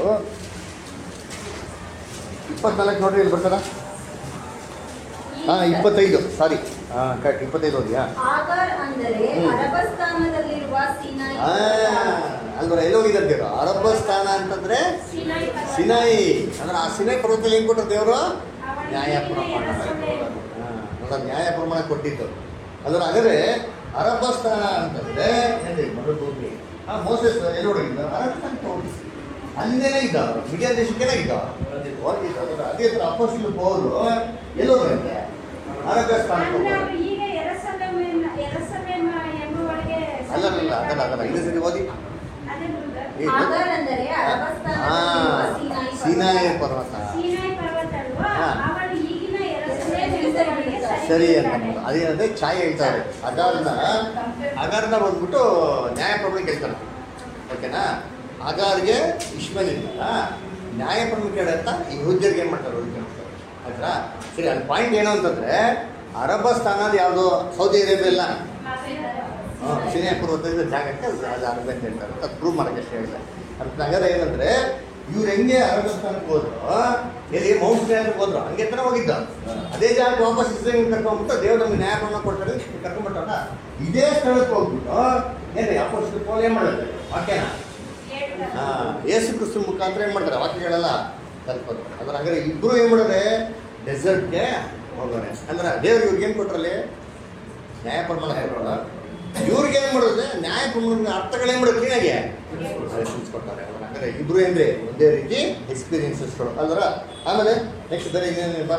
ಇಪ್ಪತ್ನಾಲ್ಕು ನೋಡ್ರಿ ಇಲ್ಲಿ ಬರ್ತಾರ ಹಾಂ ಇಪ್ಪತ್ತೈದು ಸಾರಿ ಹಾಂ ಕರೆಕ್ಟ್ ಇಪ್ಪತ್ತೈದು ಹೋದ್ಯಾ ಆಗಾರ್ ಅಂದರೆ ಹ್ಮ್. ಅರಬ ಸ್ಥಾನದಲ್ಲಿರುವ ಸೀನಾಯಿ ಆ, ಅಲ್ವರ ಎಲ್ಲಿ ಹೋಗಿದ್ದಂತೀರ ಅರಬ್ಬ ಸ್ಥಾನ ಅಂತಂದ್ರೆ ಸಿನಾಯಿ ಪರ್ವತ. ಸಿನಾಯಿ ಅಂದ್ರೆ ಆ ಸಿನಾಯಿ ಪರ್ವತದಲ್ಲಿ ಏನು ಕೊಟ್ಟರು ದೇವರು ಅವನಿಗೆ ನ್ಯಾಯ ಪ್ರಮಾಣ ಎರಸಲೇಮ್. ಹಾಂ, ನೋಡ ನ್ಯಾಯ ಪ್ರಮಾಣ ಕೊಟ್ಟಿದ್ದು ಅದರ ಹಾಗಾದ್ರೆ ಅರಬ್ಬಸ್ಥಾನ ಅಂತಂದ್ರೆ ಏನ್ರಿ ಮೊದಲು ಹೋಗಿ ಆ ಮೋಸಸ್ ಎಲ್ಲಿ ಹೋಗಿದ್ದ ಅರಬ್ಬಸ್ಥಾನಕ್ಕೆ ಹೋಗಿ ಅಲ್ಲೇನೇ ಇದ್ದ ಮಿಡಿಯಾ ದೇಶಕ್ಕೇನೆ ಇದ್ದ ಹೋಗಿದ್ದ ಅದರ ಅದೇ ಥರ ಅಪೋಸ್ಟಲ್ ಪೌರು ಎಲ್ಲೋದ್ರಂತೆ ಅರಬ್ಬಸ್ಥಾನಕ್ಕೆ ಅಂದ್ರೆ ಹೋಗೋದು ಅವ್ರು ಈಗ ಎರಸಲೇಮಿನ ಎರಸಲೇಮ ಎಂಬುವಳಿಗೆ ಅಲ್ಲಲ್ಲ ಅದಲ್ಲ ಅದಲ್ಲ ಇದು ಸರಿ ಓದಿ ಅದೇ brother. ಈ ಆಗರ್ ಅಂದರೆ ಅರಬಸ್ಥಾನದಲ್ಲಿರುವ ಆ, ಸೀನಾಯಿ ಸೀನಾಯಿ ಪರ್ವತ. ಪರ್ವತ ಸೀನಾಯಿ ಪರ್ವತ ಅಲ್ವಾ ಹಾ. ಅವಳು ಈಗಿನ ಎರಸಲೇಮ್ ಎಂಬುವಳಿಗೆ ಸರಿ ಅಂತ ಸರಿಯಾಗಿದ್ದಾಳೆ. ಅದೇನಂದ್ರೆ ಛಾಯೆ ಹೇಳ್ತಾರೆ ಅಗಾರ್ನ ಅಗಾರ್ನ ಬಂದ್ಬಿಟ್ಟು ನ್ಯಾಯ ಪ್ರಮಾಣ ಕೇಳ್ತಾರೆ ಓಕೆನಾ ಅಗಾರ್ಗೆ ಇಶ್ಮೇಲ್ ಇದ್ದಲ್ಲ ನ್ಯಾಯ ಪ್ರಮಾಣ ಕೇಳಂತ ಈ ಹುದ್ದರಿಗೆ ಏನು ಮಾಡ್ತಾರೆ ಹುಡುಗಿ ಮಾಡ್ತಾರೆ ಆಯ್ತಾ ಸರಿ ಅಲ್ಲಿ ಪಾಯಿಂಟ್ ಏನು ಅಂತಂದ್ರೆ ಅರಬಸ್ಥಾನ ಯಾವುದು ಸೌದಿ ಅರೇಬಿಯಾ ಇಲ್ಲ ಹಾಂ ಸಿನಿಮಾ ಪರ್ವತದ ಜಾಗಕ್ಕೆ ಅದು ಅದು ಅರಬ್ ಅಂತ ಹೇಳ್ತಾರೆ ಅದು ಪ್ರೂವ್ ಮಾಡೋಕ್ಕೆ ಅಷ್ಟೇ ಹೇಳಿದೆ ಅರ್ಥ ಹಾಗಾದ್ರೆ ಏನಂದ್ರೆ ಇವ್ರು ಹೆಂಗೆ ಅರಬಸ್ಥಾನಕ್ಕೆ ಹೋದ್ರು ಎಲ್ಲಿ ಮೌಂಟ್ ಸ್ಟೇನ್ಗೆ ಹೋದ್ರು ಹಂಗೆ ತಾನೇ ಹೋಗಿದ್ದ ಅದೇ ಜಾಗಕ್ಕೆ ವಾಪಸ್ ಇಸ್ರೇಲ್ ಕರ್ಕೊಂಡ್ಬಿಟ್ಟು ದೇವ್ರು ನಮ್ಗೆ ನ್ಯಾಯವನ್ನು ಕೊಡ್ತಾರೆ ಕರ್ಕೊಂಡ್ಬಿಟ್ಟಲ್ಲ ಇದೇ ಸ್ಥಳಕ್ಕೆ ಹೋಗ್ಬಿಟ್ಟು ಏನ್ರಿ ಅಪೋಸಿಟ್ ಪೋಲ್ ಏನು ಮಾಡೋದು ವಾಕ್ಯನ ಹೇಳ್ತಾರೆ. ಹಾಂ ಏಸು ಕ್ರಿಸ್ತು ಮುಖಾಂತರ ಏನು ಮಾಡ್ತಾರೆ ವಾಕ್ಯಗಳೆಲ್ಲ ಕಲ್ಪೋದು ಅದ್ರ ಹಾಗಾದ್ರೆ ಇಬ್ಬರು ಏನು ಮಾಡೋರೆ ಡೆಸರ್ಟ್ಗೆ ಹೋಗೋರೆ ಅಂದ್ರೆ ದೇವ್ರು ಇವ್ರಿಗೆ ಏನು ಕೊಟ್ರಲ್ಲಿ ನ್ಯಾಯ ಪ್ರಮಾಣ ಕೊಟ್ಟಲ್ಲ ಇವ್ರಿಗೆ ಏನು ಮಾಡೋದು ನ್ಯಾಯ ಪ್ರಮಾಣ ಅರ್ಥಗಳೇನು ಮಾಡೋದು ಕ್ಲೀನಾಗಿ ಕೊಡ್ತಾರೆ ಅದ್ರ ಹಾಗಾದ್ರೆ ಇಬ್ರು ಏನ್ರಿ ಒಂದೇ ರೀತಿ ಎಕ್ಸ್ಪೀರಿಯನ್ಸಸ್ಗಳು ಅಲ್ವರ ಆಮೇಲೆ ನೆಕ್ಸ್ಟ್ ಬೇರೆ ಇನ್ನೇನಿಲ್ಲ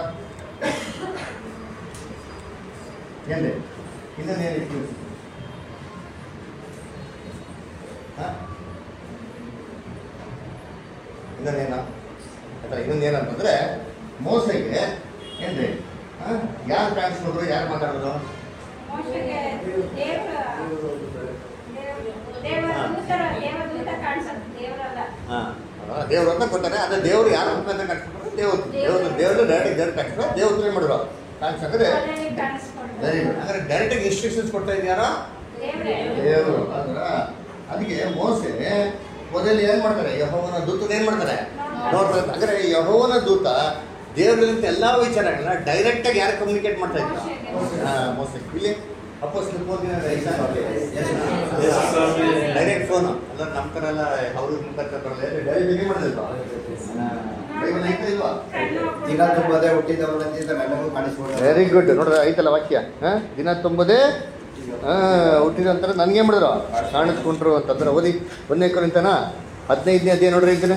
ಏನ್ರಿ ಇನ್ನೊಂದೇನು ಎಕ್ಸ್ಪೀರಿಯನ್ಸ್ ಹಾಂ ಇನ್ನೊಂದೇನು ಅಥವಾ ಇನ್ನೊಂದೇನಂತಂದ್ರೆ ಮೋಸಗೆ ಏನ್ರಿ ಹಾಂ ಯಾರು ಕಾಣಿಸ್ಕೊಂಡ್ರು ಯಾರು ಮಾತಾಡೋದು ಮೋಶೆಗೆ ದೇವ್ರ ದೇವರ ದೂತರ ದೇವದೂತ ಕಾಣಿಸುತ್ತೆ ದೇವರಲ್ಲ ಹಾಂ ದೇವ್ರು ಅಂತ ಕೊಡ್ತಾರೆ ಅದೇ ದೇವ್ರು ಯಾರ ಮುಖಾಂತರ ಕಾಣಿಸ್ಕೊಂಡ್ರು ದೇವ್ರು ದೇವ್ರು ದೇವ್ರು ಡೈರೆಕ್ಟ್ ದೇವ್ರು ಕಾಣಿಸ್ತಾರೆ ದೇವ್ರು ಏನು ಮಾಡಿದ್ರು ಕಾಣಿಸ್ತಾರೆ ಮನೆಯಲ್ಲಿ ಕಾಣಿಸ್ಕೊಂಡು ವೆರಿ ಗುಡ್ ಅಂದ್ರೆ ಡೈರೆಕ್ಟಾಗಿ ಇನ್ಸ್ಟ್ರಕ್ಷನ್ಸ್ ಕೊಡ್ತಾ ಇದ್ಯಾರೋ ದೇವ್ರೇ ದೇವರು ಅಂದ್ರ ಅದಕ್ಕೆ ಮೋಸೆ ಮೊದಲು ಏನ್ ಮಾಡ್ತಾರೆ ಯಹೋವನ ದೂತನ ಏನ್ ಮಾಡ್ತಾರೆ ನೋಡ್ತಾರೆ ಅಂದ್ರೆ ಯಹೋವನ ದೂತ ದೇವರಿಂದ ಎಲ್ಲಾ ವಿಚಾರಗಳನ್ನ ಡೈರೆಕ್ಟ್ ಆಗಿ ಯಾರು ಕಮ್ಯುನಿಕೇಟ್ ಮಾಡ್ತಾ ಇದ್ರು ಮೋಸ ಇಲ್ಲಿ ಅಪ್ಪಸ್ ಡೈರೆಕ್ಟ್ ಫೋನ್ ಅಲ್ಲ ನಮ್ಮ ತರ ಎಲ್ಲ ಅವ್ರ ಮುಖಾಂತರ ಬರಲ್ಲ ಡೈರೆಕ್ಟ್ ಏನ್ ಮಾಡಿದ್ರು ಬೈಬಲ್ ಐತಾ ಇಲ್ವಾ ದಿನ ತುಂಬದೆ ಹುಟ್ಟಿದವನಂತಿದ್ದ ನನಗೂ ಕಾಣಿಸ್ಕೊಡ್ತಾರೆ ವೆರಿ ಗುಡ್ ನೋಡ್ರಿ ಐತಲ್ಲ ವಾಕ್ಯ ಹಾ? ದಿನ ತುಂಬದೇ ಹುಟ್ಟಿದ ನಂತರ ನನಗೆ ಮಾಡಿದ್ರು ಕಾಣಿಸ್ಕೊಂಡ್ರು ಅಂತಂದ್ರೆ ಓದಿ ಒಂದನೇ ಕೊರಿಂತನ ಹದಿನೈದನೇ ಅದೇ ನೋಡ್ರಿ ಇದನ್ನ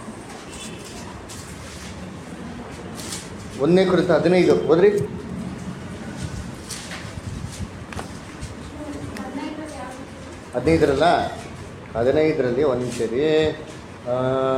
ಒಂದನೇ ಕುರಿತ ಹದಿನೈದು ಓದ್ರಿ ಹದಿನೈದರಲ್ಲ ಹದಿನೈದರಲ್ಲಿ ಒಂದು ನಿಮಿಷ ರೀ ಆ,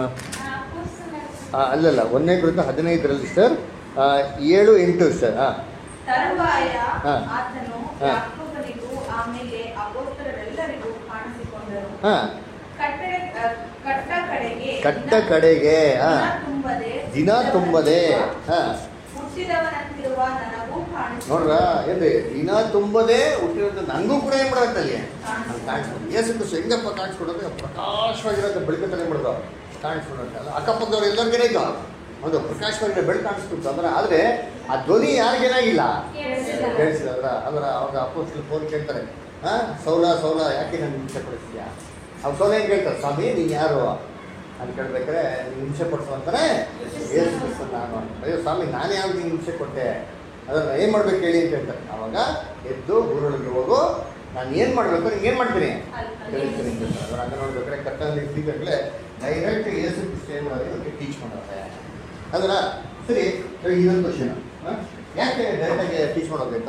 ಆ, ಅಲ್ಲಲ್ಲ ಒಂದನೇ ಕುರಿತ ಹದಿನೈದರಲ್ಲಿ ಸರ್ ಆ, ಏಳು ಎಂಟು ಸರ್ ಹಾಂ ತರುವಾಯ ಹಾ. ಆತನು ಹಾ. ಯಾಕೋಬನಿಗೂ ಆಮೇಲೆ ಅಪೋಸ್ತಲರೆಲ್ಲರಿಗೂ ಕಾಣಿಸಿಕೊಂಡರು ಹಾಂ ಕಟ್ಟಡ ಕಟ್ಟ ಕಡೆಗೆ ಕಟ್ಟ ದಿನ- ಕಡೆಗೆ ದಿನ ಹಾಂ ತುಂಬದೆ ದಿನ ತುಂಬದೆ ಹಾಂ ಹುಟ್ಟಿದವನಂತಿರುವ ನನಗೂ ನೋಡ್ರ ಕಾಣಿಸಿಕೊಂಡರು ಏನ್ರಿ ದಿನ ತುಂಬದೇ ಹುಟ್ಟಿರೋದು ನನಗೂ ಕೂಡ ಏನು ಮಾಡೋದು ಅಲ್ಲಿ ಕಾಣಿಸ್ಕೊಂಡು ಏಸು ಕ್ರಿಸ್ತು ಹೆಂಗಪ್ಪ ಕಾಣಿಸ್ಕೊಡೋದು ಪ್ರಕಾಶವಾಗಿರೋದು ಬೆಳಕತ್ತಲ್ಲಿ ಮಾಡಿದ್ರು ಕಾಣಿಸ್ಕೊಡೋದು ಅಲ್ಲ ಅಕ್ಕಪಕ್ಕದವ್ರು ಎಲ್ಲರಿಗೇನೆ ಇದ್ದು ಒಂದು ಪ್ರಕಾಶವಾಗಿರೋ ಬೆಳಕು ಕಾಣಿಸ್ತಿತ್ತು ಅಂದ್ರೆ ಆದರೆ ಆ ಧ್ವನಿ ಯಾರಿಗೇನಾಗಿಲ್ಲ ಕೇಳಿಸಿಲ್ಲ. ಕೇಳಿಸಿಲ್ಲ ಅದ್ರ ಅದ್ರ ಅವಾಗ ಅಪ್ಪೋಸ್ಟಲ್ ಫೋನ್ ಕೇಳ್ತಾರೆ ಹಾ ಸೌಲ ಸೌಲ ಯಾಕೆ ನಾನು ಹಿಂಸೆ ಪಡಿಸ್ತೀಯಾ ಅವ್ರು ಸೌಲ ಏನು ಕೇಳ್ತಾರೆ ಸ್ವಾಮಿ ನೀನು ಯಾರು ಅಂತ ಕೇಳ್ಬೇಕಾರೆ ನೀನು ಹಿಂಸೆ ಪಡಿಸು ಅಂತಾನೆ ಏಸು ಕ್ರಿಸ್ತು ನಾನು ಅಯ್ಯೋ ಸ್ವಾಮಿ ನಾನು ಯಾವ್ದು ನಿಂಗೆ ಹಿಂಸೆ ಕೊಟ್ಟೆ ಅದನ್ನ ಏನು ಮಾಡ್ಬೇಕು ಹೇಳಿ ಅಂತ ಹೇಳ್ತಾರೆ ಅವಾಗ ಎದ್ದು ಊರೊಳಗೆ ಹೋಗು ನಾನು ಏನು ಮಾಡಬೇಕು ನಿಂಗೆ ಏನು ಮಾಡ್ತೀನಿ ಹೇಳ್ತೀನಿ ಅಂತ ಹೇಳ್ತಾರೆ. ಅದ್ರ ಹಂಗೆ ನೋಡ್ಬೇಕಾದ್ರೆ ಕರ್ತನಲ್ಲಿ ಇದ್ದಿದ್ದಾಗಲೇ ಡೈರೆಕ್ಟ್ ಏಸು ಕ್ರಿಸ್ತು ಏನು ಮಾಡೋದು ಟೀಚ್ ಮಾಡೋದೆ ಅದರ ಸರಿ ಸರಿ ಇನ್ನೊಂದು ಕ್ವಶನ್ ಯಾಕೆ ಡೈರೆಕ್ಟಾಗಿ ಟೀಚ್ ಮಾಡೋದಂತ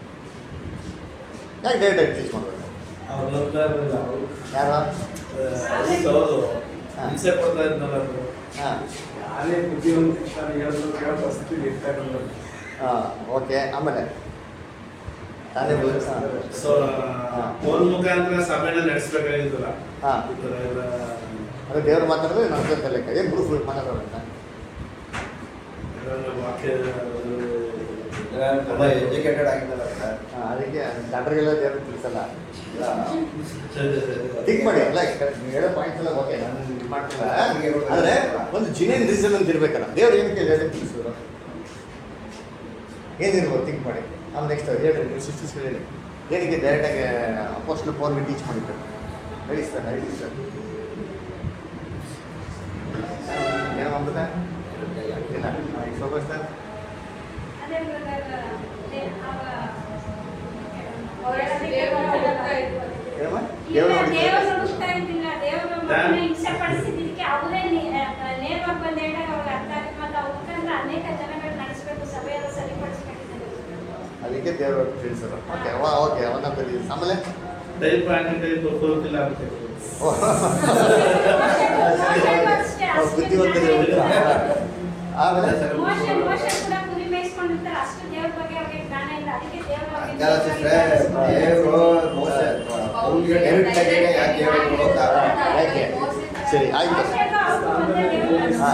ಯಾಕೆ ಡೈರೆಕ್ಟಾಗಿ ಟೀಚ್ ಮಾಡಬೇಕು ಯಾರು ಹಿಂಸೆ ಕೊಡ್ತಾ ಇದ್ನಲ್ಲ ಅವ್ರು. ಹಾಂ ನಾನೇ ಬುದ್ಧಿವಂತ ಹೇಳಿದ್ರು ಕೇಳೋ ಪರಿಸ್ಥಿತಿ ಇರ್ತಾರಲ್ಲ ಹಾಂ ಓಕೆ ಆಮೇಲೆ ತಾನೇ ಬೋಧಿ ಸೊ ಫೋನ್ ಮುಖಾಂತರ ಸಭೆನ ನಡೆಸ್ಬೇಕಾಗಿತ್ತಲ್ಲ ಹಾಂ ಈ ಥರ ಎಲ್ಲ ಅದು ದೇವ್ರು ಮಾತಾಡಿದ್ರೆ ನಮ್ಮ ಜೊತೆ ಲೆಕ್ಕ ಏನು ಪ್ರೂಫ್ ಮಾತಾಡೋದಂತ ಏನಾದ್ರು ವಾಕ್ಯ ತುಂಬ ಎಜುಕೇಟೆಡ್ ಆಗಿದ್ದಲ್ಲ ಸರ್ ಹಾಂ ಅದಕ್ಕೆ ಡಾಕ್ಟರ್ಗೆಲ್ಲ ದೇವ್ರು ತಿಳಿಸಲ್ಲ ಸರಿ, ಸರಿ, ಸರಿ. ಥಿಂಕ್ ಮಾಡಿ ಅಲ್ಲ ನೀವು ಹೇಳೋ ಪಾಯಿಂಟ್ಸ್ ಎಲ್ಲ ಓಕೆ ನಾನು ಇದು ಮಾಡ್ತಿಲ್ಲ ಆದರೆ ಒಂದು ಜಿನೇನ್ ರೀಸನ್ ಅಂತ ಇರ್ಬೇಕಲ್ಲ ದೇವ್ರು ಏನಕ್ಕೆ ಹೇಳಿ ತಿಳಿಸಿದ್ರು ಏನಿರ್ಬೋದು ಥಿಂಕ್ ಮಾಡಿ ಆಮೇಲೆ ನೆಕ್ಸ್ಟ್ ಹೇಳ್ರಿ ನೀವು ಸಿಸ್ಟರ್ಸ್ ಹೇಳಿ ಏನಕ್ಕೆ ಡೈರೆಕ್ಟಾಗಿ ಅಪೋಸ್ಟಲ್ ಫೋನ್ಗೆ ಟೀಚ್ ಮಾಡಿದ್ರು ಹೇಳಿ ಸರ್ ಹೇಳಿ ಸರ್ ಏನೋ ಅಮೃತ ಇಲ್ಲ ಶೋಭಾ ಸರ್ ಅದೇ brother, ದೇ- ಅವ ಏನಮ್ಮ ಇಲ್ಲ ದೇವ್ರ ದೇವರು ಹುಡುಕ್ತಾ ಇದ್ದಿಲ್ಲ ದೇವರು ಮಕ್ಕಳನ್ನ ಹಿಂಸೆ ಪಡಿಸಿದ್ದಕ್ಕೆ ಅವರೇ ನೇರವಾಗಿ ಬಂದು ಹೇಳಿದಾಗ ಅವ್ರಿಗೆ ಅರ್ಥ ಆಗುತ್ತೆ ಮತ್ತೆ ಅವ್ರ ಮುಖಾಂತರ ಅನೇಕ ಜನಗಳು ನಡೆಸಬೇಕು ಸಭೆಯೆಲ್ಲ ಸರಿಪಡಿಸ್ಕೊಂಡಿದ್ದಾರೆ ಅದಕ್ಕೆ ದೇವರು ತಿಳಿಸೋದು ಓಕೆ ಓಕೆ ಅವನ್ನ ಬರೀ ಆಮೇಲೆ ಟೈಪ್ ಆಗಿ ಟೈಪ್ ಗೊತ್ತಿಲ್ಲ ಅಂತ ಓ, ಬುದ್ಧಿವಂತರು ಉತ್ತರ ಆಮೇಲೆ ಮೋಶ ಮೋಶ ಕೂಡ ಕುರಿ ಮೇಯಿಸ್ಕೊಂಡಿರ್ತಾರೆ ಅಷ್ಟು ದೇವ್ರ ಬಗ್ಗೆ ಅವ್ರಿಗೆ ಜ್ಞಾನ ಇಲ್ಲ ಅದಕ್ಕೆ ದೇವ್ರ ಹಂಗಲ್ಲ ಸಿಸ್ಟ್ರೆ ದೇವರು ಮೋಸ ಅವ್ನಿಗೆ ಡೈರೆಕ್ಟ್ ಆಗಿ ಯಾಕೆ ಹೇಳಿದ್ರು ಗೊತ್ತಾ ಯಾಕೆ ಸರಿ ಆಯ್ತು ಹಾ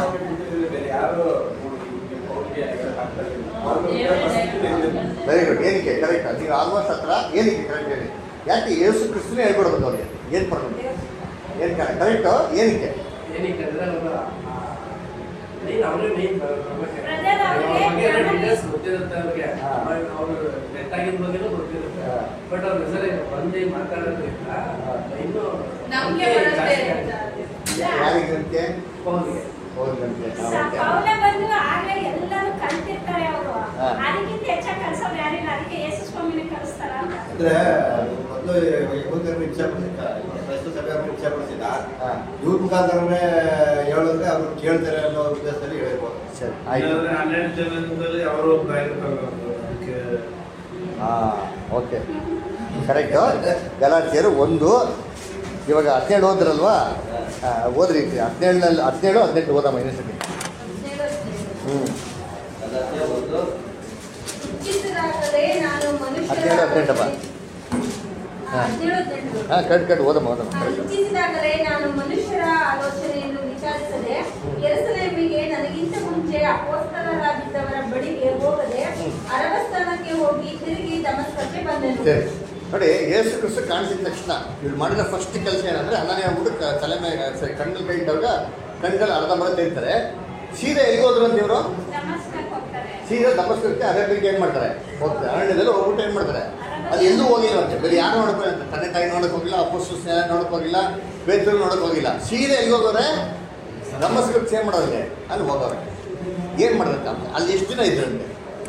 ವೆರಿ ಗುಡ್ ಏನಕ್ಕೆ ಕರೆಕ್ಟ್ ನೀವು ಆಲ್ಮೋಸ್ಟ್ ಹತ್ರ ಏನಕ್ಕೆ ಕರೆಕ್ಟ್ ಹೇಳಿ ಯಾಕೆ ಯೇಸು ಕ್ರಿಸ್ತನೇ ಹೇಳ್ಕೊಡ್ಬೇಕು ಅವ್ರಿಗೆ ಏನು ಪ್ರಾಬ್ಲಮ್ ಏನು ಕರೆಕ್ಟು ಏನಕ್ಕೆ ಏನಕ್ಕಂದ್ರೆ ನಮ್ಮ ನೀನು ಅವರೇ ಮೇನ್ Brother ಅವ್ರಿಗೆ ಡೀಟೇಲ್ಸ್ ಗೊತ್ತಿರುತ್ತೆ ಅವ್ರಿಗೆ ಹಾ. ಅವರು ಡೆತ್ ಆಗಿದ ಬಗ್ಗೆನೂ ಗೊತ್ತಿರುತ್ತೆ ಹಾ. ಬಟ್ ಅವ್ರ ಹೆಸರೇ ಬಂದು ಮಾತಾಡೋದ್ರಿಂದ ಇನ್ನೂ ನಮ್ಗೆ ನಂಬಿಕೆ ಬರುತ್ತೆ ಜಾಸ್ತಿ ಆಗುತ್ತೆ. ಯಾರಿಗಂತೆ ಫೋನ್ಗೆ ಹೋಗಂತೆ ಪೌಲ ಬಂದು ಆಗ್ಲೇ ಎಲ್ಲರೂ ಕಲ್ತಿರ್ತಾರೆ ಅವರು ಹಾ. ಅದಕ್ಕಿಂತ ಹೆಚ್ಚಾಗಿ ಕಲ್ಸೋರು ಯಾರಿಲ್ಲ ಅದಕ್ಕೆ ಯೇಸು ಸ್ವಾಮಿನ ಕಲಿಸ್ತಾರ ಅಂತ ಅಂದ್ರೆ ಮೊದಲು ಯಹೂದ್ಯರನ್ನು ಹಿಂಸೆ ಪಡಿಸಿದ್ದ ಕ್ರೈಸ್ತ ಸಭೆಯವ್ರನ್ನ ಹಿಂಸೆ ಪಡಿಸಿದ ಹಾಂ ಇವ್ರ ಮುಖಾಂತರನೇ ಹೇಳಿದ್ರೆ ಅವ್ರು ಕೇಳ್ತಾರೆ ಅನ್ನೋ ಉದ್ದೇಶದಲ್ಲಿ ಹೇಳ್ಬೋದು ಸರಿ ಆಯ್ತು ಇಲ್ಲಾಂದ್ರೆ ಹನ್ನೆರಡು ಜನದಲ್ಲಿ ಅವರು ಒಬ್ರು ಆಗಿರ್ತಾರಲ್ಲ ಅವ್ರು. ಅದಕ್ಕೆ ಹಾಂ ಓಕೆ ಕರೆಕ್ಟು ಗಲಾಟೆಯರು ಒಂದು ಇವಾಗ ಹದಿನೇಳು ಓದ್ರಲ್ವಾ ಆ, ಓದ್ರಿ ಹದಿನೇಳನಲ್ಲಿ ಹದಿನೇಳು ಹದಿನೆಂಟು ಓದಮ್ಮ ಇನ್ನೊಂದ್ಸತಿ ಹ್ಞೂ ಒಂದು ಇಚ್ಛಿಸಿದಾಗಲೇ ನಾನು ಮನುಷ್ಯರ ಹದಿನೇಳು ಹದಿನೆಂಟಪ್ಪ ಆ, ಹದಿನೇಳು ಹದಿನೆಂಟು. ಹಾಂ ಕರೆಕ್ಟ್ ಕರೆಕ್ಟ್ ಓದಮ್ಮ ಓದಮ್ಮ ಆ, ಇಚ್ಛಿಸಿದಾಗಲೇ ನಾನು ಮನುಷ್ಯರ ಆಲೋಚನೆಯನ್ನು ವಿಚಾರಿಸದೆ ಯೆರೂಸಲೇಮಿಗೆ ನನಗಿಂತ ಮುಂಚೆ ಅಪೋಸ್ತಲರಾಗಿದ್ದವರ ಬಳಿಗೆ ಹೋಗದೆ ಅರವ ಸ್ಥಾನಕ್ಕೆ ಹೋಗಿ ತಿರುಗಿ ದಮಸ್ಕಕ್ಕೆ ಬಂದೆನು ಸರಿ ನೋಡಿ ಯೇಸು ಕ್ರಿಸ್ತು ಕಾಣಿಸಿದ ತಕ್ಷಣ ಇವ್ರು ಮಾಡಿದ ಫಸ್ಟ್ ಕೆಲಸ ಏನಂದ್ರೆ ಹನ್ನನೇ ಆಗ್ಬಿಟ್ಟು ಕ- ತಲೆ ಮೇಲೆ ಸರಿ ಕಣ್ಣಲ್ಲಿ ಕೈ ಇಟ್ಟವಾಗ ಕಣ್ಗಳು ಅರ್ಧಂಬರ್ಧ ತೆಗಿತಾರೆ ಸೀದಾ ಎಲ್ಲಿಗೆ ಹೋದ್ರು ಅಂತ ಇವರು ನಮಸ್ಕಾರ ಹೋಗ್ತಾರೆ ಸೀದಾ ದಮಸ್ಕಕ್ಕೆ ಅರೇಬಿಗೆ ಏನು ಮಾಡ್ತಾರೆ ಹೋಗ್ತಾರೆ ಅರಣ್ಯದಲ್ಲಿ ಹೋಗ್ಬಿಟ್ಟು ಏನು ಮಾಡ್ತಾರೆ ಅದು ಎಲ್ಲೂ ಹೋಗಿಲ್ಲ ಅಂತೆ ಬೇರೆ ಯಾರು ನೋಡಕ್ಕೆ ಅಂತ ತಂದೆ ತಾಯಿ ನೋಡಕ್ ಹೋಗಿಲ್ಲ ಅಪ್ಪಸ್ತು ಸ್ನೇಹ ನೋಡಕ್ ಹೋಗಿಲ್ಲ ಬೇತರು ನೋಡಕ್ ಹೋಗಿಲ್ಲ ಸೀದಾ ಎಲ್ಲಿ ಹೋಗೋರೆ ದಮಸ್ಕಕ್ಕೆ ಸೇವ್ ಮಾಡೋರಿಗೆ ಅಲ್ಲಿ ಹೋಗೋರೆ ಏನು ಮಾಡ್ದಂತ ಅಲ್ಲಿ ಎಷ್ಟು ದಿನ ಇದ್ರಂತೆ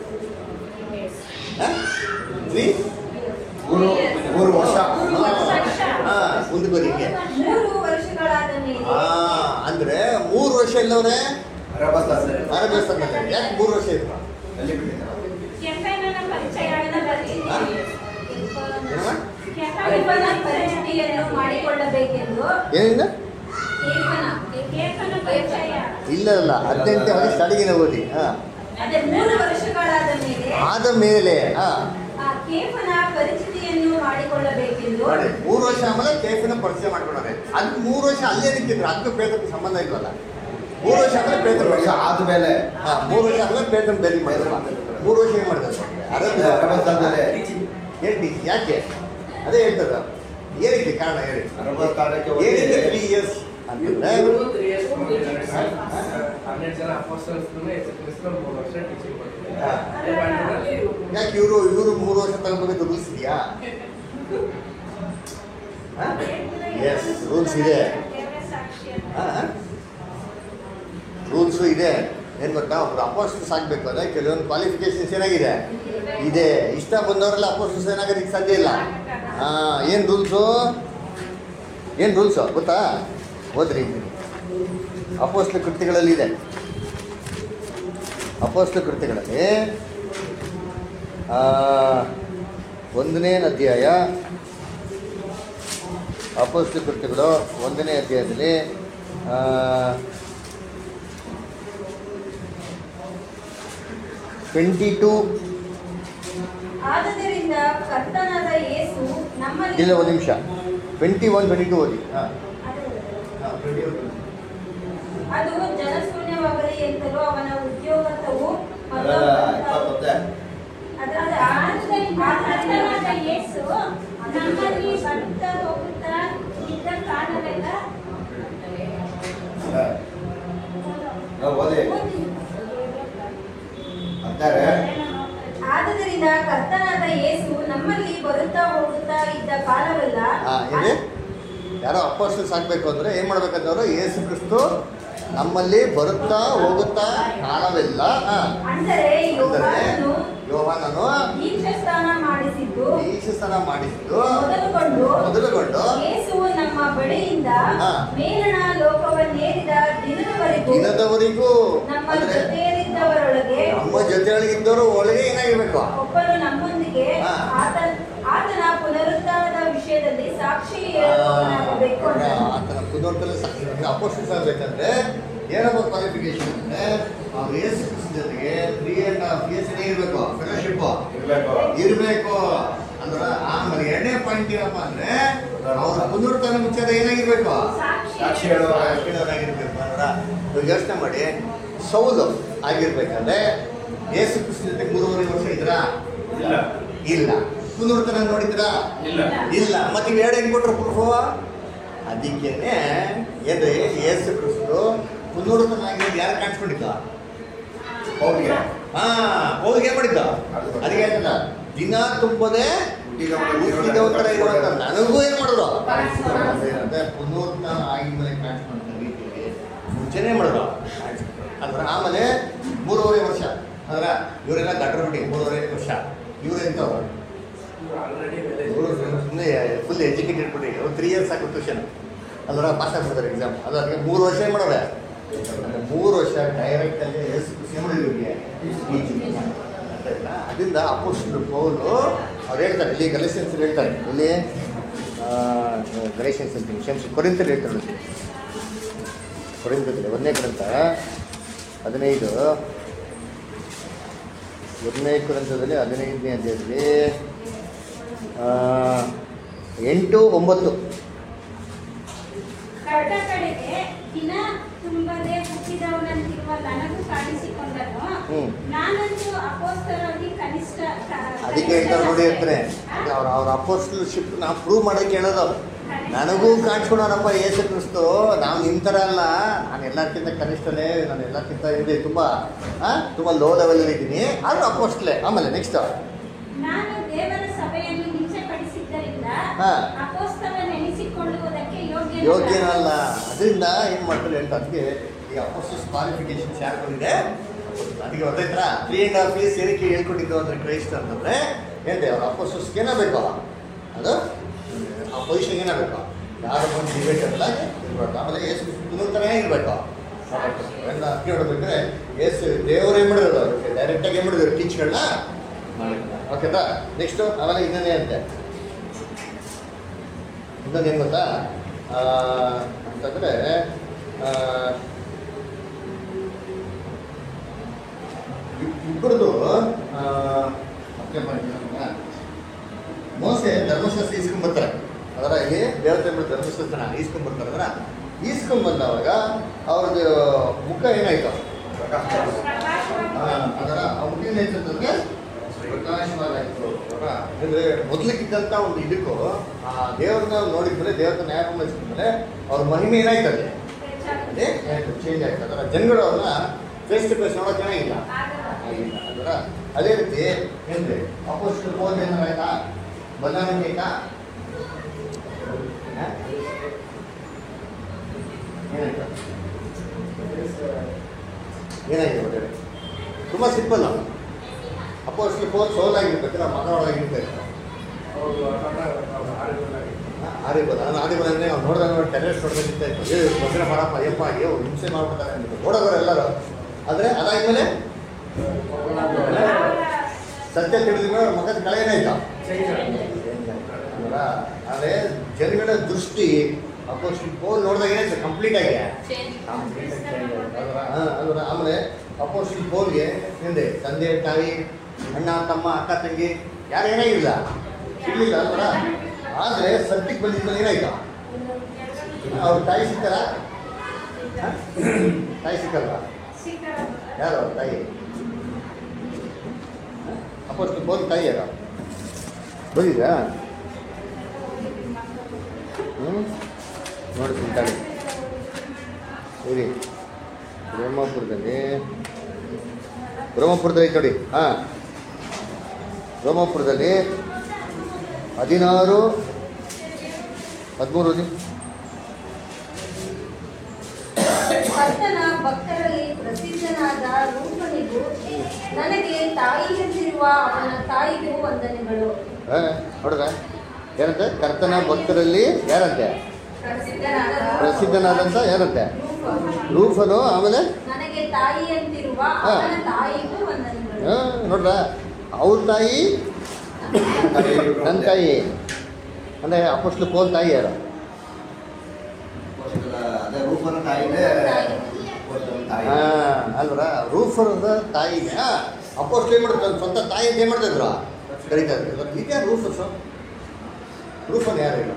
ತ್ರೀ ಮೂರು ಮೂರು ವರ್ಷ ಮೂರು ವರ್ಷ. ಹಾಂ ಮುಂದೆ ಬರೀ ಹಿಂಗೆ ಮೂರು ವರ್ಷಗಳಾದ ಮೇಲೆ ಆ, ಅಂದ್ರೆ ಮೂರು ವರ್ಷ ಇಲ್ಲವ್ರೆ ಅರಬ ಸ್ಥಾನ ಅರಬೇಸ್ತಾನಲ್ಲಿ ಯಾಕೆ ಮೂರು ವರ್ಷ ಇದ್ರು ಅಲ್ಲಿ ಬಿಟ್ಟಿದ್ದಾರೆ ಕೆಫೆನನ ಪರಿಚಯ ಕೆಫೆನ ಪರಿಚಯ ಏನಮ್ಮ? ಕೆಫೆನ ಪರಿಚಯವನ್ನು ಮಾಡಿಕೊಳ್ಳಬೇಕೆಂದು ಏನಿಲ್ಲ ಕೇಫನ ಕೇಫನ ಪರಿಚಯ ಇಲ್ಲ ಇಲ್ಲ ಹದಿನೆಂಟನೇ ವಯಸ್ಸು ಸ್ಟಾರ್ಟಿಂಗಿನ ಓದಿ ಹಾ ಅದೇ ಮೂರು ವರ್ಷಗಳಾದ ಮೇಲೆ ಆದ ಮೇಲೆ ಹಾ ಆ ಕೇಫನ ಪರಿಚಿತಿಯನ್ನು ಮಾಡಿಕೊಳ್ಳಬೇಕೆಂದು ನೋಡಿ ಮೂರು ವರ್ಷ ಆಮೇಲೆ ಕೇಫಿನ ಪರಿಚಯ ಮಾಡ್ಕೊಂಡವ್ರೆ ಅದು ಮೂರು ವರ್ಷ ಅಲ್ಲೇ ನಿಂತಿದ್ರು ಅದಕ್ಕೂ ಪ್ರೇತಕ್ಕೆ ಸಂಬಂಧ ಇಲ್ವಲ್ಲ ಮೂರು ವರ್ಷ ಆಮೇಲೆ ಪ್ರೇತ ಮೂರು ವರ್ಷ ಆದ್ಮೇಲೆ ಹಾ ಮೂರು ವರ್ಷ ಆಮೇಲೆ ಪ್ರೇತನ ಬೇಲಿ ಮಾಡಿದ್ರು ಮೂರು ವರ್ಷ ಏನು ಮಾಡಿದ್ರು ಅರಬ ಸ್ಥಾನದಲ್ಲಿ ಹೇಳಿ ಯಾಕೆ ಅದೇ ಹೇಳ್ತದ ಏನಕ್ಕೆ ಕಾರಣ ಹೇಳಿ ಅರಬ ಸ್ಥಾನಕ್ಕೆ ಏನಕ್ಕೆ ಹೋಗಿ ತ್ರೀ ಇಯರ್ಸ್ ಅಂತಂದ್ರೆ ಇವ್ರು three years ಮಾಡಿದ್ದಾರೆ. ಹನ್ನೆರಡು ಜನ ಅಪೋಸ್ಟಲ್ಸ್ನು ಯೇಸು ಕ್ರಿಸ್ತರು ಮೂರು ವರ್ಷ ಟೀಚಿಂಗ್ ಕೊಟ್ಟಿದ್ದಾರೆ ಹಾ. ಅದೇ ಬ್ಯಾಂಡ್ನಲ್ಲಿ ಇವ್ರು ಯಾಕೆ ಇವರು ಇವರು ಮೂರು ವರ್ಷ ತಗೊಂಡ್ಬೇಕು ರೂಲ್ಸ್ ಇದೆಯಾ ಎಸ್ ರೂಲ್ಸ್ ಇದೆ ದೇವರ ಸಾಕ್ಷಿ ಅಂತ ರೂಲ್ಸು ಇದೆ ಏನು ಗೊತ್ತಾ ಒಬ್ರು ಅಪೋಸ್ಟಲ್ಸ್ ಆಗಬೇಕು ಅಂದರೆ ಕೆಲವೊಂದು ಕ್ವಾಲಿಫಿಕೇಶನ್ಸ್ ಏನಾಗಿದೆ ಇದೆ ಇಷ್ಟ ಬಂದವರೆಲ್ಲ ಅಪೋಸ್ಟಲ್ಸ್ ಏನಾಗೋದಕ್ಕೆ ಸಾಧ್ಯ ಇಲ್ಲ ಹಾಂ ಏನು ರೂಲ್ಸು ಏನು ರೂಲ್ಸು ಗೊತ್ತಾ ಓದ್ರಿ ಅಪೋಸ್ಲ ಕೃತ್ಯಗಳಲ್ಲಿ ಇದೆ ಅಪೋಸ್ಲ ಕೃತ್ಯಗಳಲ್ಲಿ ಆ, ಒಂದನೇ ಅಧ್ಯಾಯ ಅಪೋಸ್ಲ ಕೃತ್ಯಗಳು ಒಂದನೇ ಅಧ್ಯಾಯದಲ್ಲಿ ಆ, ಟ್ವೆಂಟಿ ಟು ಆದುದರಿಂದ ಕರ್ತನಾದ ಯೇಸು ನಮ್ಮಲ್ಲಿ ಇಲ್ಲ ಒಂದು ನಿಮಿಷ ಟ್ವೆಂಟಿ ಒನ್ ಟ್ವೆಂಟಿ ಟು ಓದಿ ಹಾಂ ಅದು ಜನಶೂನ್ಯವಾಗಲಿ ಎಂತಲೂ ಅವನ ಉದ್ಯೋಗತ್ವವು ಇಪ್ಪತ್ತೊಂದೇ ಅದರ ಆದ್ದರಿಂದ ಕರ್ತನಾದ ಯೇಸು ನಮ್ಮಲ್ಲಿ ಬರ್ತಾ ಹೋಗುತ್ತಾ ಇದ್ದ ಕಾಲವೆಲ್ಲ ನಾವು ಓದಿ ಅಂತಾರೆ ಆದುದರಿಂದ ಕರ್ತನಾದ ಯೇಸು ನಮ್ಮಲ್ಲಿ ಬರುತ್ತಾ ಹೋಗುತ್ತಾ ಇದ್ದ ಕಾಲವೆಲ್ಲ ಹಾಂ ಇದೆ ಯಾರೋ ಅಪೋಸ್ಟಲ್ಸ್ ಆಗಬೇಕು ಅಂದರೆ ಏನು ಮಾಡ್ಬೇಕಂತವ್ರು ಯೇಸು ಕ್ರಿಸ್ತು ನಮ್ಮಲ್ಲಿ ಬರುತ್ತಾ ಹೋಗುತ್ತಾ ಕಾಲವೆಲ್ಲ ಹಾಂ ಅಂದರೆ ಅಂದರೆ ಯೋಹಾನನು ಯೋಹಾನನು ದೀಕ್ಷಾಸ್ಥ ದೀಕ್ಷಾಸ್ನಾನ ಮಾಡಿಸಿದ್ದು ದೀಕ್ಷಾಸ್ನಾನ ಮಾಡಿಸಿದ್ದು ಮೊದಲುಗೊಂಡು ಮೊದಲುಗೊಂಡು ಯೇಸುವು ನಮ್ಮ ಬಳಿಯಿಂದ ಹಾ. ಮೇಲಣ ಲೋಕವನ್ನೇರಿದ ದಿನದವರೆಗೂ ದಿನದವರೆಗೂ ನಮ್ಮ ಅಂದ್ರೆ ಜೊತೆಯಲ್ಲಿದ್ದವರೊಳಗೆ ನಮ್ಮ ಜೊತೆಯೊಳಗಿದ್ದವರು ಒಳಗೆ ಏನಾಗಿರ್ಬೇಕು ಒಬ್ಬನು ನಮ್ಮೊಂದಿಗೆ ಹಾ. ಆತನ ಆತನ ಪುನರುತ್ಥಾನದ ವಿಷಯದಲ್ಲಿ ಸಾಕ್ಷಿ ಹೇಳುವವನಾಗಬೇಕು ಆ, ಅಂತ. ಆತನ ಪುನರ್ತನೆ ಅಪೋಸ್ಟಲ್ಸ್ ಆಗ್ಬೇಕಂದ್ರೆ ಏನಪ್ಪ ಕ್ವಾಲಿಫಿಕೇಶನ್ ಅಂದ್ರೆ ಅವ್ರು ಯೇಸು ಕ್ರಿಸ್ತ ಜೊತೆಗೆ ತ್ರೀ ಅಂಡ್ ಹಾಫ್ ಇಯರ್ಸ್ ಇರಬೇಕು ಫೆಲೋಶಿಪ್ ಇರ್ಬೇಕು ಇರಬೇಕು ಅಂದ್ರೆ ಆಮೇಲೆ ಎರಡನೇ ಪಾಯಿಂಟ್ ಏನಪ್ಪ ಅಂದ್ರೆ ಅವ್ರ ಪುನರ್ತನೆ ಮುಚ್ಚಾದ ಏನಾಗಿರ್ಬೇಕು ಸಾಕ್ಷಿ ಸಾಕ್ಷಿ ಹೇಳುವ ಆಗಿರ್ಬೇಕು ಅಂದ್ರೆ ಇವಾಗ ಯೋಚನೆ ಮಾಡಿ ಸೌಲು ಆಗಿರ್ಬೇಕಾದ್ರೆ ಯೇಸು ಕ್ರಿಸ್ತ ಜೊತೆ ಮೂರುವರೆ ವರ್ಷ ಇದ್ರಾ ಇಲ್ಲ ಇಲ್ಲ ಪುನರ್ತನ ನೋಡಿದ್ರಾ ಇಲ್ಲ ಇಲ್ಲ ಮತ್ತೆ ಇವ್ ಎರಡು ಹೆಂಗ್ ಕೊಟ್ರು ಪ್ರೂಫು ಅದಕ್ಕೇನೆ ಏನ್ರಿ ಯೇಸು ಕ್ರಿಸ್ತು ಪುನರುತ್ತನಾಗಿರೋದು ಯಾರು ಕಾಣಿಸ್ಕೊಂಡಿದ್ದ ಹೋಗ್ಲಿ ಹಾ ಹೋಗಿ ಏನ್ ಮಾಡಿದ್ದ ಅದಕ್ಕೆ ಹೇಳ್ತದ ದಿನ ತುಂಬದೆ ಹುಟ್ಟಿದವಂತರ ಇರುವಂತ ನನಗೂ ಏನ್ ಮಾಡಿದ್ರು ಅದೇ ಪುನರುತ್ಥಾನ ಆಗಿದ್ಮೇಲೆ ಕಾಣಿಸ್ಕೊಂಡ ರೀತಿಯಲ್ಲಿ ಮುಂಚೆನೆ ಮಾಡಿದ್ರು ಅಂದ್ರೆ ಆಮೇಲೆ ಮೂರುವರೆ ವರ್ಷ ಅಂದ್ರೆ ಇವರೆಲ್ಲ ಗಟ್ರ ಬಿಡಿ ಮೂರುವರೆ ವರ್ಷ ಇವ್ರು ಎಂತವ್ರು ಆಲ್ರೆಡಿ ಸುಮ್ಮನೆ ಫುಲ್ ಎಜುಕೇಟೆಡ್ ಬಿಡಿ ಅವ್ರು ತ್ರೀ ಇಯರ್ಸ್ ಸಾಕು ಟ್ಯೂಷನ್ ಅಲ್ವರ ಪಾಸ್ ಆಗ್ಬಿಡ್ತಾರೆ ಎಕ್ಸಾಮ್ ಅದು ಅದಕ್ಕೆ ಮೂರು ವರ್ಷ ಏನು ಮಾಡೋರೆ ಮೂರು ವರ್ಷ ಡೈರೆಕ್ಟ್ ಅಲ್ಲಿ ಎಸ್ ಇವ್ರಿಗೆ ಅದರಿಂದ ಅಪೋಸ್ಟಲ್ ಪೌಲು ಅವ್ರು ಹೇಳ್ತಾರೆ ಇಲ್ಲಿ ಗಲೇಷನ್ಸ್ ಹೇಳ್ತಾರೆ ಇಲ್ಲಿ ಗಲೇಷನ್ಸ್ ಅಂತೀನಿ ಕ್ಷಮಿಸಿ ಕೊರಿಂತಲ್ಲಿ ಹೇಳ್ತಾರೆ ನೋಡಿ. ಕೊರಿಂತದಲ್ಲಿ ಒಂದನೇ ಗ್ರಂಥ ಹದಿನೈದು ಒಂದನೇ ಗ್ರಂಥದಲ್ಲಿ ಹದಿನೈದನೇ ಅಧ್ಯಾಯದಲ್ಲಿ ಆ, ಎಂಟು ಒಂಬತ್ತು ಕಟ್ಟ ಕಡೆಗೆ ದಿನ ತುಂಬದೆ ಹುಟ್ಟಿದವನಂತಿರುವ ನನಗೂ ಕಾಣಿಸಿಕೊಂಡನು ಹ್ಮ್. ನಾನಂತೂ ಅಪೋಸ್ತಲರಲ್ಲಿ ಕನಿಷ್ಠ ಕ- ಅದಕ್ಕೆ ಹೇಳ್ತಾರೆ ನೋಡಿ ಅಂತಾರೆ ಅವ್ರ ಅವ್ರ ಅಪೋಸ್ಟಲ್ಶಿಪ್ ನಾವು ಪ್ರೂವ್ ಮಾಡೋಕೆ ಹೇಳೋದು ನನಗೂ ಕಾಣಿಸ್ಕೊಳೋರಪ್ಪ ಯೇಸು ಕ್ರಿಸ್ತು ನಾವು ನಿಮ್ಮ ಥರ ಅಲ್ಲ ನಾನು ಎಲ್ಲಕ್ಕಿಂತ ಕನಿಷ್ಠನೇ ನಾನು ಎಲ್ಲಕ್ಕಿಂತ ಇದೆ ತುಂಬ ತುಂಬ ಲೋ ಲೆವೆಲಲ್ಲಿ ಇದ್ದೀನಿ ಆದರೂ ಅಪೋಸ್ಟ್ಲೆ ಆಮೇಲೆ ನೆಕ್ಸ್ಟ್ ನಾನು ದೇವರ ಸಭೆಯನ್ನು ಹಿಂಸೆ ಪಡಿಸಿದ್ದರಿಂದ ಹಾ. ಅಪೋಸ್ತಲ ನೆನೆಸಿಕೊಳ್ಳುವುದಕ್ಕೆ ಯೋಗ್ಯ ಯೋಗ್ಯನಲ್ಲ ಅದರಿಂದ ಏನು ಮಾಡ್ತಾರೆ ಅಂತ ಅದಕ್ಕೆ ಈ ಅಪೋಸ್ಟಲ್ಸ್ ಕ್ವಾಲಿಫಿಕೇಶನ್ಸ್ ಯಾರು ಬಂದಿದೆ ಅದಕ್ಕೆ ಗೊತ್ತಾಯ್ತಾ ತ್ರೀ ಆ್ಯಂಡ್ ಹಾಫ್ ಇಯರ್ಸ್ ಏನಕ್ಕೆ ಹೇಳ್ಕೊಟ್ಟಿದ್ದು ಅಂದರೆ ಕ್ರೈಸ್ತ ಅಂತಂದರೆ ಏನಿದೆ ಅವ್ರ ಅಪೋಸ್ಟಲ್ಸ್ಗೆ ಏನಾಗಬೇಕು ಅದು ಆ ಪೊಸಿಷನ್ ಏನಾಗಬೇಕು ಯಾರು ಬಂದು ಡಿಬೇಟ್ ಎಲ್ಲ ಇರಬೇಕು ಆಮೇಲೆ ಏಸು ಪುನರ್ತನೇ ಇರಬೇಕು ಎಲ್ಲ ಅಕ್ಕಿ ಹೊಡಬೇಕಾದ್ರೆ ಏಸು ದೇವರು ಏನು ಮಾಡಿರೋದು ಅದಕ್ಕೆ ಡೈರೆಕ್ಟಾಗಿ ಏನು ಮಾಡಿದ್ರು ಟೀಚ್ಗಳನ್ನ ಓಕೆನಾ ನೆಕ್ಸ್ಟು ಆಮೇಲೆ ಇನ್ನೊಂದೇ ಅಂತೆ ಇನ್ನೊಂದು ಏನು ಗೊತ್ತಾ ಆ, ಅಂತಂದರೆ ಇಬ್ಬರದು ಮೋಸೆ ಧರ್ಮಶಾಸ್ತ್ರ ಈಸ್ಕೊಂಡ್ಬರ್ತಾರೆ ಅದರ ಇಲ್ಲಿ ದೇವತೆ ಬಿಟ್ಟು ಧರ್ಮಶಾಸ್ತ್ರನ ಈಸ್ಕೊಂಡ್ಬರ್ತಾರೆ ಅದರ ಈಸ್ಕೊಂಡ್ಬಂದವಾಗ ಅವ್ರದ್ದು ಮುಖ ಏನಾಯ್ತು ಆ, ಅದರ ಆ ಮುಖ ಏನಾಯ್ತು ಅಂತಂದ್ರೆ ಪ್ರಕಾಶವಾಗಾಯ್ತು ಅವರ ಅಂದ್ರೆ ಮೊದಲಿಗಿದ್ದಂಥ ಒಂದು ಇದಕ್ಕೂ ಆ ದೇವ್ರನ್ನ ನೋಡಿದ್ಮೇಲೆ ದೇವ್ರನ್ನ ನ್ಯಾಯ ಮಾಡಿಸಿದ್ಮೇಲೆ ಅವ್ರ ಮಹಿಮೆ ಏನಾಯ್ತು ಅಲ್ಲಿ ಅದೇ ಚೇಂಜ್ ಆಯ್ತು ಅದರ ಜನಗಳು ಅವ್ರನ್ನ ಫೇಸ್ ಟು ಫೇಸ್ ನೋಡೋಕೆ ಚೆನ್ನಾಗಿಲ್ಲ ಆಗಿಲ್ಲ ಅದರ ಅದೇ ರೀತಿ ಏನ್ರಿ ಅಪೋಸ್ಟಲ್ ಫೋನ್ ಏನಾರ ಆಯ್ತಾ ಬದಲಾವಣೆ ಆಯ್ತಾ ಹ? ಏನಾಯ್ತು ಏನಾಗಿದೆ ಹೊರಗಡೆ ತುಂಬ ಸಿಂಪಲ್ ಅಪೋಸ್ಟಲ್ ಫೋನ್ ಸೋಲ್ ಆಗಿರ್ಬೇಕು ಮಗ ಒಳಗಿರ್ಬೇಕು ಅವರು ಆಡಿಬಲ್ ಆರಿಬಲ್ ನಾನು ಆರಿಬಲ್ ಅಂದರೆ ಅವ್ನು ನೋಡಿದಾಗ ನೋಡಿ ಟೆರೆಸ್ ಹೊಡೆದಿರ್ತಾ ಇತ್ತು ಏ ತೊಂದರೆ ಮಾಡಪ್ಪ ಅಯ್ಯಪ್ಪ ಅಯ್ಯೋ ಹಿಂಸೆ ಮಾಡ್ಬಿಡ್ತಾರೆ ಅಂದ್ಬಿಟ್ಟು ನೋಡೋರು ಎಲ್ಲರೂ ಆದರೆ ಅದಾದ್ಮೇಲೆ ಸತ್ಯ ತಿಳಿದ ಅವ್ರ ಮಗದ ಕಳೆ ಏನಾಯ್ತು ಅಲ್ವಾ? ಆದರೆ ಜನಗಳ ದೃಷ್ಟಿ ಅಪೋಸ್ಟಲ್ ಫೋನ್ ನೋಡಿದಾಗ ಏನಾಯ್ತು ಕಂಪ್ಲೀಟ್ ಆಗಿ ಕಂಪ್ಲೀಟ್ ಅಲ್ವಾ ಆಮೇಲೆ ಅಪೋಸ್ಟಲ್ ಫೋನ್ಗೆ ಹಿಂದೆ ತಂದೆ ತಾಯಿ ಅಣ್ಣ ತಮ್ಮ ಅಕ್ಕ ತಂಗಿ ಯಾರು ಏನಾಗಿಲ್ಲ ಇರಲಿಲ್ಲ ಅಲ್ವಾ ಆದರೆ ಸತ್ಯಕ್ಕೆ ಬಂದಿದ್ಮೇಲೆ ಏನಾಯ್ತು ಅವ್ರ ತಾಯಿ ಸಿಗ್ತಾರ ತಾಯಿ ಸಿಕ್ಕಲ್ವಾ ಯಾರು ಅವ್ರ ತಾಯಿ ಅಪೋಸ್ಟ್ ಬೋಲ್ ತಾಯಿ ಯಾರು ಬಂದಿದ್ರಾ ಹ್ಞೂ ನೋಡಿ ಸುಂತಾಡಿ ಇರಿ ಬ್ರಹ್ಮಪುರದಲ್ಲಿ ಬ್ರಹ್ಮಪುರದಲ್ಲಿ ಐತೆ ನೋಡಿ ಹಾಂ ಬ್ರಹ್ಮಪುರದಲ್ಲಿ ಹದಿನಾರು ಹದಿಮೂರು ಓದಿ ಕರ್ತನ ಭಕ್ತರಲ್ಲಿ ಪ್ರಸಿದ್ಧನಾದ ರೂಪನಿಗೂ ಎಂಬುದು ನನಗೆ ತಾಯಿಯಂತಿರುವ ಅವನ ತಾಯಿಗೂ ವಂದನೆಗಳು ಆ, ನೋಡ್ರ ಏನಂತೆ ಕರ್ತನ ಭಕ್ತರಲ್ಲಿ ಯಾರಂತೆ ಪ್ರಸಿದ್ಧನಾದ ಪ್ರಸಿದ್ಧನಾದಂಥ ಏನಂತೆ ರೂಪ. ರೂಫನು ಆಮೇಲೆ ನನಗೆ ತಾಯಿಯಂತಿರುವ ಹಾ. ಅವನ ತಾಯಿಗೂ ವಂದನೆಗಳು ಆ, ನೋಡ್ರ ಅವ್ರ ತಾಯಿ ನನ್ನ ತಾಯಿ ಅಂದರೆ ಅಪ್ಪಸ್ಲು ಪೋಲ್ ತಾಯಿ ಯಾರು ಅದೇ ರೂಪನ ತಾಯಿನೇ ಅಪೊಸ್ತಲನ ತಾಯಿ ಆ, ಅಲ್ವರ ರೂಫರದ ತಾಯಿನ ಅಪ್ಪೋಸ್ಟ್ ಏನು ಮಾಡ್ತಾರೆ ತನ್ನ ಸ್ವಂತ ತಾಯಿ ಅಂತ ಏನು ಮಾಡ್ತಿದ್ರು ಕರೀತಾ ಇದ್ರು ಇವತ್ತು ಇದೇ ರೂಫಸ್ ರೂಫನ್ ಯಾರು ಇಲ್ಲ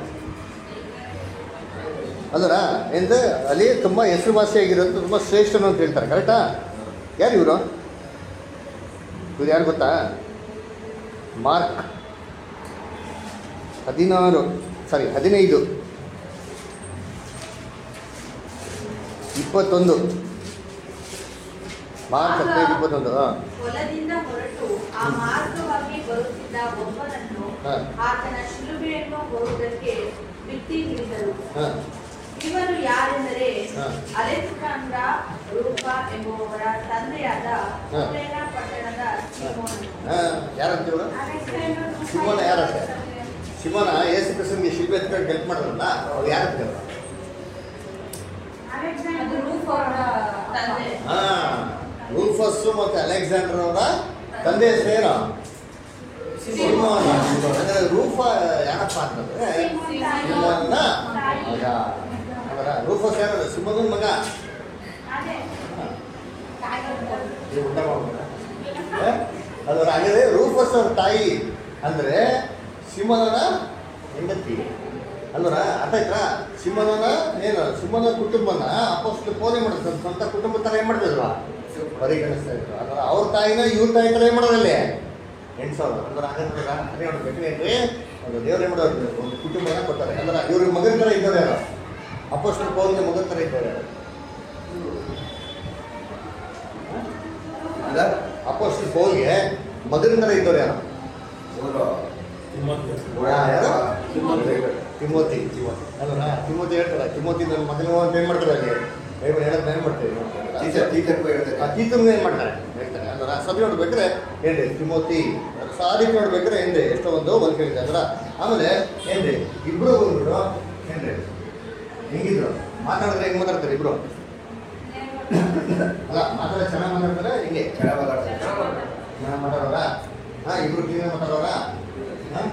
ಅಲ್ಲರ ಎಂದ್ರೆ ಅಲ್ಲಿ ತುಂಬ ಹೆಸರುವಾಸಿಯಾಗಿರೋದು ತುಂಬ ಶ್ರೇಷ್ಠನು ಅಂತ ಹೇಳ್ತಾರೆ ಕರೆಕ್ಟಾ ಯಾರು ಇವರು ಇವ್ರು ಯಾರು ಗೊತ್ತಾ ಮಾರ್ಕ್ ಹದಿನಾರು ಸಾರಿ ಹದಿನೈದು ಇಪ್ಪತ್ತೊಂದು ಮಾರ್ಚ್ ಹದಿನೈದು ಇಪ್ಪತ್ತೊಂದು ಹಾಂ ಹೊಲದಿಂದ ಹೊರಟು ಆ ಮಾರ್ಗವಾಗಿ ಬರುತ್ತಿದ್ದ ಒಬ್ಬನನ್ನು ಹಾ. ಆತನ ಶಿಲುಬೆಯನ್ನು ಹೊರುವುದಕ್ಕೆ ಬಿಟ್ಟಿ ಹಿಡಿದರು ಹಾಂ ಇವನು ಯಾರೆಂದರೆ ಹಾ. ಅಲೆಕ್ಸಾಂದ್ರ ರೂಪ ಎಂಬುವವರ ತಂದೆಯಾದ ಹಾ. ಕುರೇನ ಪಟ್ಟಣದ ಸಿಮೋನನು. ಹಾಂ ಯಾರಂತ ಇವರು ಶಿವನ ಯಾರಂತೆ ಶಿವನ ಏಸು ಕೃಷ್ಣನ್ಗೆ ಶಿಲ್ಪೆ ಎತ್ಕೊಂಡು ಹೆಲ್ಪ್ ಮಾಡೋದಲ್ಲ ಅವ್ರು ಯಾರಂತ ಇವ್ರು? ಅದು ರೂಪ ಅವರ ತಂದೆ ಹಾಂ ರೂಫಸ್ಸು ಮತ್ತು ಅಲೆಕ್ಸಾಂಡರ್ ಅವರ ತಂದೆ ಹೆಸರೇನು ಸಿಮೋನ ಅಂದರೆ ರೂಫ ಯಾರಪ್ಪ ಅಂತಂದ್ರೆ ಸಿಮೋನ ಮಗ ಅವರ ರೂಫಸ್ ಯಾರು ಸಿಮೋನ ಮಗ ನೀವು ಊಟ ಮಾಡ್ಬೋದಾ? ಹ? ಅದರ ಹಾಗಾದ್ರೆ ರೂಫಸ್ ಅವ್ರ ತಾಯಿ ಅಂದರೆ ಸಿಂಹನ ಹೆಂಡತಿ ಅಲ್ವರ ಅರ್ಥ ಆಯ್ತಾ ಸಿಂಹನ ಏನು ಸಿಂಹನ ಕುಟುಂಬನ ಅಪ್ಪಸ್ಲು ಪೋನೆ ಮಾಡಿದ್ರು ತನ್ನ ಸ್ವಂತ ಕುಟುಂಬ ಥರ ಏನು ಮಾಡಿದ್ರು ಪರಿಗಣಿಸ್ತಾ ಇದ್ರು ಅದರ ಅವ್ರ ತಾಯಿನ ಇವ್ರ ತಾಯಿ ಥರ ಏನು ಮಾಡೋದಲ್ಲಿ ಎಣ್ಸೋರು ಅಂದ್ರೆ ಹಾಗಾದ್ರೆ ಅದೇ ನೋಡ್ಬೇಕ್ರಿ ಅದು ದೇವ್ರು ಏನು ಮಾಡೋರು ಒಂದು ಕುಟುಂಬನ ಕೊಡ್ತಾರೆ ಅಂದ್ರೆ ಇವ್ರಿಗೆ ಮಗನ ಥರ ಇದ್ದಾರೆ ಯಾರು ಅಪ್ಪಸ್ಲು ಪೌನ್ಗೆ ಮಗನ ಥರ ಇದ್ದಾರೆ ಯಾರು? ಅದ ಅಪ್ಪಸ್ಲು ಪೌಲ್ಗೆ ಮಗನ ಥರ ಇದ್ದವ್ರು ಯಾರು ಇವರು ಯಾರು ತಿಮೋತಿ ಅಲ್ಲ ತಿಮೋತಿ ಹೇಳ್ತಾರೆ ತಿಮೋತಿ ನನ್ನ ಮಗನ ಅಂತ ಏನು ಮಾಡ್ತಾರೆ ಅಲ್ಲಿ ಬೈಬಲ್ ಹೇಳೋದು ಏನು ಮಾಡ್ತಾರೆ ಟೀಚರ್ ಟೀಚರ್ ಹೇಳ್ತಾರೆ ಆ ತೀತಮ್ಗೆ ಏನು ಮಾಡ್ತಾರೆ ಹೇಳ್ತಾರೆ ಅಂದ್ರೆ ಸಭೆ ನೋಡ್ಬೇಕಾದ್ರೆ ಏನ್ರಿ ತಿಮೋತಿ ಸಾಧಿಕ್ ನೋಡ್ಬೇಕಾದ್ರೆ ಏನ್ರಿ ಎಷ್ಟೋ ಒಂದು ಒಂದು ಕೇಳಿದೆ ಅಂದ್ರೆ ಆಮೇಲೆ ಏನ್ರಿ ಇಬ್ರು ಬಂದ್ಬಿಟ್ಟು ಏನ್ರಿ ಹೆಂಗಿದ್ರು ಮಾತಾಡಿದ್ರೆ ಹೆಂಗ್ ಮಾತಾಡ್ತಾರೆ ಇಬ್ರು ಅಲ್ಲ ಮಾತಾಡೋದು ಚೆನ್ನಾಗಿ ಮಾತಾಡ್ತಾರೆ ಹಿಂಗೆ ಚೆನ್ನಾಗಿ ಮಾತಾಡ್ತಾರೆ ಚೆನ್ನಾಗಿ ಮಾತಾಡೋರಾ ಹಾಂ ಇಬ್ರು ಕ್ಲೀನಾಗಿ ಮಾತಾಡೋರಾ ಹಾಂ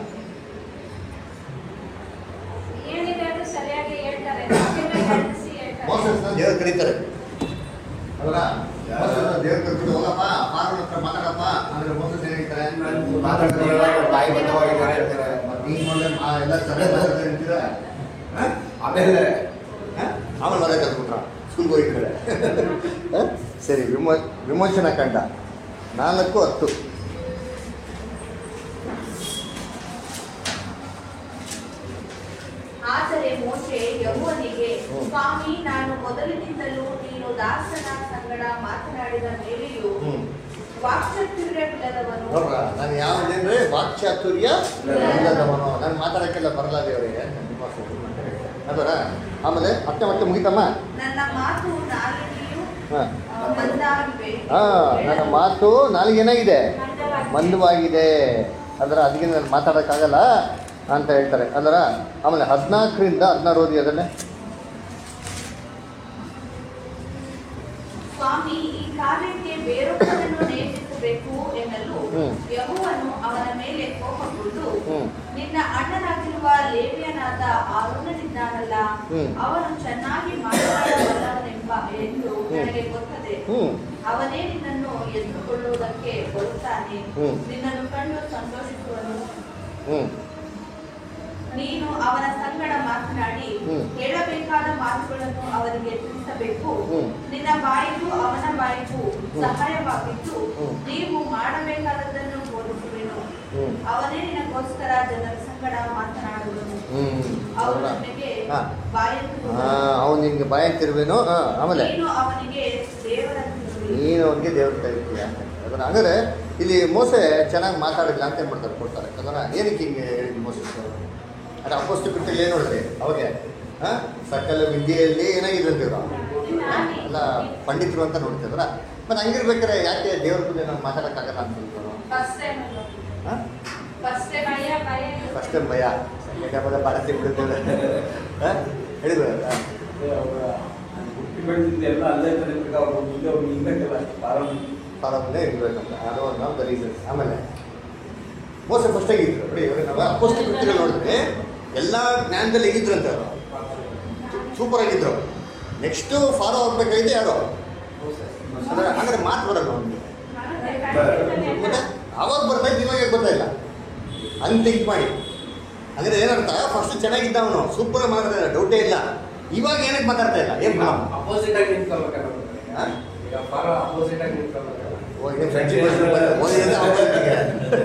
ಏನಿದೆ ಅದು ಸರಿಯಾಗಿ ಹೇಳ್ತಾರೆ ವಾಕ್ಯನ ಖಂಡಿಸಿ ಹೇಳ್ತಾರೆ ಮೋಸಸ್ನ ದೇವ್ರು ಕರೀತಾರೆ ಅಲ್ವಾ ಮೋಸಸ್ನ ದೇವ್ರು ಕರ್ಕೊಂಡು ಹೋಗಪ್ಪ ಪಾರ್ವನ ಹತ್ರ ಮಾತಾಡಪ್ಪ ಅಂದ್ರೆ ಮೋಸಸ್ ಏನ್ ಹೇಳ್ತಾರೆ ಮಾತಾಡ್ತಾರೆ ಬಾಯಿ ಬದ್ಧವಾಗಿದ್ದಾರೆ ಹೇಳ್ತಾರೆ ಮತ್ತೆ ನೀನ್ ನೋಡಿದ್ರೆ ಆ ಎಲ್ಲ ಸಭೆ ಮಾತಾಡ್ತಾರೆ ಅಂತೀರ ಹ? ಆಮೇಲೆ ಹ? ಆಮೇಲೆ ಮನೆ ಕಲ್ತ್ಬಿಟ್ರ ಸ್ಕೂಲ್ಗೆ ಹೋಗಿದ್ದಾರೆ ಹ? ಸರಿ ವಿಮೋ ವಿಮೋಚನಾ ಕಂಡ ನಾಲ್ಕು ಹತ್ತು ಆದರೆ ಮೋಶೆ ಯೆಹೋವನಿಗೆ ಹ್ಮ್. ಸ್ವಾಮಿ ನಾನು ಮೊದಲಿನಿಂದಲೂ ನೀನು ದಾಸನ ಸಂಗಡ ಮಾತನಾಡಿದ ಮೇಲೆಯೂ ಹ್ಮ್ ವಾಕ್ಚಾತುರ್ಯವಿಲ್ಲದವನು ನೋಡ್ರ ನಾನು ಯಾವ ಅಂದ್ರೆ ವಾಕ್ಚಾತುರ್ಯ ಇಲ್ಲದವನು ನಾನು ಮಾತಾಡಕ್ಕೆಲ್ಲ ಬರಲ್ಲ ದೇವ್ರಿಗೆ ಅದರ ಆಮೇಲೆ ಮತ್ತೆ ಮತ್ತೆ ಮುಗಿತಮ್ಮ ನನ್ನ ಮಾತು ನಾಲಿಗೆಯು ಹಾಂ ಆ, ಮಂದಾಗಿವೆ ಹಾ ನನ್ನ ಮಾತು ನಾಲ್ಗೆ ಏನಾಗಿದೆ ಮಂದವಾಗಿದೆ ಅಂದ್ರೆ ಅದಕ್ಕೆ ನಾನು ಮಾತಾಡೋಕ್ಕಾಗಲ್ಲ ಅಂತ ಹೇಳ್ತಾರೆ ಅಂದ್ರೆ ಆಮೇಲೆ ಹದಿನಾಲ್ಕರಿಂದ ಹದಿನಾರು ಓದಿ ಅದನ್ನೇ ಸ್ವಾಮಿ ಈ ಕಾರ್ಯಕ್ಕೆ ಬೇರೊಬ್ಬರನ್ನು ನೇಮಿಸಬೇಕು ಎನ್ನಲು ಹ್ಮ್. ಯೆಹೋವನು ಅವನ ಮೇಲೆ ಕೋಪಗೊಂಡು ಹ್ಮ್. ನಿನ್ನ ಅಣ್ಣನಾಗಿರುವ ಲೇವಿಯನಾದ ಆರೋನನಿದ್ದಾನಲ್ಲ ಹ್ಮ್. ಅವನು ಚೆನ್ನಾಗಿ ಮಾತನಾಡಬಲ್ಲವನೆಂಬ ಎಂದು ಹ್ಮ್. ನನಗೆ ಗೊತ್ತದೆ ಹ್ಞೂ ಅವನೇ ನಿನ್ನನ್ನು ಎದುರುಕೊಳ್ಳುವುದಕ್ಕೆ ಬರುತ್ತಾನೆ ಹ್ಮ್. ನಿನ್ನನ್ನು ಕಂಡು ಸಂತೋಷಿಸುವನು ಹ್ಞೂ ನೀನು ಅವನ ಸಂಗಡ ಮಾತನಾಡಿ ಹ್ಮ್. ಹೇಳಬೇಕಾದ ಮಾತುಗಳನ್ನು ಅವನಿಗೆ ತಿಳಿಸಬೇಕು ಹ್ಮ್. ನಿನ್ನ ಬಾಯಿಗೂ ಅವನ ಬಾಯಿಗೂ ಸಹಾಯವಾಗಿದ್ದು ಹ್ಮ್. ನೀವು ಮಾಡಬೇಕಾದದ್ದನ್ನು ಬೋಧಿಸುವೆನು ಹ್ಞೂ ಅವನೇ ನಿನಗೋಸ್ಕರ ಜನರ ಸಂಗಡ ಮಾತನಾಡುವನು ಹ್ಞೂ ಅವನು ನನಗೆ ಹಾಂ ಬಾಯನ್ನು ಹಾಂ ಅವ್ನು ನಿನ್ಗೆ ಬಾಯಿ ತಿರುವೇನು ಹಾಂ ಆಮೇಲೆ ನೀನು ಅವನಿಗೆ ದೇವರಂತಿರುವೆ ನೀನು ಅವನಿಗೆ ದೇವ್ರ ಕರಿತೀಯ ಅದನ್ನ ಹಾಗಾದ್ರೆ ಇಲ್ಲಿ ಮೋಸೆ ಚೆನ್ನಾಗಿ ಮಾತಾಡಿಲ್ಲ ಅಂತ ಏನ್ ಮಾಡ್ತಾರೆ ಕೊಡ್ತಾರೆ ಅದನ್ನ ಏನಕ್ಕೆ ಹಿಂಗೆ ಹೇಳಿದ್ ಮೋಸಸ್ ಅದೇ ಅಪೋಸ್ತು ಕೃತಿಯಲ್ಲಿ ಏನು ನೋಡಿದ್ರಿ ಅವಾಗೆ ಹಾಂ ಸಕಲ ವಿದ್ಯೆಯಲ್ಲಿ ಏನಾಗಿದೆ ಅಂತಿದ್ರು ಎಲ್ಲ ಪಂಡಿತರು ಅಂತ ನೋಡ್ತಿದ್ರ ಮತ್ತೆ ಹಂಗಿರ್ಬೇಕಾರೆ ಯಾಕೆ ದೇವ್ರ ಬಗ್ಗೆ ನಾವು ಮಾತಾಡೋಕ್ಕಾಗಲ್ಲ ಅಂತ ಹೇಳ್ತಾರೆ ಫಸ್ಟ್ ಟೈಮ್ ಹಾಂ ಫಸ್ಟ್ ಟೈಮ್ ಭಯ ಭಯ ಫಸ್ಟ್ ಟೈಮ್ ಭಯ ಸೆಕೆಂಡ್ ಟೈಮ್ ಭಾರತ ಬಿಡುತ್ತೇವೆ ಹಾಂ ಹೇಳಿದ್ರು ಹುಟ್ಟಿ ಬೆಳೆದಿದ್ದು ಎಲ್ಲ ಅಲ್ಲೇ ಕಲಿಬೇಕು ಅವ್ರು ಮುಂದೆ ಅವ್ರು ಹಿಂಗಟ್ಟಲ್ಲ ಪ್ರಾರಂಭ ಫಾರಮ್ನೇ ಇರಬೇಕಂತ ಅದು ಒಂದು ಆಫ್ ದ ರೀಸನ್ಸ್ ಆಮೇಲೆ ಮೋಸ ಫಸ್ಟ್ ಆಗಿದ್ರು ನೋಡಿ ಇವಾಗ ನಾವು ಅಪೋಸ್ಟ್ ಕೃತಿಗಳು ನೋಡಿದ್ರೆ ಎಲ್ಲ ಜ್ಞಾನದಲ್ಲಿ ಹೇಗಿದ್ರು ಅಂತ ಅವರು ಸೂಪರ್ ಆಗಿದ್ರು ನೆಕ್ಸ್ಟು ಫಾಲೋ ಆಗ್ಬೇಕಾಗಿದೆ ಯಾರು ಅಂದ್ರೆ ಅಂದ್ರೆ ಮಾತು ಬರಲ್ಲ ಅವ್ನಿಗೆ ಮತ್ತೆ ಅವಾಗ ಬರ್ತಾ ಇದ್ದು ಇವಾಗ ಬರ್ತಾ ಇಲ್ಲ ಹಂಗೆ ಥಿಂಕ್ ಮಾಡಿ ಅಂದ್ರೆ ಏನರ್ಥ ಫಸ್ಟ್ ಚೆನ್ನಾಗಿದ್ದ ಅವನು ಸೂಪರ್ ಮಾತಾಡ್ತಾ ಇಲ್ಲ ಡೌಟೇ ಇಲ್ಲ ಇವಾಗ ಏನಕ್ಕೆ ಮಾತಾಡ್ತಾ ಇಲ್ಲ ಏನು ಅಪೋಸಿಟ್ ಆಗಿ ನಿಂತ್ಕೊಳ್ಬೇಕಲ್ಲ ಹಾ? ಈಗ ಫಾರ ಅಪೋಸಿಟ್ ಆಗಿ ನಿಂತ್ಕೊಳ್ಬೇಕಲ್ಲ ಓ ಫ್ರೆಂಡ್ಶಿಪ್ ಓದಿದ್ರೆ ಅವನಿಗೆ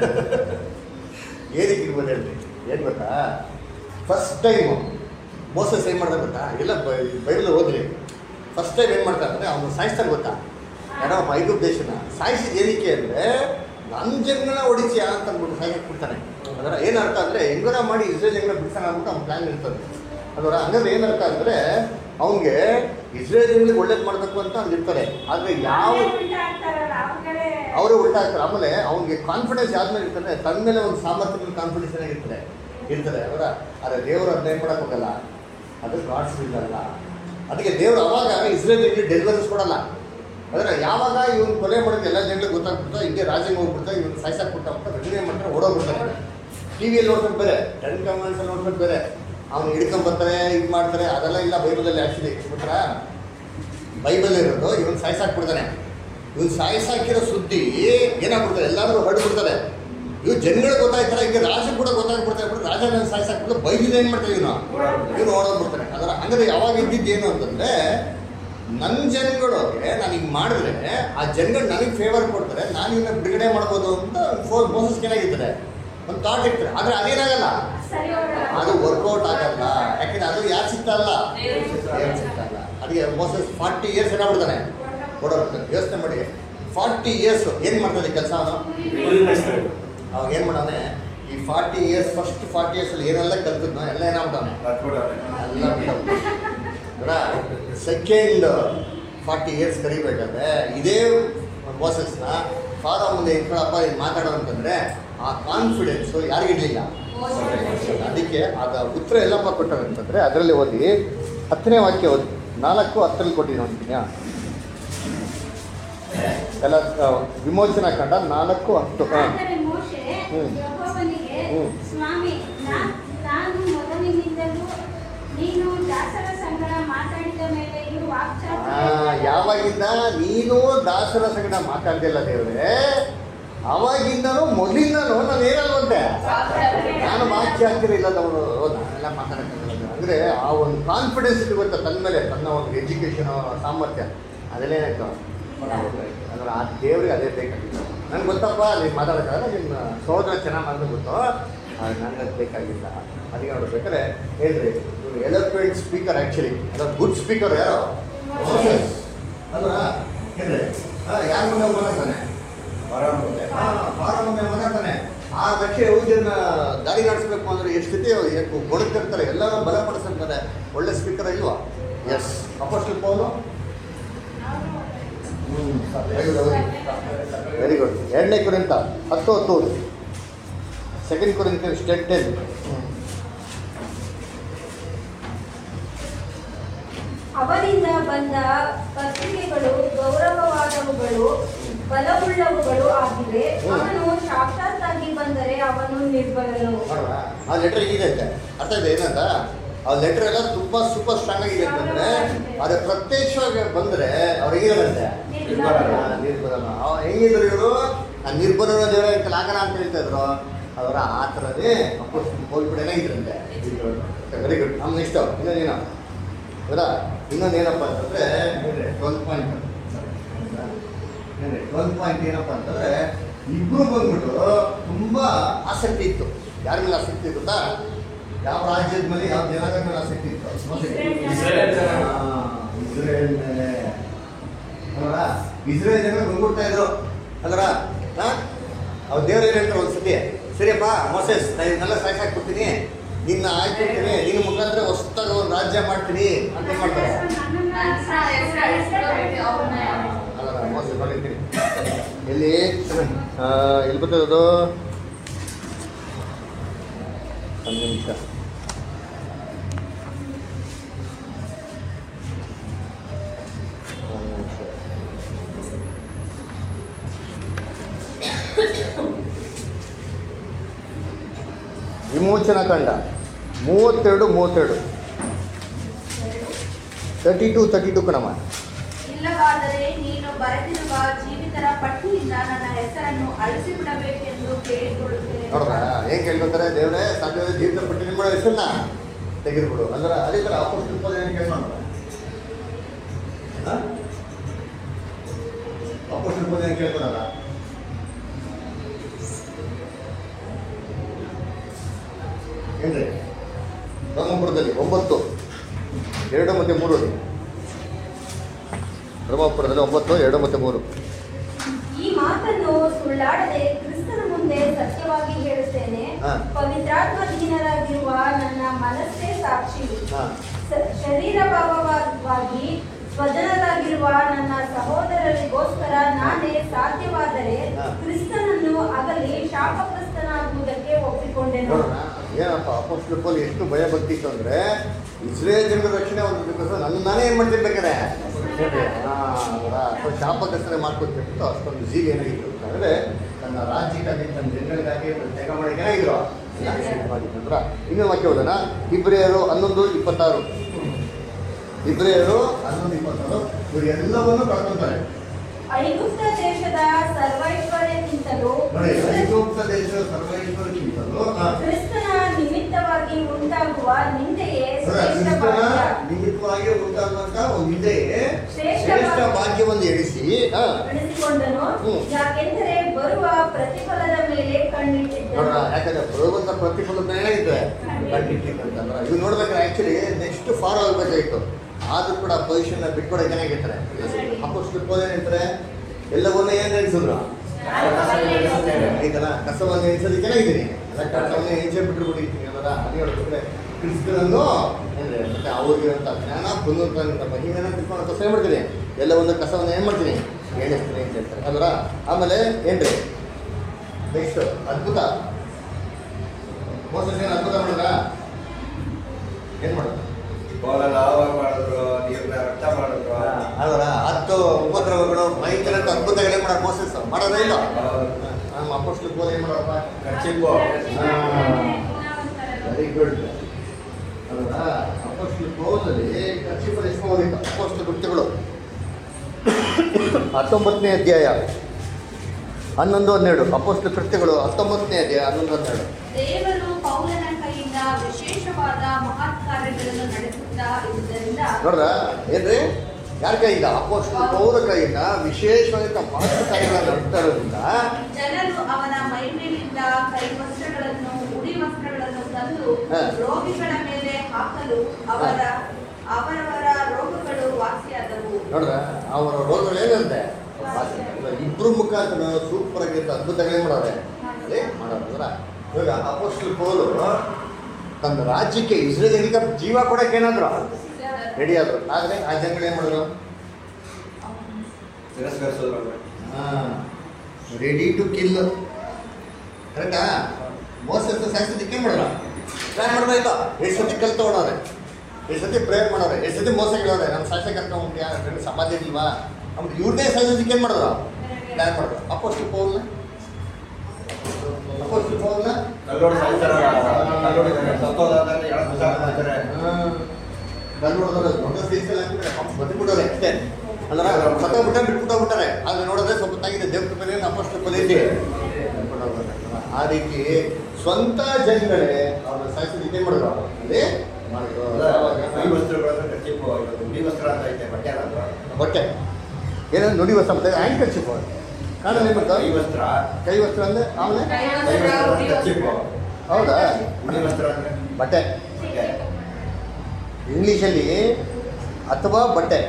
ಏನಕ್ಕೆ ಇರ್ಬೋದು ಹೇಳ್ರಿ ಏನು ಗೊತ್ತಾ ಫಸ್ಟ್ ಟೈಮು ಮೋಸಸ್ ಏನು ಮಾಡ್ತಾರೆ ಗೊತ್ತಾ ಎಲ್ಲ ಬೈಬಲ್ ಓದ್ರಿ ಫಸ್ಟ್ ಟೈಮ್ ಏನು ಮಾಡ್ತಾರೆ ಅಂದರೆ ಅವನು ಸಾಯಿಸ್ತಾರೆ ಗೊತ್ತಾ ಯಾರೋ ಒಬ್ಬ ಐದು ದೇಶನ ಸಾಯಿಸಿದ ಏನಕ್ಕೆ ಅಂದರೆ ನನ್ನ ಜನ್ಮನ ಹೊಡಿಸಿಯಾ ಅಂತ ಅಂದ್ಬಿಟ್ಟು ಸಾಯಕ್ಕೆ ಬಿಡ್ತಾನೆ ಅದರ ಏನು ಅರ್ಥ ಅಂದರೆ ಹೆಂಗರ ಮಾಡಿ ಇಸ್ರೇಲ್ ಜನ್ಮ ಬಿಡ್ತಾನೆ ಅಂದ್ಬಿಟ್ಟು ಅವ್ನ ಪ್ಲ್ಯಾನ್ ಇರ್ತದೆ ಅದರ ಹಂಗಂದ್ರೆ ಏನು ಅರ್ಥ ಅಂದರೆ ಅವನಿಗೆ ಇಸ್ರೇಲ್ ಜನಗಳಿಗೆ ಒಳ್ಳೇದು ಮಾಡಬೇಕು ಅಂತ ಅಲ್ಲಿ ಇರ್ತಾರೆ ಆದರೆ ಯಾವ ಅವರು ಉಲ್ಟಾ ಆಗ್ತಾರೆ ಆಮೇಲೆ ಅವ್ನಿಗೆ ಕಾನ್ಫಿಡೆನ್ಸ್ ಯಾವ್ದ್ಮೇಲೆ ಇರ್ತಾರೆ ತನ್ನ ಮೇಲೆ ಒಂದು ಸಾಮರ್ಥ್ಯ ಮೇಲೆ ಕಾನ್ಫಿಡೆನ್ಸ್ ಏನಾಗಿರ್ತಾರೆ ಇರ್ತಾರೆ ಅವರ ಆದರೆ ದೇವರು ಅದನ್ನ ಏನು ಮಾಡಕ್ ಹೋಗಲ್ಲ ಅದು ಗಾಡ್ಸ್ ವಿಲ್ ಅಲ್ಲ ಅದಕ್ಕೆ ದೇವರು ಅವಾಗ ಇಸ್ರೇಲ್ಗೆ ಡೆಲಿವರೀಸ್ ಕೊಡಲ್ಲ ಆದರೆ ಯಾವಾಗ ಇವನು ಕೊಲೆ ಮಾಡೋದು ಎಲ್ಲ ಜನಗಳಿಗೆ ಗೊತ್ತಾಗ್ಬಿಡ್ತಾ ಹಿಂಗೆ ರಾಜ್ಯಕ್ಕೆ ಹೋಗ್ಬಿಡ್ತಾ ಇವನು ಸಾಯ್ಸಾಕ್ ಬಿಟ್ಟ ಅಂತ ರೆಡಿನೇ ಮಾಡ್ತಾರೆ ಓಡೋಗ್ಬಿಡ್ತಾರೆ ಟಿ ವಿಯಲ್ಲಿ ನೋಡ್ಕೊಂಡು ಬೇರೆ ಟೆನ್ ಕಮಾಂಡ್ಸ್ ಅಲ್ಲಿ ನೋಡ್ಕೊಂಡು ಬೇರೆ ಅವ್ನು ಹಿಡ್ಕೊಂಬರ್ತಾರೆ ಇದು ಮಾಡ್ತಾರೆ ಅದೆಲ್ಲ ಇಲ್ಲ ಬೈಬಲಲ್ಲಿ ಆ್ಯಕ್ಚುಲಿ ಬಿಟ್ರಾ ಬೈಬಲ್ ಇರೋದು ಇವನು ಸಾಯ್ಸಾಕ್ಬಿಡ್ತಾನೆ ಇವನು ಸಾಯಿಸಾಕಿರೋ ಸುದ್ದಿ ಏನಾಗ್ಬಿಡ್ತಾರೆ ಎಲ್ಲಾದ್ರೂ ಹೊರಡ್ಬಿಡ್ತಾರೆ ಇವ್ ಜನಗಳಿಗೆ ಗೊತ್ತಾಯ್ತಾರೆ ಈಗ ರಾಜ ಕೂಡ ಗೊತ್ತಾಗ್ಬಿಡ್ತಾರೆ ಬಿಟ್ಟು ರಾಜ ನನ್ನ ಸಾಯಿಸಾಕ್ಬಿಟ್ಟು ಬೈದಿದ್ದು ಏನು ಮಾಡ್ತಾರೆ ಇವನು ಇವನು ಓಡೋಗ್ಬಿಡ್ತಾನೆ ಅದರ ಹಂಗಾದ್ರೆ ಯಾವಾಗ ಇದ್ದಿದ್ದು ಏನು ಅಂತಂದ್ರೆ ನನ್ನ ಜನಗಳಿಗೆ ನಾನು ಹಿಂಗೆ ಮಾಡಿದ್ರೆ ಆ ಜನಗಳು ನನಗೆ ಫೇವರ್ ಕೊಡ್ತಾರೆ ನಾನು ಇವನ್ನ ಬಿಡುಗಡೆ ಮಾಡ್ಬೋದು ಅಂತ ಫೋರ್ ಮೋಸಸ್ ಏನಾಗಿರ್ತಾರೆ ಒಂದು ಥಾಟ್ ಇರ್ತಾರೆ ಆದರೆ ಅದೇನಾಗಲ್ಲ ಸರಿ ಹೋಗಲ್ಲ ಅದು ವರ್ಕೌಟ್ ಆಗಲ್ಲ ಯಾಕಂದ್ರೆ ಅದು ಯಾರು ಚಿತ್ತ ಅಲ್ಲ ದೇವ್ರ ಚಿತ್ತ ಅಲ್ಲ ಅದಕ್ಕೆ ಮೋಸಸ್ ಫಾರ್ಟಿ ಇಯರ್ಸ್ ಏನಾಗ್ಬಿಡ್ತಾನೆ ಓಡೋಗ್ತಾನೆ ಯೋಚನೆ ಮಾಡಿ ಫಾರ್ಟಿ ಇಯರ್ಸ್ ಏನು ಮಾಡ್ತಾನೆ ಕೆಲಸ ಅವನು ಅವಾಗ ಏನು ಮಾಡಾನೆ ಈ forty years first forty years ಅಲ್ಲಿ ಏನೆಲ್ಲ ಕಲ್ತಿದ್ನೋ ಎಲ್ಲ ಏನಾಗ್ಬಿಟ್ಟವನೆ ಎಲ್ಲ ಬಿಟ್ಟ ಸೆಕೆಂಡ್ ಫಾರ್ಟಿ ಇಯರ್ಸ್ ಕರಿಬೇಕಾದ್ರೆ ಇದೇ ಮೋಸಸ್ನ ಫಾದರ್ ಮುಂದೆ ಇಟ್ಕೊಳಪ್ಪ ಇದು ಮಾತಾಡೋ ಅಂತಂದ್ರೆ ಆ ಕಾನ್ಫಿಡೆನ್ಸು ಯಾರಿಗಿರ್ಲಿಲ್ಲ ಅದಕ್ಕೆ ಆಗ ಉತ್ತರ ಎಲ್ಲಪ್ಪ ಕೊಟ್ಟರು ಅಂತಂದ್ರೆ ಅದರಲ್ಲಿ ಓದಿ ಹತ್ತನೇ ವಾಕ್ಯ ಓದಿ ನಾಲ್ಕು ಹತ್ತರಲ್ಲಿ ಕೊಟ್ಟಿದ್ದೀನಿ ಅಂತೀನಿ ಎಲ್ಲ ಆ, ವಿಮೋಚನಾ ಕಂಡ ನಾಲ್ಕು ಹತ್ತು ಹಾಂ ಆದರೆ ಮೋಶೆ ಹ್ಮ್. ಯೆಹೋವನಿಗೆ ಹ್ಮ್. ಸ್ವಾಮಿ ನಾ- ನಾನು ಮೊದಲಿನಿಂದಲೂ ನೀನು ದಾಸರ ಸಂಗಡ ಮಾತಾಡಿದ ಮೇಲೆ ಈ ಆ, ವಾಕ್ಚಾತುರ್ಯ ಯಾವಾಗಿಂದ ನೀನು ದಾಸರ ಸಂಗಡ ಮಾತಾಡ್ದಿಲ್ಲ ದೇವ್ರೆ ಅವಾಗಿಂದನೂ ಮೊದಲಿಂದನೂ ನಾನು ಏನಲ್ವಂತೆ ನಾನು ವಾಕ್ಯ ಆಗ್ತಿರ ಇಲ್ಲದವನು ನಾನೆಲ್ಲ ಮಾತಾಡಕ್ಕಾಗಲ್ಲ ಅಂದರೆ ಆ ಒಂದು ಕಾನ್ಫಿಡೆನ್ಸ್ ಇದೆ ಗೊತ್ತಾ ತನ್ನ ಮೇಲೆ ತನ್ನ ಒಂದು ಎಜುಕೇಷನ್ ಸಾಮರ್ಥ್ಯ ಅದೆಲ್ಲ ಏನಾಯ್ತು ಅಂದ್ರೆ ಆ ದೇವ್ರಿಗೆ ಅದೇ ಬೇಕಾಗಿತ್ತು ನಂಗೆ ಗೊತ್ತಪ್ಪ ನೀನು ಮಾತಾಡೋಕ್ಕಾಗಲ್ಲ ನಿನ್ನ ಸೋದರ ಚೆನ್ನಾಗಿ ಮಾಡಿದ್ರೆ ಗೊತ್ತು ಆದ್ರೆ ನನಗೆ ಅದು ಬೇಕಾಗಿಲ್ಲ ಅದಕ್ಕೆ ನೋಡ್ಬೇಕಾದ್ರೆ ಹೇಳ್ರಿ ಇವ್ರು ಎಲೋಕ್ವೆಂಟ್ ಸ್ಪೀಕರ್ ಆ್ಯಕ್ಚುಲಿ ಅದ ಗುಡ್ ಸ್ಪೀಕರ್ ಯಾರು ಅಲ್ವಾ ಹೇಳ್ರಿ ಯಾರ ಮುಂದೆ ಮಾತಾಡ್ತಾನೆ ಫಾರಂ ಮುಂದೆ ಮಾತಾಡ್ತಾನೆ ಆ ಲಕ್ಷ ಯಹೂದ್ಯರನ್ನ ದಾರಿ ನಡೆಸಬೇಕು ಅಂದ್ರೆ ಎಷ್ಟು ಸ್ಥಿತಿ ಗೊಣಗ್ತಿರ್ತಾರೆ ಎಲ್ಲರೂ ಬಲಪಡಿಸಿರ್ತಾರೆ ಒಳ್ಳೆ ಸ್ಪೀಕರ್ ಇಲ್ವಾ yes apostle Paul very good ಎರಡನೇ ಕುರಿತ ಹತ್ತು ಹತ್ತು ಸೆಕೆಂಡ್ ಕುರಿತ ಸ್ಟೆಟ್ ಟೆನ್ ಅವರಿಂದ ಬಂದ ಪತ್ರಿಕೆಗಳು ಗೌರವವಾದವುಗಳು ಬಲವುಳ್ಳವುಗಳು ಆಗಿವೆ ಅವನು ಸಾಕ್ಷಾತ್ತಾಗಿ ಬಂದರೆ ಅವನು ನಿರ್ಬಲನು ನೋಡುವ ಆ ಲೆಟರ್ ಇದೆ ಅಂತೆ ಅರ್ಥ ಇದೆ ಏನಂತ ಆ ಲೆಟರ್ ಎಲ್ಲ ತುಂಬಾ ಸೂಪರ್ ಸ್ಟ್ರಾಂಗ್ ಆಗಿದೆ ಅಂತಂದ್ರೆ ಅದು ಪ್ರತ್ಯಕ್ಷವಾಗಿ ಬಂದ್ರೆ ಅವ್ರು ಹೇಗಿರಂತೆ ನಿರ್ಬಲನ ಅವ ಹೆಂಗಿದ್ರು ಇವರು ಆ ನಿರ್ಬಲನ ದೇವರ ಆಗಲ್ಲ ಅಂತ ಹೇಳ್ತಾ ಇದ್ರು ಅವರ ಆ ಥರನೇ ಹೋಗ್ಬಿಡೇನೆ ಇದ್ರಂತೆ ವೆರಿ ಗುಡ್ ನಮ್ಮ ನೆಕ್ಸ್ಟ್ ಇನ್ನೊಂದೇನು ಹೌದಾ ಇನ್ನೊಂದು ಏನಪ್ಪ ಅಂತಂದ್ರೆ ಟ್ವೆಲ್ ಪಾಯಿಂಟ್ ಟ್ವೆಲ್ ಪಾಯಿಂಟ್ ಏನಪ್ಪ ಅಂತಂದ್ರೆ ಇಬ್ರು ಬಂದ್ಬಿಟ್ಟು ತುಂಬಾ ಆಸಕ್ತಿ ಇತ್ತು ಯಾರ ಮೇಲೆ ಆಸಕ್ತಿ ಇತ್ತು ಗೊತ್ತಾ ಯಾವ ರಾಜ್ಯದ ಮೇಲೆ ಯಾವ ಜನಾಂಗದ ಮೇಲೆ ಆಸಕ್ತಿ ಇತ್ತು ಇಸ್ರೇಲ್ ಜನ. ಆ, ಇಸ್ರೇಲ್ ಮೇಲೆ ಅಲ್ವಾ ಇಸ್ರೇಲ್ ಜನ ಬಂದ್ಬಿಡ್ತಾ ಇದ್ರು ಅಲ್ರ ಅವ್ರು ದೇವ್ರು ಏನು ಹೇಳ್ತಾರೆ ಒಂದ್ಸತಿ ಸರಿಯಪ್ಪ ಮೊಸೆಸ್ ನಾನು ಇದನ್ನೆಲ್ಲ ಸಾಯ್ಸಾಕ್ಬಿಡ್ತೀನಿ ನಿನ್ನ ಆಯ್ತಿರ್ತೀನಿ ನಿನ್ನ ಮುಖಾಂತರ ಹೊಸ್ದಾಗಿ ಒಂದು ರಾಜ್ಯ ಮಾಡ್ತೀನಿ ಅಂತ ಏನ್ ಮಾಡ್ತಾರೆ ಅಲ್ಲ ಮೋಸ ನೋಡಿರ್ತೀನಿ ಎಲ್ಲಿ ಆ, ಎಲ್ಲಿ ಬರ್ತದದು ಒಂದು ನಿಮಿಷ ಒಂದು ನಿಮಿಷ ವಿಮೋಚನಾ ಕಂಡ ಮೂವತ್ತೆರಡು ಮೂವತ್ತೆರಡು ತರ್ಟಿ ಟು ತರ್ಟಿ ಟು ಕಣಮ್ಮ ಇಲ್ಲವಾದರೆ ನೀನು ಬರೆದಿರುವ ಜೀವಿತರ ಪಟ್ಟಿಯಿಂದ ನನ್ನ ಹೆಸರನ್ನು ಅಳಿಸಿಬಿಡಬೇಕೆಂದು ಕೇಳಿಕೊಳ್ಳುತ್ತೇನೆ ನೋಡ್ರ ಏನ್ ಕೇಳ್ಕೊತಾರೆ ದೇವ್ರೆ ಸಾಧ್ಯ ಜೀವಿತ ಪಟ್ಟಿನ ಮಾಡೋ ಹೆಸರನ್ನ ತೆಗೆದುಬಿಡು ಅಂದ್ರೆ ಅದೇ ಥರ ಅಪೋಸ್ಟಲ್ ಏನು ಕೇಳ್ಕೊಂಡ ಅಪೋಸ್ಟಲ್ ಪದ ಏನು ಕೇಳ್ಕೊಳಲ್ಲ ಏನ್ರಿ ಬ್ರಹ್ಮಪುರದಲ್ಲಿ ಒಂಬತ್ತು ಎರಡು ಮತ್ತು ಮೂರು ಬ್ರಹ್ಮಪುರದಲ್ಲಿ ಒಂಬತ್ತು ಎರಡು ಮತ್ತು ಮೂರು ಈ ಮಾತನ್ನು ಸುಳ್ಳಾಡದೆ ಕ್ರಿಸ್ತನ ಮುಂದೆ ಸತ್ಯವಾಗಿ ಹೇಳುತ್ತೇನೆ ಹಾ. ಪವಿತ್ರಾತ್ಮಧೀನರಾಗಿರುವ ನನ್ನ ಮನಸ್ಸೇ ಸಾಕ್ಷಿ ಹಾ ಸ- ಶರೀರ ಭಾವವಾಗಿ ಸ್ವಜನರಾಗಿರುವ ನನ್ನ ಸಹೋದರರಿಗೋಸ್ಕರ ನಾನೇ ಸಾಧ್ಯವಾದರೆ ಹಾ. ಕ್ರಿಸ್ತನನ್ನು ಅಗಲಿ ಶಾಪಗ್ರಸ್ತನಾಗುವುದಕ್ಕೆ ಒಪ್ಪಿಕೊಂಡೆನು ನೋಡೋಣ ಏನಪ್ಪ ಅಪೋಸ್ಟಲ್ ಪೌಲ್ ಎಷ್ಟು ಭಯ ಭಕ್ತಿ ಇತ್ತು ಅಂದ್ರೆ ಇಸ್ರೇಲ್ ಜನರ ರಕ್ಷಣೆ ಹೊಂದಬೇಕಂದ್ರೆ ನನ್ನ ನಾನೇ ಏನ್ ಮಾಡ್ತಿರ್ಬೇಕಾರೆ ಶಾಪಗ್ರಸ್ತನೆ ಮಾಡ್ಕೊತಿರ್ಬಿಟ್ಟು ಅಷ್ಟೊಂದು ಜೀಲ್ ಏನಾಗಿತ್ತು ಅಂದ್ರೆ ನನ್ನ ರಾಜ್ಯಕ್ಕಾಗಿ ನನ್ನ ಜನಗಳಿಗಾಗಿ ತ್ಯಾಗ ಮಾಡಕ್ಕೆ ಏನಾಗಿದ್ರು ಮಾಡಿದ್ರ ಇನ್ನೊಂದು ವಾಕ್ಯ ಹೋದನ ಇಬ್ರಿಯರು ಹನ್ನೊಂದು ಇಪ್ಪತ್ತಾರು ಇಬ್ರಿಯರು ಹನ್ನೊಂದು ಇಪ್ಪತ್ತಾರು ಇವರು ಎಲ್ಲವನ್ನೂ ಕಳ್ಕೊಂತಾರೆ ಐಗುಪ್ತ ದೇಶದ ಸರ್ವೈಶ್ವರ್ಯಕ್ಕಿಂತಲೂ ನೋಡಿ ಐಗುಪ್ತ ದೇಶದ ಸರ್ವೈಶ್ವರಕ್ಕಿಂತಲೂ ಆ, ಕ್ರಿಸ್ತನ ನಿಮಿತ್ತವಾಗಿ ಉಂಟಾಗುವ ನಿಂದೆಯೇ ನೋಡ್ರ, ಶ್ರೇಷ್ಠ ಕ್ರಿಸ್ತನ ಭಾಗ್ಯ. ನಿಮಿತ್ತವಾಗಿ ಉಂಟಾಗುವಂತ ಒಂದು ಇದೆ ಶ್ರೇಷ್ಠ ಶ್ರೇಷ್ಠ ಭಾಗ್ಯ. ಭಾಗ್ಯವನ್ನು ಎಣಿಸಿ ಆ, ಬೆಳೆಸಿಕೊಂಡನು ಹ್ಮ್. ಯಾಕೆಂದರೆ ಬರುವ ಪ್ರತಿಫಲದ ಮೇಲೆ ನೋಡ್ರ ಕಣ್ಣಿಟ್ಟಿದ್ದನು ಯಾಕಂದ್ರೆ ಬರುವಂತ ಪ್ರತಿಫಲದ ಏನಾಗಿದೆ ಕಂಡಿಟ್ಟಿರ್ತಂದ್ರ ಇವ್ ನೋಡ್ಬೇಕಾದ್ರೆ ಆಕ್ಚುಲಿ ನೆಕ್ಸ್ಟ್ ಫಾರ್ ಆಗ್ಬೇಕಾಗಿತ್ತು ಆದ್ರೂ ಕೂಡ ಪೊಸಿಷನ್ ಬಿಟ್ಕೊಡಕ್ಕೆ ಏನಾಗಿರ್ತಾರೆ ಅಪೋಸ್ಟಲ್ ಪೋಲ್ ಏನಿರ್ತಾರೆ ಎಲ್ಲವನ್ನ ಏನ್ ನೆನೆಸಿದ್ರು ಆಯ್ತಲ್ಲ ಕಸವನ್ನು ಎಣಿಸೋದಕ್ಕೆ ಏನಾಗಿದ್ದೀನಿ ಅಲ್ಲ ಕಸವನ್ನು ಎಣಿಸೇ ಬಿಟ್ಟು ಬಿಟ್ಟಿರ್ತೀನಿ ಅಲ್ಲ ಅದು ಹೇಳ್ಬೇಕ್ರೆ ಕ್ರಿಸ್ತನನ್ನು ಅಂದ್ರೆ ಮತ್ತೆ ಅವ್ರಿಗಿರಂತ ಜ್ಞಾನ ಬಂದಂತ ಮಹಿಮೆನ ತಿಳ್ಕೊಂಡು ಕಸ ಏನ್ ಮಾಡ್ತೀನಿ ಎಲ್ಲವನ್ನ ಕಸವನ್ನು ಏನ್ ಮಾಡ್ತೀನಿ ಎಣಿಸ್ತೀನಿ ಅಂತ ಹೇಳ್ತಾರೆ ಅಲ್ರ ಆಮೇಲೆ ಏನ್ರಿ ನೆಕ್ಸ್ಟ್ ಅದ್ಭುತ ಮೋಸ ಏನು ಅದ್ಭುತ ಮಾಡಿದ್ರ ಏನ್ ಮಾಡೋದು ಪೌಲ ನಾವ ಮಾಡಿದ್ರು ನೀರ್ನ ರಕ್ತ ಮಾಡಿದ್ರು ಅದರ ಹತ್ತು ಉಪದ್ರವಗಳು ಭಯಂಕರ ಅದ್ಭುತಗಳೇ ಮಾಡೋದು ಮೋಸಸ್ ಮಾಡೋದೇ ಇಲ್ಲ ನಮ್ಮ ಅಪ್ಪಷ್ಟು ಬೋಧನೆ ಏನ್ ಮಾಡೋಪ್ಪ ಕಚ್ಚಿಪ್ಪು ವೆರಿ ಗುಡ್ ಅಲ್ವಾ ಅಪ್ಪಷ್ಟು ಬೋಧದಲ್ಲಿ ಖರ್ಚು ಪರಿಶ್ರಮವಾಗಿತ್ತು ಅಪ್ಪಷ್ಟು ಕೃತ್ಯಗಳು ಹತ್ತೊಂಬತ್ತನೇ ಅಧ್ಯಾಯ ಹನ್ನೊಂದು ಹನ್ನೆರಡು ಅಪ್ಪಷ್ಟು ಕೃತ್ಯಗಳು ಹತ್ತೊಂಬತ್ತನೇ ಅಧ್ಯಾಯ ಹನ್ನೊಂದು ಹನ್ನೆರಡು ದೇವರು ಪೌಲನ ಕೈಯಿಂದ ವಿಶೇಷವಾದ ಮಹತ್ ಕಾರ್ಯಗಳನ್ನು ನಡೆಸುತ್ತಾ ಇರುವುದರಿಂದ ನೋಡ್ರ ಏನ್ರಿ ಯಾರ ಕೈಯಿಂದ ಅಪೋಸ್ಟ್ ಪೌರ ಕೈಯಿಂದ ವಿಶೇಷವಾದ ಮಹತ್ವ ಕಾರ್ಯಗಳನ್ನ ನಡೆಸ್ತಾ ಇರೋದ್ರಿಂದ ಜನರು ಅವನ ಮೈಮೇಲಿಂದ ಕೈವಸ್ತ್ರಗಳನ್ನು ಉಡಿ ವಸ್ತ್ರಗಳನ್ನು ತಂದು ಹಾ. ರೋಗಿಗಳ ಮೇಲೆ ಹಾಕಲು ಅವರ ಅವರವರ ರೋಗಗಳು ವಾಸಿಯಾದವು ನೋಡ್ರ ಅವರ ರೋಗಗಳು ಏನಂತೆ ಇಬ್ರು ಮುಖಾಂತರ ಸೂಪರ್ ಆಗಿರ್ತ ಅದ್ಭುತಗಳೇ ಮಾಡೋರೆ ಅದೇ ಮಾಡೋದ್ರ ಇವಾಗ ಅಪೋಸ್ಟಲ್ ಪೌಲು ತನ್ನ ರಾಜ್ಯಕ್ಕೆ ಇಸ್ರೇಲಿಗೆ ಜೀವ ಕೊಡಕ್ಕೆ ಏನಾದ್ರು ರೆಡಿ ಆದ್ರು ಆದ್ರೆ ಆ ಜನಗಳು ಏನ್ ಮಾಡಿದ್ರು ತಿರಸ್ಕರಿಸೋದ್ರು ರೆಡಿ ಟು ಕಿಲ್ ಕರೆಕ್ಟಾ ಮೋಸ ಸಾಯಿಸೋದಕ್ಕೆ ಏನ್ ಮಾಡೋಣ ಪ್ಲಾನ್ ಮಾಡ್ಬೇಕಾ ಎಷ್ಟು ಸತಿ ಕಲ್ ತಗೊಳೋರೆ ಎಷ್ಟು ಸತಿ ಪ್ರೇಯರ್ ಮಾಡೋರೆ ಎಷ್ಟು ಸತಿ ಮೋಸ ಹೇಳೋರೆ ನಮ್ಮ ಸಾಯ್ಸಕ್ಕೆ ಕರ್ಕೊಂಡ್ಬಿಟ್ಯಾ ಫ್ರೆಂಡ್ ಸಮಾಜ ಇಲ್ವಾ ಅವ್ನು ಇವ್ರನ್ನೇ ಸಾಯಿಸೋದಕ್ಕೆ ಏನು ಮಾಡಿದ್ರು ಪ್ಲಾನ್ ಮಾಡಿದ್ರು ಅಪ್ಪಷ್ಟು ಪೌಲ್ನ ಅಪ್ಪಷ್ಟು ಪೌಲ್ನ ಕಲ್ಲೋಡಿ ಸಾಯ್ತಾರ ಕಲ್ಲೋಡಿ ಸತ್ತೋದಾದ್ರೆ ಎಳ್ ಮಾಡ್ತಾರೆ ನೋಡಿದ್ರೆ ದೊಡ್ಡ ಸೈಜಲ್ಲಿ ಹಾಕಿದ್ರೆ ಪಾಪ ಬದುಕ್ಬಿಡೋರೆ ಅಷ್ಟೇ ಅಲ್ಲ ಸತ್ತೋಗ್ಬಿಟ್ಟ ಬಿಟ್ಬಿಟ್ಟೋಗ್ಬಿಟ್ಟಾರೆ ಆದ್ರೆ ನೋಡಿದ್ರೆ ಸ್ವಲ್ಪ ತಾಗಿದೆ ದೇವ್ರ ಮೇಲೆ ಅಪ್ಪಷ್ಟು ಪಲಿಸಿ ಆ ರೀತಿ ಸ್ವಂತ ಜನಗಳೇ ಅವ್ರನ್ನ ಸಾಯಿಸೋದಕ್ಕೆ ಏನ್ ಮಾಡಿದ್ರು ಅದೇ ಮಾಡಿದ್ರು ಈ ವಸ್ತ್ರಗಳನ್ನ ಕಚ್ಚಿಪ್ಪು ಇವತ್ತು ಉಡಿ ವಸ್ತ್ರ ಅಂತ ಐತೆ ಬಟ್ಟೆ ಅಲ್ಲ ಹೊಟ್ಟೆ ಏನೋ ನುಡಿ ವಸ್ತ್ರ ಮತ್ತೆ ಆ್ಯಂಕಲ್ ಚಿಪ್ ಕಾಣಲ್ಲ ನಿಮಗೆ ಈ ವಸ್ತ್ರ ಕೈ ವಸ್ತ್ರ ಅಂದ್ರೆ ಆಮೇಲೆ ಕೈ ವಸ್ತ್ರ ಅಂದ್ರೆ ಕಚ್ಚಿಪ್ಪು ಹೌದಾ ಉಡಿ ವಸ್ತ್ರ ಅಂದ್ರೆ ಬಟ್ಟೆ ಬಟ್ಟೆ ಇಂಗ್ಲೀಷಲ್ಲಿ ಅಥವಾ ಬಟ್ಟೆ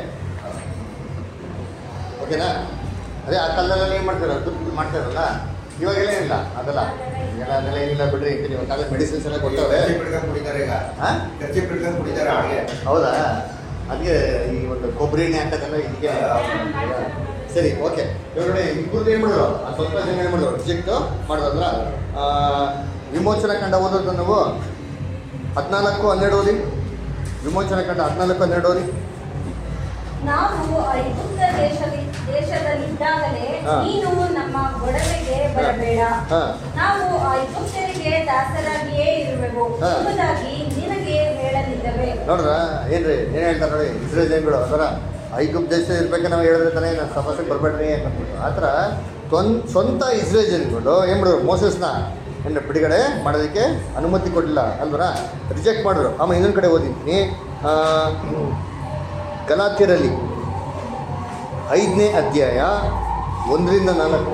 ಓಕೆನಾ ಅದೇ ಆ ಕಾಲದಲ್ಲಿ ಏನು ಮಾಡ್ತಾರೆ ದುಡ್ಡು ಮಾಡ್ತಾರಲ್ಲ ಇವಾಗೆಲ್ಲ ಏನಿಲ್ಲ ಅದೆಲ್ಲ ಈಗೆಲ್ಲ ಅದೆಲ್ಲ ಏನಿಲ್ಲ ಬಿಡ್ರಿ ಈಗ ನೀವು ಕಾಲದ ಮೆಡಿಸಿನ್ಸ್ ಎಲ್ಲ ಕೊಟ್ಟವ್ರೆ ಕಚ್ಚಿ ಬಿಡ್ಕೊಂಡು ಕುಡಿತಾರೆ ಈಗ ಹಾಂ ಕಚ್ಚಿ ಬಿಡ್ಕೊಂಡು ಕುಡಿತಾರೆ ಹಾಗೆ ಹೌದಾ ಅದಕ್ಕೆ ಈ ಒಂದು ಕೊಬ್ಬರಿ ಎಣ್ಣೆ ಹಾಕೋದೆಲ್ಲ ಇದಕ್ಕೆ ಸರಿ ಓಕೆ ಇವಾಗ ನೋಡಿ ಇಬ್ಬರು ಏನು ಮಾಡಿದ್ರು ಆ ಸ್ವಲ್ಪ ಜನ ಏನು ಮಾಡಿದ್ರು ರಿಜೆಕ್ಟ್ ಮಾಡಿದ್ರ ವಿಮೋಚನಾ ಕಂಡ ಓದೋದು ನಾವು ಹದಿನಾಲ್ಕು ಹನ್ನೆರಡು ಓದಿ ವಿಮೋಚನಾ ಕಂಡ ಹದಿನಾಲ್ಕು ಹನ್ನೆರಡು ಓದಿ ನಾವು ಐಗುಪ್ತ ದೇಶದಲ್ಲಿ ದೇಶದಲ್ಲಿದ್ದಾಗಲೇ ಹಾ. ನೀನು ನಮ್ಮ ಗೊಡವೆಗೆ ಬರಬೇಡ ಹಾ. ನಾವು ಐಗುಪ್ತರಿಗೆ ದಾಸರಾಗಿಯೇ ಇರುವೆವು ಹಾ. ಎಂಬುದಾಗಿ ನಿನಗೆ ಹೇಳಲಿಲ್ಲವೇ ನೋಡ್ರ ಏನ್ರಿ ಏನ್ ಹೇಳ್ತಾರೆ ನೋಡಿ ಇಸ್ರೇಲ್ ಜನಗಳು ಅದರ ಐಗುಪ್ತ ದೇಶ ಇರ್ಬೇಕು ನಾವು ಹೇಳಿದ್ರೆ ತಾನೇ ನಾನು ಸಮಸ್ಯೆ ಬರಬೇಡ್ರಿ ಅಂದ್ಬಿಟ್ಟು ಆ ಥರ ತೊನ್ ಸ್ವಂತ ಇಸ್ರೇಲ್ ಜನಗಳು ಏನು ಮಾಡಿದ್ರು ಮೋಸಸ್ನ ಏನು ಬಿಡುಗಡೆ ಮಾಡೋದಕ್ಕೆ ಅನುಮತಿ ಕೊಡಲಿಲ್ಲ ಅಲ್ವರ ರಿಜೆಕ್ಟ್ ಮಾಡಿದ್ರು ಆಮೇಲೆ ಇನ್ನೊಂದು ಕಡೆ ಓದಿದ್ದೀನಿ ಆ, ಗಲಾತ್ಯರಲ್ಲಿ ಐದನೇ ಅಧ್ಯಾಯ ಒಂದರಿಂದ ನಾಲ್ಕು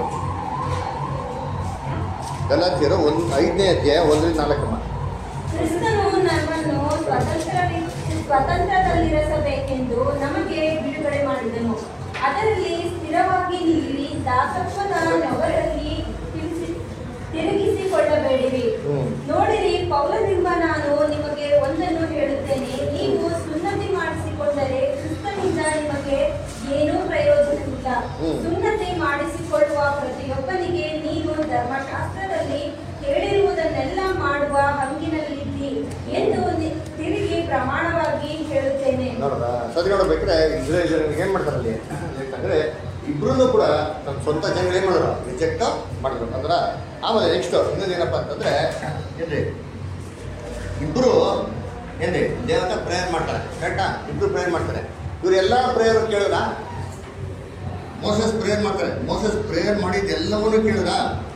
ಗಲಾತ್ಯರು ಒಂದು ಐದನೇ ಅಧ್ಯಾಯ ಒಂದರಿಂದ ನಾಲ್ಕಮ್ಮ ಕ್ರಿಸ್ತನು ನಮ್ಮನ್ನು ಸ್ವತಂತ್ರ ಸ್ವತಂತ್ರದಲ್ಲಿರಿಸಬೇಕೆಂದು ನಮಗೆ ಬಿಡುಗಡೆ ಮಾಡಿದನು ಅದರಲ್ಲಿ ಸ್ಥಿರವಾಗಿ ನಿಲ್ಲಿ ದಾಸತ್ವದ ನೊಗರಲ್ಲಿ ತಿರುಗಿಸಿ- ತಿರುಗಿಸಿಕೊಳ್ಳಬೇಡಿರಿ ಹ್ಮ್. ನೋಡಿರಿ ಪೌಲನೆಂಬ ನಾನು ನಿಮಗೆ ಒಂದನ್ನು ಹೇಳುತ್ತೇನೆ ನೀವು ಸುನ್ನತಿ ಮಾಡಿಸಿಕೊಂಡರೆ ಕ್ರಿಸ್ತನಿಂದ ನಿಮಗೆ ಏನೂ ಪ್ರಯೋಜನವಿಲ್ಲ ಹ್ಮ್. ಸುನ್ನತಿ ಮಾಡಿಸಿಕೊಳ್ಳುವ ಪ್ರತಿಯೊಬ್ಬನಿಗೆ ನೀನು ಧರ್ಮಶಾಸ್ತ್ರದಲ್ಲಿ ಹೇಳಿರುವುದನ್ನೆಲ್ಲ ಮಾಡುವ ಹಂಗಿನಲ್ಲಿದ್ದಿ ಎಂದು ನಿ- ತಿರುಗಿ ಪ್ರಮಾಣವಾಗಿ ಹೇಳುತ್ತೇನೆ ನೋಡ್ರ ಸದ್ಯ ನೋಡ್ಬೇಕಾದ್ರೆ ಇಸ್ರೇಲ್ ಜನರಿಗೆ ಏನು ಮಾಡ್ತಾರೆ ಅಲ್ಲಿ ಯಾಕಂದ್ರೆ ಇಬ್ರು ಕೂಡ ನಮ್ಮ ಸ್ವಂತ ಜನಗಳು ಏನು ಮಾಡಿದ್ರು ರಿಜೆಕ್ಟ್ ಮಾಡಿದ್ರು ಅಂದ್ರ ಆಮೇಲೆ ನೆಕ್ಸ್ಟ್ ಇನ್ನೊಂದು ಏನಪ್ಪ ಅಂತಂದ್ರೆ ಏನ್ರಿ ಇಬ್ರು ಏನ್ರಿ ದೇವತ ಪ್ರೇಯರ್ ಮಾಡ್ತಾರೆ ಕರೆಕ್ಟಾ ಇಬ್ರು ಪ್ರೇಯರ್ ಮಾಡ್ತಾರೆ ಇವರೆಲ್ಲ ಪ್ರೇಯರ್ ಕೇಳಿದ್ರ ಮೋಸಸ್ ಪ್ರೇಯರ್ ಮಾಡ್ತಾರೆ ಮೋಸಸ್ ಪ್ರೇಯರ್ ಮಾಡಿದ್ದು ಎಲ್ಲವನ್ನೂ ಕೇಳಿದ್ರ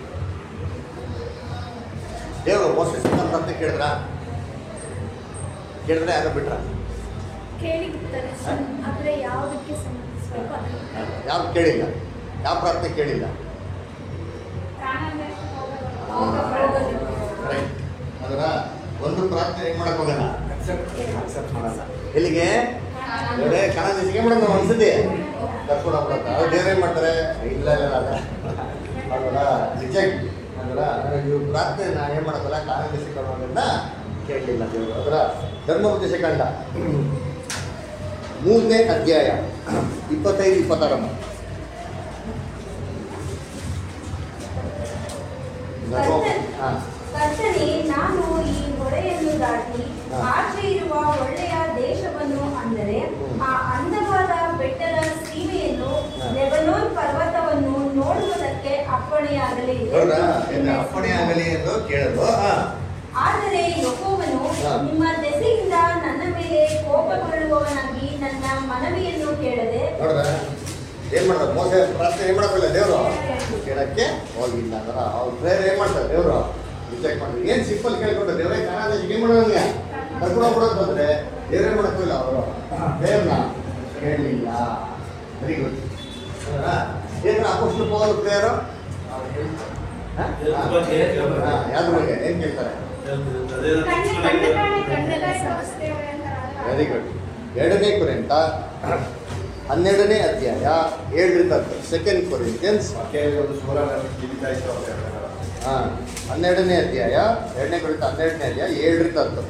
ದೇವರು ಮೋಸಸ್ ಪ್ರಾರ್ಥನೆ ಕೇಳಿದ್ರ ಕೇಳಿದ್ರೆ ಯಾರೋ ಬಿಟ್ರ ಕೇಳಿರ್ತಾರೆ ಆದರೆ ಯಾವುದಕ್ಕೆ ಸಂಬಂಧಿಸಬೇಕು ಅದನ್ನು ಯಾರು ಕೇಳಿಲ್ಲ ಯಾವ ಪ್ರಾರ್ಥನೆ ಕೇಳಿಲ್ಲ ರೈಟ್ ಅದರ ಒಂದು ಪ್ರಾರ್ಥನೆ ಹೆಂಗ್ ಮಾಡಕ್ ಹೋಗಲ್ಲ ಅಕ್ಸೆಪ್ಟ್ ಮಾಡಲ್ಲ ಎಲ್ಲಿಗೆ ಒಳ್ಳೆ ಕನ್ನಡ ದೇಶಕ್ಕೆ ಮಾಡೋದು ನಾವು ಒಂದ್ಸತಿ ಕರ್ಕೊಂಡು ಹೋಗ್ಬಿಡತ್ತ ಅವ್ರು ದೇವ್ರು ಏನ್ ಮಾಡ್ತಾರೆ ಇಲ್ಲ ಇಲ್ಲ ಅದ ಅಲ್ವಲ್ಲ ರಿಜೆಕ್ಟ್ ಅದರ ಇವ್ರು ಪ್ರಾರ್ಥನೆ ನಾ ಏನ್ ಮಾಡಕ್ಕಲ್ಲ ಕನ್ನಡ ದೇಶಕ್ಕೆ ಕೊಡೋದ್ರಿಂದ ಕೇಳಲಿಲ್ಲ ದೇವರು ಅದರ ಧರ್ಮೋಪದೇಶ ಕಂಡ ಮೂರನೇ ಅಧ್ಯಾಯ ಇಪ್ಪತ್ತೈದು ಇಪ್ಪತ್ತಾರಮ್ಮ ಹಾಂ ಕರ್ತನೆ ನಾನು ಈ ಹೊಳೆಯನ್ನು ದಾಟಿ ಹಾ. ಆಚೆ ಇರುವ ಒಳ್ಳೆಯ ದೇಶವನ್ನು ಅಂದರೆ ಹ್ಮ್. ಆ ಅಂದವಾದ ಬೆಟ್ಟದ ಸೀಮೆಯನ್ನು ಹಾ. ಲೆಬನೋನ್ ಪರ್ವತವನ್ನು ನೋಡುವುದಕ್ಕೆ ಅಪ್ಪಣೆಯಾಗಲಿ ನೋಡ್ರ ಏನು ಅಪ್ಪಣೆ ಆಗಲಿ ಎಂದು ಕೇಳಲು ಹಾ ಆದರೆ ಯೆಹೋವನು ಹಾ. ನಿಮ್ಮ ದೆಸೆಯಿಂದ ನನ್ನ ಮೇಲೆ ಕೋಪಗೊಳ್ಳುವವನಾಗಿ ನನ್ನ ಮನವಿಯನ್ನು ಕೇಳದೆ ನೋಡ್ರ ಏನ್ ಮಾಡ್ತಾರೆ ಮೋಸ ಪ್ರಾರ್ಥನೆ ಏನ್ ಮಾಡಕ್ಕಿಲ್ಲ ದೇವರು ಕೇಳಕ್ಕೆ ಹೋಗಿಲ್ಲ ಅದರ ಅವ್ರ ಪ್ರೇಯರ್ ಏನ್ ಮಾಡ್ತಾರೆ ದೇವರು ರಿಜೆಕ್ಟ್ ಮಾಡ್ತಾರೆ ಏನ್ ಸಿಂಪಲ್ ಕೇಳ್ಕೊಂಡು ದೇವರೇ ಕನ್ನಡ ಏನ್ ಮಾಡೋಂಗ ಕರ್ಕೊಂಡು ಹೋಗ್ಬಿಡೋದು ಬಂದ್ರೆ ದೇವ್ರೇ ಮಾಡಕ್ಕಿಲ್ಲ ಅವರು ದೇವ್ರನ್ನ ಕೇಳಲಿಲ್ಲ ವೆರಿ ಗುಡ್ ಏನ್ ಅಪೋಸ್ಟಲ್ ಪೌಲ್ ಪ್ರೇಯರ್ ಯಾವ್ದ್ರ ಬಗ್ಗೆ ಏನ್ ಕೇಳ್ತಾರೆ ವೆರಿ ಗುಡ್ ಎರಡನೇ ಕುರಿತ ಹನ್ನೆರಡನೇ ಅಧ್ಯಾಯ ಏಳರಿಂದ ಹತ್ತು ಸೆಕೆಂಡ್ ಕೊರಿಂತಿಯನ್ಸ್ ಒಂದು ಸೂರನ ಜೀವಿತ ಇತ್ತು ಅಂತ ಹೇಳ್ತಾರೆ. ಹಾಂ ಹನ್ನೆರಡನೇ ಅಧ್ಯಾಯ ಎರಡನೇ ಕುರಿತ ಹನ್ನೆರಡನೇ ಅಧ್ಯಾಯ ಏಳರಿಂದ ಹತ್ತು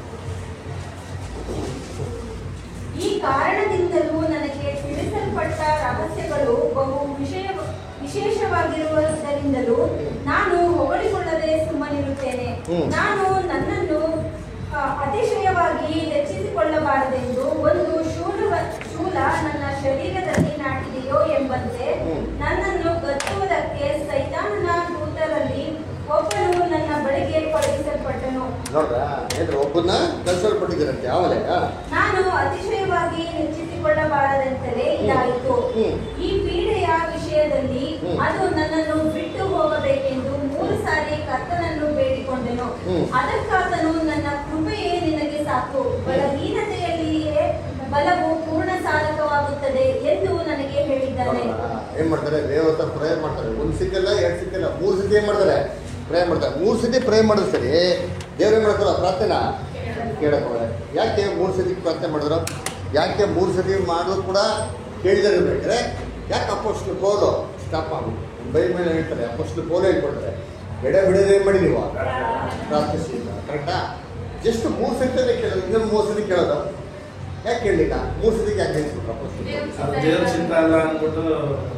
ಈ ಕಾರಣದಿಂದಲೂ ನನಗೆ ತಿಳಿಸಲ್ಪಟ್ಟ ರಹಸ್ಯಗಳು ಬಹು ವಿಷಯ ವಿಶೇಷವಾಗಿರುವುದರಿಂದಲೂ ನಾನು ಹೊಗಳಿಕೊಳ್ಳದೆ ಸುಮ್ಮನಿರುತ್ತೇನೆ ಹ್ಮ್. ನಾನು ನನ್ನನ್ನು ಆ, ಅತಿಶಯವಾಗಿ ಹೆಚ್ಚಿಸಿಕೊಳ್ಳಬಾರದೆಂದು ಒಂದು ಶೂಲ ಶೂಲ ನನ್ನ ಶರೀರದಲ್ಲಿ ನಾಟಿದೆಯೋ ಎಂಬಂತೆ ಹ್ಮ್. ನನ್ನನ್ನು ಗತ್ತುವುದಕ್ಕೆ ಸೈತಾನನ ದೂತರಲ್ಲಿ ಒಬ್ಬನು ನನ್ನ ಬಳಿಗೆ ಕಳುಹಿಸಲ್ಪಟ್ಟನು ನೋಡ್ರ ಏನ್ರ ಒಬ್ಬನ್ನ ಕಲ್ಸಲ್ಪಟ್ಟಿದ್ದೀರಂತೆ ಆಮೇಲೆ ನಾನು ಅತಿಶಯವಾಗಿ ಹೆಚ್ಚಿಸಿಕೊಳ್ಳಬಾರದಂತಲೇ ಇದಾಯಿತು ಹ್ಮ್. ಈ ಪೀಡೆಯ ವಿಷಯದಲ್ಲಿ ಹ್ಮ್. ಅದು ನನ್ನನ್ನು ಬಿಟ್ಟು ಹೋಗಬೇಕೆಂದು ಮೂರು ಸಾರಿ ಕರ್ತನನ್ನು ಬೇಡಿಕೊಂಡೆನು ಹ್ಮ್. ಅದಕ್ಕಾತನು ನನ್ನ ಕೃಪೆಯೇ ನಿನಗೆ ಸಾಕು ಬಲಹೀನತೆಯಲ್ಲಿಯೇ ಬಲವು ಪೂರ್ಣ ಸಾಧಕವಾಗುತ್ತದೆ ಎಂದು ನನಗೆ ಹೇಳಿದ್ದಾನೆ ನೋಡ್ರಾ? ಏನ್ ಮಾಡ್ತಾರೆ ದೇವತ ಪ್ರೇಯರ್ ಮಾಡ್ತಾರೆ ಒಂದ್ ಸಿಕ್ಕಲ್ಲ ಎರಡ್ ಸಿಕ್ಕಲ್ಲ ಮೂರ್ ಸತಿ ಏನ್ ಮಾಡ್ತಾರೆ ಪ್ರೇಯರ್ ಮಾಡ್ತಾರೆ ಮೂರ್ ಸತಿ ಪ್ರೇಯರ್ ಮಾಡಿದ್ರು ಸರಿ ದೇವ್ರ ಏನ್ ಮಾಡ್ತಾರ ಪ್ರಾರ್ಥನೆ ಕೇಳಕ್ ಹೋಗಲ್ಲ ಯಾಕೆ ಮೂರ್ ಸತಿ ಪ್ರಾರ್ಥನೆ ಮಾಡಿದ್ರು ಯಾಕೆ ಮೂರ್ ಸತಿ ಮಾಡೋದು ಕೂಡ ಕೇಳಿದಾರೆ ಬೇಕಾದ್ರೆ ಯಾಕೆ ಅಪ್ಪಷ್ಟು ಪೋಲು ಸ್ಟಾಪ್ ಮಾಡ್ಬಿಟ್ಟು ಬೈ ಮೇಲೆ ಹೇಳ್ತಾರೆ ಅಪ್ಪಷ್ಟು ಪೋಲು ಹೇಳ್ಕೊಡ್ತಾರೆ ಎಡೆ ಬಿಡೋದು ಏನ್ ಮಾಡಿ ನೀವು ಪ್ರಾರ್ಥಿಸಿ ಕರೆಕ್ಟಾ ಜಸ್ಟ್ ಮೂರ್ ಸತಿ ಕೇಳೋದು ಇನ್ನೊಂದು ಮೂರ್ ಸತಿ ಕೇಳೋದು ಯಾಕೆ ಕೇಳಲಿಲ್ಲ ಮೂರ್ ಸತಿಗೆ ಯಾಕೆ ಹೇಳ್ಬಿಟ್ರು ಅಪ್ಪಷ್ಟು ದೇವ್ರ ಚಿಂತ ಅಲ್ಲ ಅಂದ್ಬಿಟ್ಟು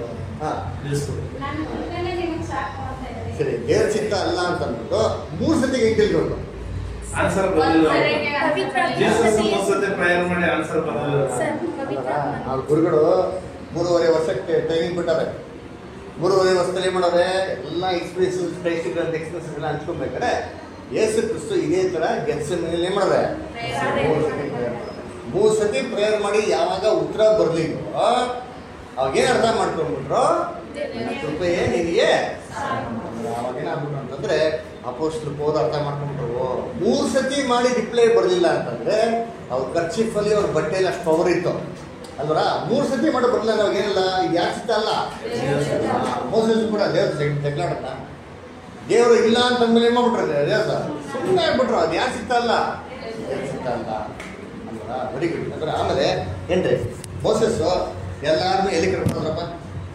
ಹಾ ನಿಲ್ಲಿಸ್ಬಿಡು ನಾನು ಇದನ್ನೇ ನಿಮಗೆ ಸಾಕು ಅಂತ ಇದ್ದೀನಿ ಸರಿ ದೇವ್ರ ಚಿತ್ತ ಅಲ್ಲ ಅಂತ ಅಂದ್ಬಿಟ್ಟು ಮೂರು ಸತಿ ಹೆಂಗ್ ತಿಳ್ಕೊಂಡು ಆನ್ಸರ್ ಬಂದಿಲ್ಲ ಪವಿತ್ರ ಜೀಸಸ್ ಮೂರ್ ಸತಿ ಪ್ರಯರ್ ಮಾಡಿ ಆನ್ಸರ್ ಬಂದಿಲ್ಲ ಸರ್ ಪವಿತ್ರ ಅವ್ರ ಗುರುಗಳು ಮೂರುವರೆ ವರ್ಷಕ್ಕೆ ಟ್ರೈನಿಂಗ್ ಬಿಟ್ಟಾರೆ ಮೂರುವರೆ ವರ್ಷದಲ್ಲಿ ಏನ್ ಮಾಡೋರೆ ಎಲ್ಲ ಎಕ್ಸ್ಪೀರಿಯನ್ಸ್ ಟೆಸ್ಟ್ ಎಕ್ಸ್ಪೀರಿಯನ್ಸ್ ಎಲ್ಲ ಹಂಚ್ಕೊಬೇಕಾದ್ರೆ ಯೇಸು ಕ್ರಿಸ್ತು ಇದೇ ತರ ಗೆಲ್ಸ ಮೇಲೆ ಏನ್ ಮಾಡೋರೆ ಮೂರು ಸತಿ prayer ಮಾಡೋರೆ. ಮೂರು ಸತಿ ಪ್ರೇಯರ್ ಮಾಡಿ ಯಾವಾಗ ಉತ್ತರ ಬರ್ಲಿಲ್ವೋ ಅವಾಗ ಏನ್ ಅರ್ಥ ಮಾಡ್ಕೊಂಡ್ಬಿಟ್ರು ನನ್ನ ಕೃಪೆಯೇ ನಿನಗೆ ಅವಾಗ ಏನಾಗ್ಬಿಟ್ರು ಅಂತಂದ್ರೆ ಅಪೋಸ್ಟ್ಲು ಹೋದ ಅರ್ಥ ಮಾಡ್ಕೊಂಡ್ಬಿಟ್ರು ಮೂರು ಸತಿ ಮಾಡಿ ರಿಪ್ಲೈ ಬರಲಿಲ್ಲ ಅಂತಂದ್ರೆ ಅವ್ರ ಖರ್ಚಿಫಲ್ಲಿ ಅವ್ರ ಬಟ್ಟೆಯಲ್ಲಿ ಅಷ್ಟು ಪವರ್ ಇತ್ತು ಅಲ್ವರ ಮೂರು ಸತಿ ಮಾಡೋ ಬರಲಿಲ್ಲ ಅವಾಗ ಏನಿಲ್ಲ ಇದು ಯಾಕೆ ಸಿಗ್ತಾ ಅಲ್ಲ ಮೋಸಸ್ ಕೂಡ ದೇವ್ರ ಜಗಳಾಡತ್ತ ದೇವರು ಇಲ್ಲ ಅಂತಂದ್ಮೇಲೆ ಏನ್ ಮಾಡ್ಬಿಟ್ರೆ ದೇವ್ರ ಸುಮ್ಮನೆ ಆಗ್ಬಿಟ್ರು ಅದು ಯಾಕೆ ಸಿಗ್ತಾ ಇಲ್ಲ ದೇವ್ರ್ ಸಿಗ್ತಾ ಇಲ್ಲ ಅಲ್ವರ ವೆರಿ ಗುಡ್ ಅಂದ್ರೆ ಆಮೇಲೆ ಏನ್ರಿ ಮೋಸಸ್ ಎಲ್ಲಾರನ್ನೂ ಎಲ್ಲಿ ಕರ್ಕೊಂಡ್ರಪ್ಪ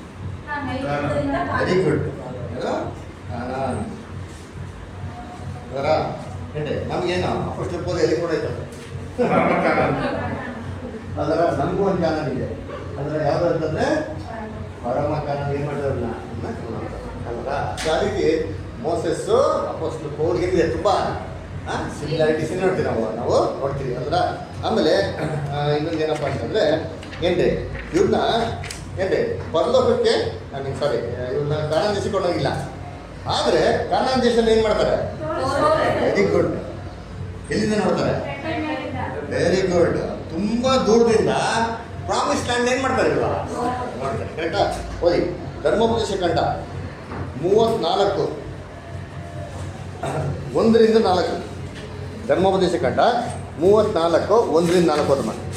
ವೆರಿ ಗುಡ್ ಅದರ ಏನ್ರಿ ನಮ್ಗೇನು ಫಸ್ಟ್ ಹೋದ ಎಲ್ಲಿ ಕೂಡ ಐತಲ್ಲ ಅದರ ನಮಗೂ ಒಂದು ಕಾನೂನು ಇದೆ ಅಂದ್ರೆ ಯಾವುದು ಅಂತಂದ್ರೆ ಪರಮ ಕಾನೂನು ಏನು ಮಾಡಿದ್ರಲ್ಲ ಅಲ್ವಾ ಸೊ ಆ ರೀತಿ ಮೋಸಸ್ಸು ಅಪೋಸ್ಟಲ್ ಪೌಲ್ ಏನಿದೆ ತುಂಬ ಸಿಮಿಲಾರಿಟೀಸ್ ನೋಡ್ತೀವಿ ನಾವು ನಾವು ನೋಡ್ತೀವಿ ಅಂದ್ರೆ ಆಮೇಲೆ ಆ, ಇನ್ನೊಂದು ಏನಪ್ಪ ಅಂತಂದ್ರೆ ಏನ್ರಿ ಇವ್ರನ್ನ ಏನ್ರಿ ಪರಲೋಕಕ್ಕೆ ನಾನು ಸಾರಿ ಇವ್ರನ್ನ ಕಾನೂನು ದೇಶಕ್ಕೆ ಹೋಗಿಲ್ಲ ಆದರೆ ಕಾನೂನು ದೇಶದಲ್ಲಿ ಏನು ಮಾಡ್ತಾರೆ ವೆರಿ ಗುಡ್ ಎಲ್ಲಿಂದ ನೋಡ್ತಾರೆ ವೆರಿ ಗುಡ್ ತುಂಬಾ ದೂರದಿಂದ ಪ್ರಾಮಿಸ್ ಲ್ಯಾಂಡ್ ಏನ್ ಮಾಡ್ತಾರೆ ಇಲ್ವಾ ನೋಡ್ತಾರೆ ಕರೆಕ್ಟಾ ಓದಿ ಧರ್ಮೋಪದೇಶ ಕಂಡ ಮೂವತ್ನಾಲ್ಕು ಒಂದರಿಂದ ನಾಲ್ಕು ಧರ್ಮೋಪದೇಶ ಕಂಡ ಮೂವತ್ನಾಲ್ಕು ಒಂದರಿಂದ ನಾಲ್ಕು ಓದ್ ಮಾಡಿ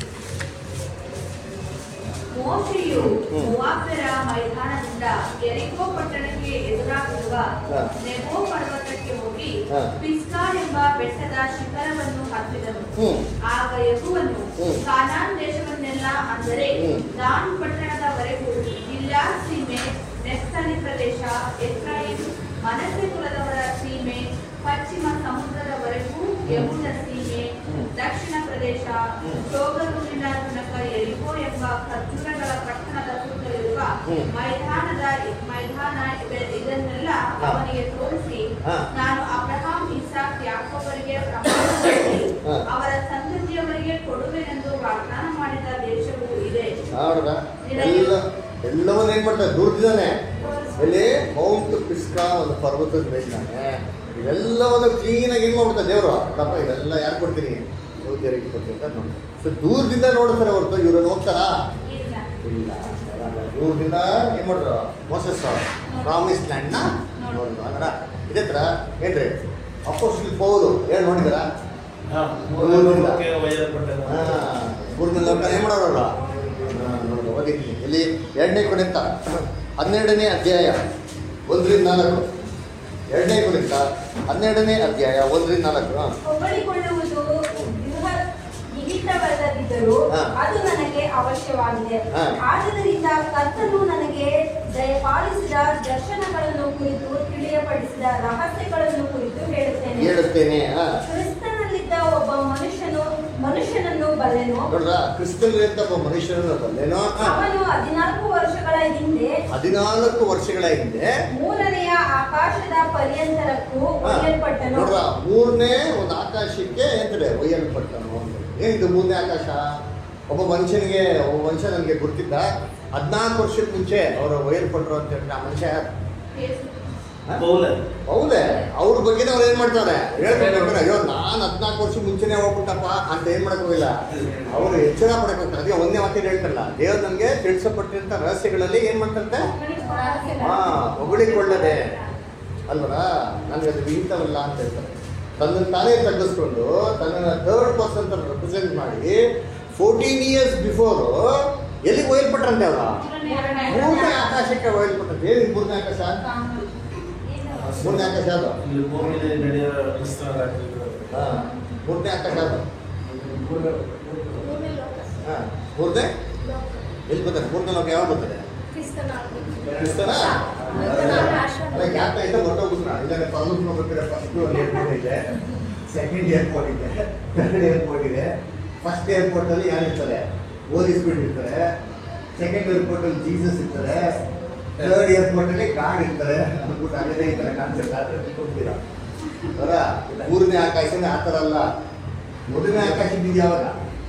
ಮೋಶೆಯು ಹ್ಮ್. ಮೋವಾಬ್ಯರ ಮೈದಾನದಿಂದ ಎರಿಕೋ ಪಟ್ಟಣಕ್ಕೆ ಎದುರಾಗಿರುವ ಹಾ. ನೆಬೋ ಪರ್ವತಕ್ಕೆ ಹೋಗಿ ಹಾ. ಪಿಸ್ಕಾ ಎಂಬ ಬೆಟ್ಟದ ಶಿಖರವನ್ನು ಹತ್ತಿದನು ಹ್ಮ್. ಆಗ ಯಹುವನು ಹ್ಮ್. ಕಾನಾನ್ ದೇಶವನ್ನೆಲ್ಲ ಅಂದರೆ ಹ್ಮ್. ದಾನ್ ಪಟ್ಟಣದವರೆಗೂ ಗಿಲ್ಯಾದ್ ಸೀಮೆ ನೆಫ್ತಲಿ ಪ್ರದೇಶ ಎಫ್ರಾಯಿಮ್ ಮನಸ್ಸೆ ಕುಲದವರ ಸೀಮೆ ಪಶ್ಚಿಮ ಸಮುದ್ರದವರೆಗೂ ಯಹುದ ಸೀಮೆ ಹ್ಮ್. ದಕ್ಷಿಣ ಪ್ರದೇಶ ಹ್ಮ್. ಶೋಗರುವಿನ ತನಕ ಎರಿಕೋ ಎಂಬ ಖರ್ಜೂರಗಳ ಪಟ್ಟಣದ ಸುತ್ತಲಿರುವ ಹ್ಮ್. ಮೈದಾನದ ಮೈದಾನ ಇವೆ- ಇದನ್ನೆಲ್ಲ ಹಾ. ಅವನಿಗೆ ತೋರಿಸಿ ಹಾ. ನಾನು ಅಬ್ರಹಾಂ ಇಸಾಕ್ ಯಾಕೋಬರಿಗೆ ಪ್ರಮಾಣ ಮಾಡಿ ಹಾ. ಅವರ ಸಂತತಿಯವರಿಗೆ ಕೊಡುವೆನೆಂದು ವಾಗ್ದಾನ ಮಾಡಿದ ದೇಶವು ಇದೆ ನೋಡ್ರ ಎಲ್ಲ ಎಲ್ಲವನ್ನ ಏನ್ ಮಾಡ್ತಾರೆ ದೂರದಿದ್ದಾನೆ ಎಲ್ಲಿ ಮೌಂಟ್ ಪಿಸ್ಕಾ ಒಂದು ಪರ್ವತದ ಮೇಲಿದ್ದಾನೆ ಇವೆಲ್ಲವನ್ನು ಕ್ಲೀನಾಗಿ ಏನ್ ಮಾಡ್ಬಿಡ್ತಾರೆ ದೇವರು ಅಪ್ಪ ಇದೆಲ್ಲ ಯಾರು ಕೊಡ್ತೀನಿ ಸೌದಿಯರಿಗೆ ಕೊಡ್ತೀನಿ ಅಂತ ನೋಡ್ತಾರೆ ಸೊ ದೂರದಿಂದ ನೋಡ್ತಾರೆ ಹೊರತು ಇವ್ರನ್ನ ಹೋಗ್ತಾರಾ ಇಲ್ಲ ಇಲ್ಲ ದೂರದಿಂದ ಏನ್ ಮಾಡಿದ್ರು ಮೋಸಸ್ ಪ್ರಾಮಿಸ್ ಲ್ಯಾಂಡ್ ನ ನೋಡಿದ್ರು ಅಂದ್ರೆ ಇದೇ ತರ ಏನ್ರಿ ಅಪೋಸ್ಟಲ್ ಪೌಲು ಏನ್ ನೋಡಿದಾರ ಹಾ, ಮೂರನೇ ಲೋಕಕ್ಕೆ ಒಯ್ಯಲ್ಪಟ್ಟನು. ಮೂರನೇ ಲೋಕ ಏನ್ ಮಾಡೋರಲ್ಲ ನೋಡಿ ಓದಿದ್ದೀನಿ ಇಲ್ಲಿ ಎರಡನೇ ಕುರಿತ ಹನ್ನೆರಡನೇ ಅಧ್ಯಾಯ ಒಂದರಿಂದ ನಾಲ್ಕು ಎರಡನೇ ಕುರಿತ ಹನ್ನೆರಡನೇ ಅಧ್ಯಾಯ ಒಂದರಿಂದ ನಾಲ್ಕು ಹಾ. ಹೊಗಳಿಕೊಳ್ಳುವುದು ಗೃಹ ನಿಮಿತ್ತವಲ್ಲದಿದ್ದರೂ ಹಾ. ಅದು ನನಗೆ ಅವಶ್ಯವಾಗಿದೆ ಹಾ. ಆದುದರಿಂದ ಕರ್ತನು ನನಗೆ ದಯಪಾಲಿಸಿದ ದರ್ಶನಗಳನ್ನು ಕುರಿತು ತಿಳಿಯಪಡಿಸಿದ ರಹಸ್ಯಗಳನ್ನು ಕುರಿತು ಹೇಳುತ್ತೇನೆ ಹೇಳುತ್ತೇನೆ ಹಾ. ಕ್ರಿಸ್ತನಲ್ಲಿದ್ದ ಒಬ್ಬ ಮನುಷ್ಯನು ಮನುಷ್ಯನನ್ನು ಬಲ್ಲೆನು ನೋಡ್ರ ಕ್ರಿಸ್ತನ್ರಿಂದ ಒಬ್ಬ ಮನುಷ್ಯನನ್ನು ಬಂದೇನೋ ಹಾ. ಅವನು ಹದಿನಾಲ್ಕು ವರ್ಷಗಳ ಹಿಂದೆ ಹದಿನಾಲ್ಕು ವರ್ಷಗಳ ಹಿಂದೆ ಮೂರನೆಯ ಆಕಾಶದ ಪರ್ಯಂತರಕ್ಕೂ ಹಾ. ಒಯ್ಯಲ್ಪಟ್ಟನು ನೋಡ್ರ ಮೂರನೇ ಒಂದು ಆಕಾಶಕ್ಕೆ ಎಂತದೆ ಒಯ್ಯಲ್ಪಟ್ಟನು ಅಂತ ಏನಿದು ಮೂರನೇ ಆಕಾಶ ಒಬ್ಬ ಮನುಷ್ಯನಿಗೆ ಒಬ್ಬ ಮನುಷ್ಯ ನನಗೆ ಗೊತ್ತಿದ್ದ ಹದಿನಾಲ್ಕು ವರ್ಷದ ಮುಂಚೆ ಅವರು ಒಯ್ಯಲ್ಪಟ್ರು ಅಂತ ಹೇಳಿದ್ರೆ ಆ ಮನುಷ್ಯ ಯಾರು? ಹಾ? ಪೌಲೆ. ಹೌದೇ ಅವ್ರ ಬಗ್ಗೆ ಅವ್ರು ಏನ್ ಮಾಡ್ತಾರೆ ಹೇಳ್ಬೇಕಾದ್ರೆ ಅಯ್ಯೋ ನಾನ್ ಹದಿನಾಲ್ಕು ವರ್ಷ ಮುಂಚೆನೆ ಹೋಗ್ಬಿಟ್ಟಪ್ಪ ಅಂತ ಏನ್ ಮಾಡಕ್ ಹೋಗಿಲ್ಲ ಅವರು ಎಚ್ಚರ ಪಡಕ್ ಹೋಗ್ತಾರೆ ಅದೇ ಒಂದೇ ಮಾತಿನ ಹೇಳ್ತಾರಲ್ಲ ದೇವ್ರು ನನ್ಗೆ ತಿಳಿಸಪಟ್ಟಿರಂತ ರಹಸ್ಯಗಳಲ್ಲಿ ಏನ್ ಮಾಡ್ತಾರಂತೆ ಹಾ ಹೊಗಳಿಕೊಳ್ಳದೆ ಅಲ್ವರಾ ನನಗೆ ಅದು ಇಂಥವಲ್ಲ ಅಂತ ಹೇಳ್ತಾರೆ ತನ್ನನ್ನು ತಾನೇ ತಗ್ಗಿಸ್ಕೊಂಡು ತನ್ನನ್ನು ಥರ್ಡ್ ಪರ್ಸನ್ ರೆಪ್ರೆಸೆಂಟ್ ಮಾಡಿ ಫೋರ್ಟೀನ್ ಇಯರ್ಸ್ ಬಿಫೋರ್ ಎಲ್ಲಿಗೆ ಒಯ್ಯಲ್ಪಟ್ರಂತೆ ಅವರ ಮೂರನೇ ಆಕಾಶಕ್ಕೆ ಒಯ್ಯಲ್ಪಟ್ಟಂತೆ ಏನು ಮೂರನೇ ಆಕಾಶ ಮೂರನೇ ಆಕಾಶ ಅದು ಇಲ್ಲಿ ಭೂಮಿಲಿ ನಡೆಯುವ ಕ್ರಿಸ್ತನ ರಾಜ್ಯಗಳು. ಹಾ ಮೂರನೇ ಆಕಾಶ ಅದು ಹಾ ಮೂರನೇ ಎಲ್ಲಿ ಬರ್ತಾರೆ ಮೂರನೇ ಲೋಕ ಯಾವಾಗ ಬರ್ತಾರೆ ಕ್ರಿಸ್ತನ ಅಲ್ಲ ಯಾಕೆ ಆಯ್ತಾ ಹೊರಟೋಗ್ಬಿಟ್ರ ಇಲ್ಲ ಪರ್ಲೂಕ್ ನೋಡ್ಬೇಕಾದ್ರೆ ಫಸ್ಟ್ ಒಂದು ಏರ್ಪೋರ್ಟ್ ಇದೆ ಸೆಕೆಂಡ್ ಏರ್ಪೋರ್ಟ್ ಇದೆ ಥರ್ಡ್ ಏರ್ಪೋರ್ಟ್ ಇದೆ ಫಸ್ಟ್ ಏರ್ಪೋರ್ಟ್ ಅಲ್ಲಿ ಯಾರು ಇರ್ತಾರೆ ಓದಿ ಸ್ಪೀಡ್ ಇರ್ತಾರೆ ಸೆಕೆಂಡ್ ಏರ್ಪೋರ್ಟ್ ಅಲ್ಲಿ ಜೀಸಸ್ ಇರ್ತಾರೆ ಥರ್ಡ್ ಏರ್ಪೋರ್ಟಲ್ಲಿ ಗಾರ್ಡ್ ಇರ್ತಾರೆ ಅಂದ್ಬಿಟ್ಟು ಅಲ್ಲೇ ಇದ್ದಾರೆ ಕಾನ್ಸೆಪ್ಟ್ ಆದ್ರೆ ತಿಳ್ಕೊಂತೀರ ಅವರ ಮೂರನೇ ಆಕಾಶನೇ ಆ ಥರ ಅಲ್ಲ ಮೊದಲನೇ ಆಕಾಶ ಇದ್ದಿದ್ದು ಯಾವಾಗ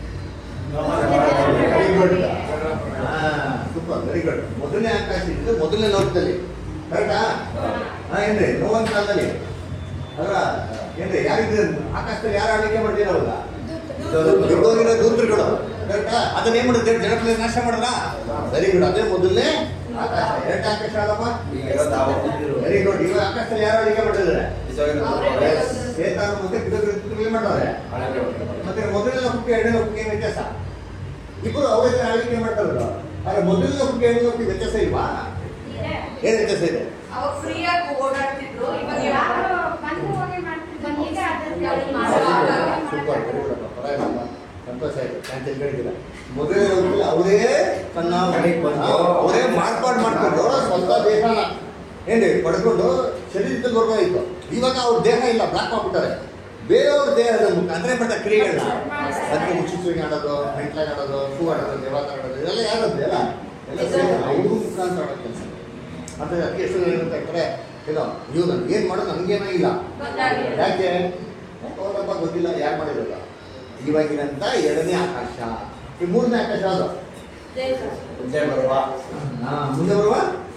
very good super very good ಮೊದಲನೇ ಆಕಾಶ ಇದ್ದು ಮೊದಲನೇ ಲೋಕದಲ್ಲಿ ಕರೆಕ್ಟಾ ಹಾ ಏನ್ರಿ ನೋವನ್ ಕಾಲದಲ್ಲಿ ಅದರ ಏನ್ರಿ ಯಾರಿದ್ರೆ ಆಕಾಶದಲ್ಲಿ ಯಾರು ಆಳ್ವಿಕೆ ಮಾಡ್ತೀರಲ್ಲ ದೊಡ್ಡೋಗಿರೋ ದೂತರುಗಳು ಕರೆಕ್ಟಾ ಅದನ್ನ ಏನ್ ಮಾಡಿದ್ರೆ ಜನಗಳ ನಾಶ ಮಾಡಲ್ಲ ವೆರಿ ಗುಡ್ ಅದೇ ಮೊದಲನೇ ಆಕಾಶ ಎರಡನೇ ಆಕಾಶ ಅಲ್ಲಮ್ಮ ಈಗ ಇರೋದು ನಾವು. ವೆರಿ ಗುಡ್ ಇವಾಗ ಆಕಾಶದಲ್ಲಿ ಯಾರು ಆಳ್ವಿಕೆ ಮಾಡಿದ್ದಾರೆ ನಿಜವಾಗಿರೋದು ಸೇತಾನು ಮತ್ತೆ ಗಿಡಗಳು ಮಾಡ್ತಾರೆ ಮತ್ತೆ ಮೊದಲನೇ ಲೋಕಕ್ಕೆ ಎರಡನೇ ಲೋಕಕ್ಕೆ ಏನ್ ವ್ಯತ್ಯಾಸ ಇಬ್ಬರು ಅವರೇ ಆಳ್ವಿಕೆ ಮಾಡ್ತಾರಲ್ಲ ಆದ್ರೆ ಮೊದಲನೇ ಲೋಕಕ್ಕೆ ಎರಡನೇ ಲೋಕಕ್ಕೆ ವ್ಯತ್ಯಾಸ ಇಲ್ವಾ ಇದೆ. ಏನ್ ವ್ಯತ್ಯಾಸ ಇದೆ ಅವಾಗ ಫ್ರೀಯಾಗಿ ಓಡಾಡ್ತಿದ್ರು ಇವಾಗ ಯಾರು ಯಾರು ಬಂದು ಹೋಗಿ ಮಾಡ್ತಿದ್ರು ಈಗ ಅದನ್ನ ಸೂಪರ್ ವೆರಿ ಗುಡ್ ಪರವಾಗಿಲ್ಲ ಸಂತೋಷ ಆಯ್ತು ನಾನು ತಿಳ್ಕೊಂಡಿದ್ದಿಲ್ಲ ಮೊದಲನೇ ಲೋಕದಲ್ಲಿ ಅವರೇ ತನ್ನ ಮನೆಗ್ ಬಂದು ಅವರೇ ಮಾರ್ಪಾಡು ಮಾಡ್ಕೊಂಡು ಸ್ವಂತ ದೇಹನ ಏನ್ರಿ ಪಡ್ಕೊಂಡು ಶರೀರದಲ್ಲಿ ಬರ್ಬೋದಾಯ್ತು ಇವಾಗ ಅವ್ರ ದೇಹ ಇಲ್ಲ ಬ್ಲಾಕ್ ಮಾಡ್ಬಿಟ್ಟಾರೆ ಬೇರೆಯವ್ರ ದೇಹದ ಮುಖಾಂತರ ಮಾಡ್ತಾರೆ ಕ್ರಿಯೆಗಳನ್ನ ಅದಕ್ಕೆ ಮುಚ್ಚಿಸುವಿಗೆ ಆಡೋದು ಮೆಂಟ್ಲಾಗ ಆಡೋದು ಹೂ ಆಡೋದು ದೇವಾತ ಆಡೋದು ಇದೆಲ್ಲ ಯಾರದ್ದು ಎಲ್ಲ ಎಲ್ಲ ಸೇರಿ ಅವ್ರ ಮುಖಾಂತರ ಆಡೋ ಕೆಲಸ ಮತ್ತೆ ಅದಕ್ಕೆ ಎಷ್ಟು ಜನ ಏನಂತ ಹೇಳ್ತಾರೆ ಏನೋ ನೀವು ನನ್ಗೆ ಏನು ಮಾಡೋದು ನನಗೇನೋ ಇಲ್ಲ ಗೊತ್ತಾಗಿಲ್ಲ. ಯಾಕೆ ಹೌದಪ್ಪ ಗೊತ್ತಿಲ್ಲ ಯಾರು ಮಾಡಿರಲ್ಲ ಇವಾಗಿನಂತ ಎರಡನೇ ಆಕಾಶ ಈ ಮೂರನೇ ಆಕಾಶ ಅದು ದೇಶ ಮುಂದೆ ಬರುವ ಹಾ, ಮುಂದೆ ಬರುವ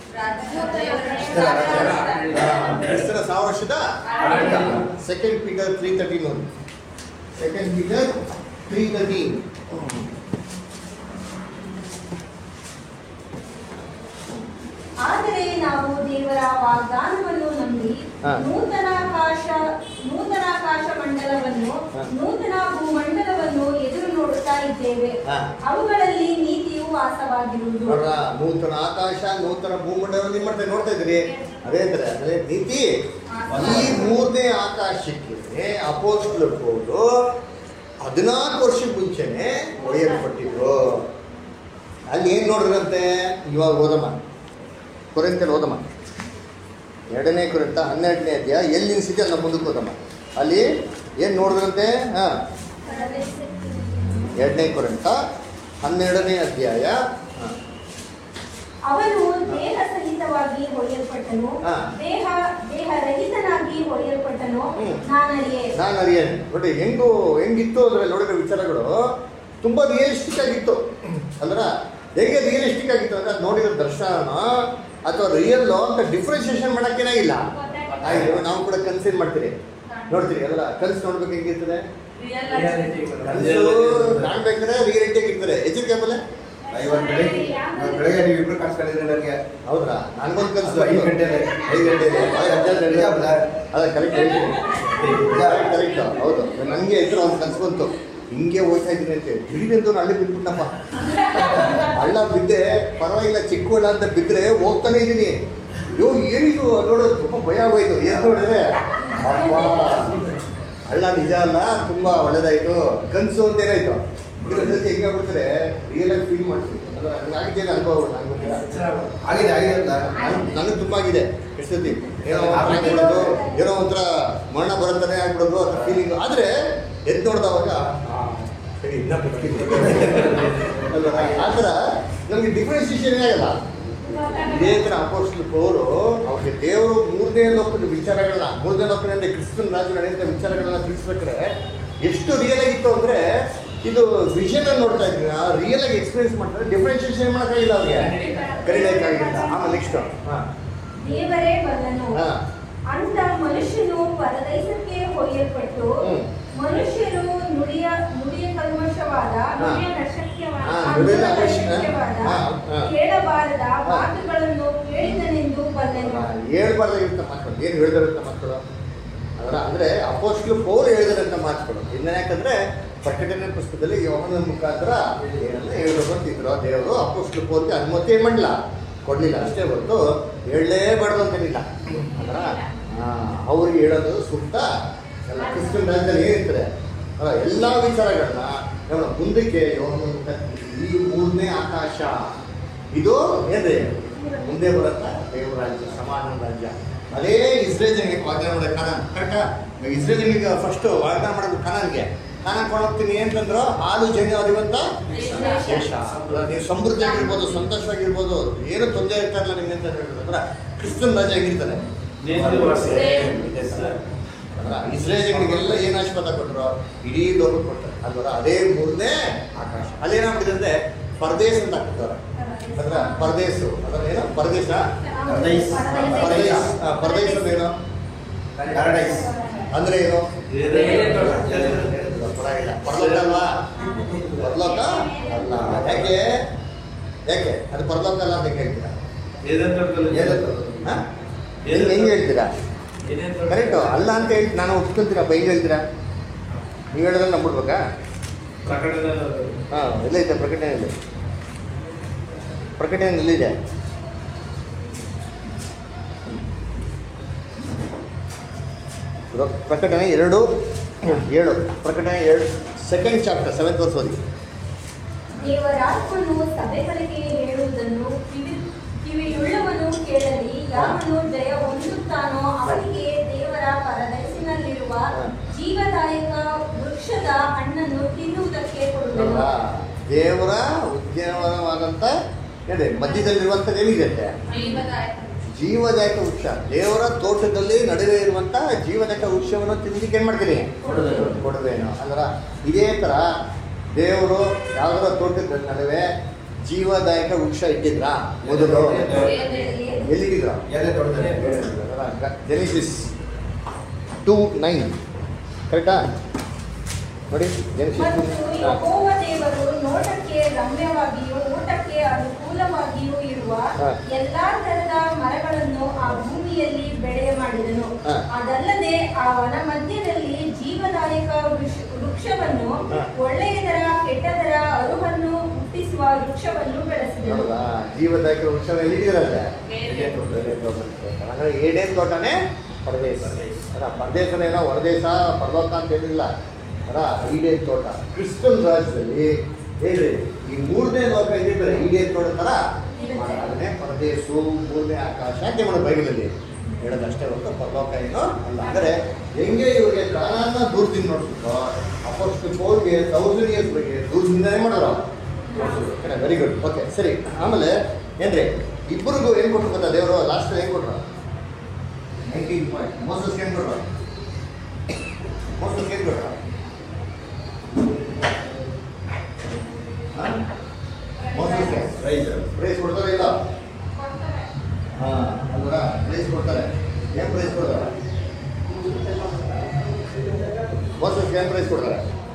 ರಾಜ್ಯ ಕ್ರಿಸ್ತರ ಸಾವಿರ ವರ್ಷದ ಆಡಳಿತ. ಸೆಕೆಂಡ್ ಫಿಗರ್ ತ್ರೀ ತರ್ಟೀನ್ ನೋಡಿ ಸೆಕೆಂಡ್ ಫಿಗರ್ ತ್ರೀ ತರ್ಟೀನ್ ಆದರೆ ನಾವು ದೇವರ ವಾಗ್ದಾನವನ್ನು ನಂಬಿ ಹಾ. ನೂತನಾಕಾಶ ನೂತನಾಕಾಶ ಮಂಡಲವನ್ನು ಹಾ. ನೂತನ ಭೂಮಂಡಲವನ್ನು ಎದುರು ನೋಡುತ್ತಾ ಇದ್ದೇವೆ ಹಾ. ಅವುಗಳಲ್ಲಿ ನೀತಿಯು ವಾಸವಾಗಿರುವುದು ನೋಡ್ರ ನೂತನ ಆಕಾಶ ನೂತನ ಭೂಮಂಡಲ ಏನ್ ಮಾಡ್ತಾರೆ ನೋಡ್ತಾ ಇದ್ರಿ ಅದೇ ತರ ಅದೇ ನೀತಿ ಈ ಮೂರನೇ ಆಕಾಶಕ್ಕೆ ಅಪೋಸ್ಟ್ಲು ಹೋದು ಹದಿನಾಲ್ಕು ವರ್ಷ ಮುಂಚೆನೆ ಒಯ್ಯಲ್ಪಟ್ಟಿದ್ರು ಅಲ್ಲಿ ಏನ್ ನೋಡಿದ್ರಂತೆ ಇವಾಗ ಓದಮ್ಮ ಕೊರೆಂತಲ್ಲಿ ಓದಮ್ಮ ಎರಡನೇ ಕುರಿತ ಹನ್ನೆರಡನೇ ಅಧ್ಯಾಯ ಎಲ್ಲಿ ನಿಲ್ಸಿದೆ ಅಲ್ಲ ಮುಂದಕ್ಕೆ ಹೋದಮ್ಮ ಅಲ್ಲಿ ಏನ್ ನೋಡಿದ್ರಂತೆ ಹಾ ಎರಡನೇ ಕುರಿತ ಹನ್ನೆರಡನೇ ಅಧ್ಯಾಯ ಹಾ. ಅವನು ದೇಹ ಸಹಿತವಾಗಿ ಹೊಡೆಯಲ್ಪಟ್ಟನು ಹಾ. ದೇಹ ದೇಹರಹಿತನಾಗಿ ಹೊಡೆಯಲ್ಪಟ್ಟನು ಹ್ಮ್. ನಾನರಿಯೇ ನಾನು ಅರಿಯೇನೆ ನೋಡಿ ಹೆಂಗು ಹೆಂಗಿತ್ತು ಅದ್ರಲ್ಲಿ ನೋಡಿರೋ ವಿಚಾರಗಳು ತುಂಬಾ ರಿಯಲಿಸ್ಟಿಕ್ ಆಗಿತ್ತು ಅಂದ್ರ ಹೇಗೆ ರಿಯಲಿಸ್ಟಿಕ್ ಆಗಿತ್ತು ಅಂದ್ರೆ ಅದು ನೋಡಿರೋ ದರ್ಶನ ಅಥವಾ ರಿಯಲ್ ಅಂತ ಡಿಫ್ರೆನ್ಸಿಯೇಷನ್ ಮಾಡಕ್ಕೇನೇ ಇಲ್ಲ ಆಯ್ತು ನಾವು ಕೂಡ ಕನ್ಸಿನ್ ಮಾಡ್ತೀರಿ ನೋಡ್ತೀರಿ ಅಲ್ಲ ಕನ್ಸು ನೋಡ್ಬೇಕು ಹೆಂಗಿರ್ತದೆ ರಿಯಲ್ ಕನಸು ಕಾಣ್ಬೇಕಾದ್ರೆ ರಿಯಾಲಿಟಿ ಆಗಿರ್ತಾರೆ ಎಚ್ಚರಿಕೆ ಆಮೇಲೆ ಇವತ್ತು ಬೆಳಿಗ್ಗೆ ಇವತ್ತು ಬೆಳಿಗ್ಗೆ ನೀವು ಇಬ್ರು ಕಾಣಿಸ್ಕೊಂಡಿದ್ರೆ ನನಗೆ ಹೌದ್ರಾ ನನ್ಗೊಂದು ಕನಸು ಅದು ಐದು ಗಂಟೆಲೆ. ಐದು ಗಂಟೆಗೆ ನಿಜ ಹೌದಾ? ಅದ ಕರೆಕ್ಟ್ ಹೇಳ್ತೀನಿ ಕರೆಕ್ಟ್ ಹೌದು ನನಗೆ ಇದ್ರ ಒಂದು ಕನಸು ಬಂತು ಹಿಂಗೆ ಹೋಗ್ತಾ ಇದ್ದೀನಿ ಅಂತ ದಿಢೀರಂತೂ ಹಳ್ಳಿ ಬಿದ್ಬಿಟ್ಟಪ್ಪ ಹಳ್ಳ ಬಿದ್ದೆ ಪರವಾಗಿಲ್ಲ ಚಿಕ್ಕ ಹಳ್ಳ ಅಂತ ಬಿದ್ದರೆ ಹೋಗ್ತಾನೆ ಇದ್ದೀನಿ ಅಯ್ಯೋ ಏನಿದು ನೋಡೋದು ತುಂಬ ಭಯ ಆಗೋಯ್ತು ಏನು ನೋಡಿದ್ರೆ ಅಪ್ಪ ಹಳ್ಳ ನಿಜ ಅಲ್ಲ ತುಂಬ ಒಳ್ಳೇದಾಯ್ತು ಕನಸು ಅಂತ ಏನಾಯ್ತು ಇದ್ರ ಜೊತೆ ಹೆಂಗೆ ಆಗ್ಬಿಡ್ತಾರೆ ರಿಯಲ್ ಆಗಿ ಫೀಲ್ ಮಾಡ್ತೀವಿ ಅದು ಹಂಗಾಗಿದ್ದೇನೆ ಅನುಭವ ನಂಗೆ ಗೊತ್ತಿಲ್ಲ ಆಗಿದೆ ಆಗಿದೆ ಅಂತ ನನಗೆ ತುಂಬ ಆಗಿದೆ ಎಷ್ಟೊತ್ತಿ ಏನೋ ಒಂಥರ ಆಗ್ಬಿಡೋದು ಏನೋ ಒಂಥರ ಮರಣ ಬರುತ್ತಾನೆ ಆಗ್ಬಿಡೋದು ಅದ್ರ ಫೀಲಿಂಗ್ ಆದರೆ ಎದ್ದು ನೋಡಿದವಾಗ ಸರಿ ಇನ್ನ ಅಲ್ವಾ ಆ ಥರ ನಮಗೆ ಡಿಫ್ರೆನ್ಸಿಯೇಷನ್ ಆಗಲ್ಲ ಇದೇ ಥರ ಅಪೋಸ್ಟ್ಲ್ ಪೌರು ಅವ್ರಿಗೆ ದೇವರು ಮೂರನೇ ಲೋಕದ ವಿಚಾರಗಳನ್ನ ಮೂರನೇ ಲೋಕದ ಅಂದರೆ ಕ್ರಿಸ್ತನ ರಾಜು ನಡೆಯುವಂಥ ವಿಚಾರಗಳನ್ನ ತಿಳಿಸ್ಬೇಕಾದ್ರೆ ಎಷ್ಟು ರಿಯಲ್ ಆಗಿತ್ತು ಅಂದರೆ ಇದು ವಿಷನ್ ನೋಡ್ತಾ ಇದ್ವಿ ರಿಯಲ್ ಆಗಿ ಎಕ್ಸ್ಪೀರಿಯನ್ಸ್ ಮಾಡ್ತಾರೆ ಡಿಫ್ರೆನ್ಸಿಯೇಷನ್ ಮಾಡೋಕ್ಕಾಗಿಲ್ಲ ಅವ್ರಿಗೆ ಕರೀಲಿಕ್ಕಾಗಿಲ್ಲ ಆಮೇಲೆ ನೆಕ್ಸ್ಟ್ ಹಾಂ ದೇವರೇ ಬಲ್ಲನು ಹಾ. ಅಂತ ಮನುಷ್ಯನು ಪರದೈಸಕ್ಕೆ ಹೊಯ್ಯಲ್ಪಟ್ಟು ಹ್ಮ್. ಮನುಷ್ಯರು ನುಡಿಯ ನುಡಿಯ ಕಲ್ಮಶವಾದ ಹಾ. ನುಡಿಯ ಅಶಕ್ಯವಾದ ಹಾ, ನುಡಿಯ ಅವಶ್ಯ- ಅಶಕ್ಯವಾದ, ಹಾ, ಹಾ. ಕೇಳಬಾರದ ಹಾ. ಮಾತುಗಳನ್ನು ಕೇಳಿದನೆಂದು ಬಲ್ಲನು ಹೇಳ್ಬಾರ್ದಾಗಿರುತ್ತೆ ಮಾತುಗಳು ಏನು ಹೇಳಿದಿರುತ್ತೆ ಮಾತುಗಳು ಅದರ ಅಂದರೆ ಅಪೋಸ್ಟ್ಲು ಪೌರು ಹೇಳಿದಿರಂಥ ಮಾತುಗಳು ಇನ್ನ ಯಾಕಂದ್ರೆ ಪ್ರಕಟಣೆ ಪುಸ್ತಕದಲ್ಲಿ ಯೋಹನ ಮುಖಾಂತರ ಏನಂದ್ರೆ ಹೇಳ್ಬೇಕು ಅಂತಿದ್ರು ದೇವರು ಅಪೋಸ್ಟ್ಲು ಪೌರ್ಗೆ ಅನುಮತಿ ಏನ್ ಮಾಡಲಿಲ್ಲ ಕೊಡಲಿಲ್ಲ ಅಷ್ಟೇ ಹೊರತು ಹೇಳಲೇಬಾರ್ದು ಅಂತೇನಿಲ್ಲ ಅದರ ಅವ್ರಿಗೆ ಹೇಳೋದು ಸೂಕ್ತ ಎಲ್ಲ ಕ್ರಿಸ್ತನ್ ರಾಜ್ಯದಲ್ಲಿ ಏನಿರ್ತದೆ ಅಲ್ಲ ಎಲ್ಲ ವಿಚಾರಗಳನ್ನ ನಾವು ಮುಂದಕ್ಕೆ ಯೋಹನ ಮುಖಾಂತರ ಈ ಮೂರನೇ ಆಕಾಶ ಇದು ಏನ್ರಿ ಮುಂದೆ ಬರುತ್ತ ದೇವ ರಾಜ್ಯ ಸಮಾಧಾನ ರಾಜ್ಯ ಅದೇ ಇಸ್ರೇಲ್ ಜನಕ್ಕೆ ವಾಗ್ದಾನ ಮಾಡೋದು ಕಾನಾನ್ ಕರೆಕ್ಟಾ ಇಸ್ರೇಲ್ ಜನಕ್ಕೆ ಫಸ್ಟ್ ವಾಗ್ದಾನ ಮಾಡೋದು ಕಾನಾನ್ಗೆ ನಾನು ಹಾಕೊಂಡು ಹೋಗ್ತೀನಿ ಅಂತಂದ್ರು ಹಾಲು ಜನ ಅರಿವಂತ ದೇಶ ಅಲ್ಲ, ನೀವು ಸಮೃದ್ಧಿಯಾಗಿರ್ಬೋದು ಸಂತೋಷವಾಗಿರ್ಬೋದು ಏನು ತೊಂದರೆ ಇರ್ತಾ ಇಲ್ಲ ನಿಮ್ಗೆ ಅಂತ ಹೇಳಿದ್ರೆ ಕ್ರಿಸ್ತನ್ ರಾಜ ಆಗಿರ್ತಾನೆ ಅಲ್ಲ, ಇಸ್ರೇಲಿಗಳಿಗೆಲ್ಲ ಏನು ಆಶೀರ್ವಾದ ಕೊಟ್ಟರು ಇಡೀ ಲೋಕ ಕೊಟ್ಟರು ಅಲ್ವರ ಅದೇ ಮೂರನೇ ಆಕಾಶ ಅಲ್ಲೇನಾಗ್ಬಿಟ್ಟಿದೆ ಅಂದ್ರೆ ಪರದೇಶ ಅಂತ ಹಾಕ್ತಾರೆ ಅಂದ್ರೆ ಪರದೇಶು ಅಂದ್ರೆ ಏನು ಪರದೇಶ ಪರದೇಶ. ಪರದೇಶ ಆ, ಪರದೇಶ ಅಂದ್ರೆ ಏನು ಪ್ಯಾರಡೈಸ್ ಅಂದ್ರೆ ಏನು ಏನೇನ್ ಪರವಾಗಿಲ್ಲ ಪರಲೋಕ ಅಲ್ವಾ ಪರಲೋಕ ಅಲ್ಲ ಯಾಕೆ ಯಾಕೆ ಅದು ಪರಲೋಕ ಅಲ್ಲ ಅಂತ ಹೆಂಗ್ ಹೇಳ್ತೀರಾ ಏನೇನ್ ತೋಟದಲ್ಲಿ ಹಾ? ಹೆಂಗ್ ಹೆಂಗ್ ಹೇಳ್ತೀರಾ ಏನೇನ್ ಕರೆಕ್ಟು ಅಲ್ಲ ಅಂತ ಹೇಳಿ ನಾನು ಒಪ್ಕೊಂತೀರಪ್ಪ ಹೆಂಗ್ ಹೇಳ್ತೀರಾ ನೀವು ಹೇಳೋದ್ರಲ್ಲಿ ನಂಬಿಡ್ಬೇಕಾ ಪ್ರಕಟಣೆ ಹಾಂ ಎಲ್ಲ ಇದೆ ಪ್ರಕಟಣೆಯಲ್ಲಿ ಪ್ರಕಟಣೆ ಎಲ್ಲಿದೆ ಪ್ರ- ಪ್ರಕಟಣೆ ಎರಡು ಏಳು ಪ್ರಕಟಣೆ ಎರಡು ಸೆಕೆಂಡ್ ಚಾಪ್ಟರ್ ಸೆವೆಂತ್ ವರ್ಸ್ ಓದಿ ದೇವರಾತ್ಮನು ಸಭೆಗಳಿಗೆ ಹೇಳುವುದನ್ನು ಕಿವಿ ಕಿವಿಯುಳ್ಳವನು ಕೇಳಲಿ ಯಾವನು ಜಯ ಹೊಂದುತ್ತಾನೋ ಅವನಿಗೆ ದೇವರ ಪರದಯಸಿನಲ್ಲಿರುವ ಜೀವದಾಯಕ ವೃಕ್ಷದ ಹಣ್ಣನ್ನು ತಿನ್ನುವುದಕ್ಕೆ ಕೊಡುವನು ಅಲ್ವಾ? ದೇವರ ಉದ್ಯಾನವನವಾದಂಥ ಹೇಳಿ ಮಧ್ಯದಲ್ಲಿರುವಂಥದ್ದು ಏನಿದೆ ಜೀವದಾಯಕ ವೃಕ್ಷ ದೇವರ ತೋಟದಲ್ಲಿ ನಡುವೆ ಇರುವಂಥ ಜೀವದಾಯಕ ವೃಕ್ಷವನ್ನು ತಿನ್ನಲಿಕ್ಕೆ ಏನು ಮಾಡ್ತೀನಿ ಕೊಡುವೇನು ಅಲ್ರ ಇದೇ ಥರ ದೇವರು ಯಾವ್ದಾರ ತೋಟದ ನಡುವೆ ಜೀವದಾಯಕ ವೃಕ್ಷ ಇಟ್ಟಿದ್ರ ಮೊದಲು ಎಲ್ಲಿಟ್ಟಿದ್ರ ಎಲೆ ತೊಡ್ತಾರೆ ಜೆನಿಸಿಸ್ ಟೂ ನೈನ್ ಕರೆಕ್ಟಾ ನೋಡಿ ಜೆನಿಸಿಸ್ ಮತ್ತು ಯೆಹೋವ ದೇವರು ನೋಟಕ್ಕೆ ರಮ್ಯವಾಗಿಯೂ ಊಟಕ್ಕೆ ಅನುಕೂಲವಾಗಿಯೂ ಇರುವ ಹಾ. ಎಲ್ಲಾ ತರದ ಮರಗಳನ್ನು ಆ ಭೂಮಿಯಲ್ಲಿ ಬೆಳೆಯ ಮಾಡಿದನು ಹಾ. ಅದಲ್ಲದೆ ಆ ವನ ಮಧ್ಯದಲ್ಲಿ ಜೀವದಾಯಕ ವೃಕ್ಷ- ವೃಕ್ಷವನ್ನು ಹಾ. ಒಳ್ಳೆಯದರ ಕೆಟ್ಟದರ ಅರುಹನ್ನು ಹುಟ್ಟಿಸುವ ವೃಕ್ಷವನ್ನು ಬೆಳೆಸಿದನು ನೋಡಲ್ಲ ಜೀವದಾಯಕ ವೃಕ್ಷ ಎಲ್ಲಿದ್ದೀರಲ್ಲ ಹಾಗಾದ್ರೆ ಏಡೇನ್ ತೋಟನೇ ಪರದೇಶ ಅಲ್ಲ ಪರದೇಶನೇನೋ ಹೊರದೇಶ ಪರಲೋಕ ಅಂತ ಏನಿಲ್ಲ ಅಲ್ಲ ಈಡೇನ್ ತೋಟ ಕ್ರಿಸ್ತನ್ ರಾಜ್ಯದಲ್ಲಿ ಹೇಳ್ರಿ ಈ ಮೂರನೇ ಲೋಕ ಇದ್ದಿದ್ದಾರೆ ಈಡೇನ್ ತೋಟ ತರ ಅದನ್ನೇ ಪರದೇಶು ಮೂರನೇ ಆಕಾಶ ಅಂತ ಮಾಡೋದು ಬೈಬಲಲ್ಲಿ ಹೇಳೋದಷ್ಟೇ ಹೊರತು ಪರಲೋಕ ಏನೋ ಅಲ್ಲ ಅಂದರೆ ಹೆಂಗೆ ಇವ್ರಿಗೆ ಕಾಲನ ದೂರದಿಂದ ನೋಡ್ಬಿಟ್ಟು ಅಪೋಸ್ಟ್ ಪೌಲ್ಗೆ ತೌಸಂಡ್ ಇಯರ್ಸ್ ಬಗ್ಗೆ ದೂರದಿಂದನೇ ಮಾಡೋರು ವೆರಿ ಗುಡ್ ಓಕೆ ಸರಿ ಆಮೇಲೆ ಏನ್ರಿ ಇಬ್ಬರಿಗೂ ಏನು ಕೊಟ್ಟರು ಗೊತ್ತಾ ದೇವರು ಲಾಸ್ಟ್ ಏನು ಕೊಟ್ರು ನೈನ್ಟೀನ್ ಪಾಯಿಂಟ್ ಮೋಸಸ್ ಏನು ಕೊಟ್ರು ಮೋಸಸ್ ಏನು ಕೊಟ್ರು ಮೋಸಸ್ಗೆ ರೈಸ್ ಪ್ರೈಸ್ ಕೊಡ್ತಾರೆ ಇಲ್ಲ ಹಾಂ ಅಲ್ವರ ಪ್ರೈಸ್ ಕೊಡ್ತಾರೆ ಏನು ಪ್ರೈಸ್ ಕೊಡ್ತಾರೆ ಮೋಸಸ್ಗೆ ಏನು ಪ್ರೈಸ್ ಕೊಡ್ತಾರೆ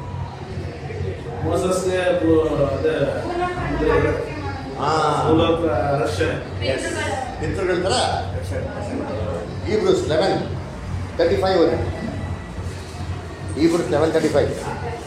ಮೋಸಸ್ಗೆ ಬು- ಅದೇ ಇದು ಹಾಂ ಭೂಲೋಕ ರಕ್ಷಣೆ ಪಿತೃಗಳ ಥರ ಈಬ್ರೂಸ್ ಲೆವೆನ್ ತರ್ಟಿ ಫೈವ್ ಓದಿ ಈಬ್ರೂಸ್ ಲೆವೆನ್ ತರ್ಟಿ ಫೈವ್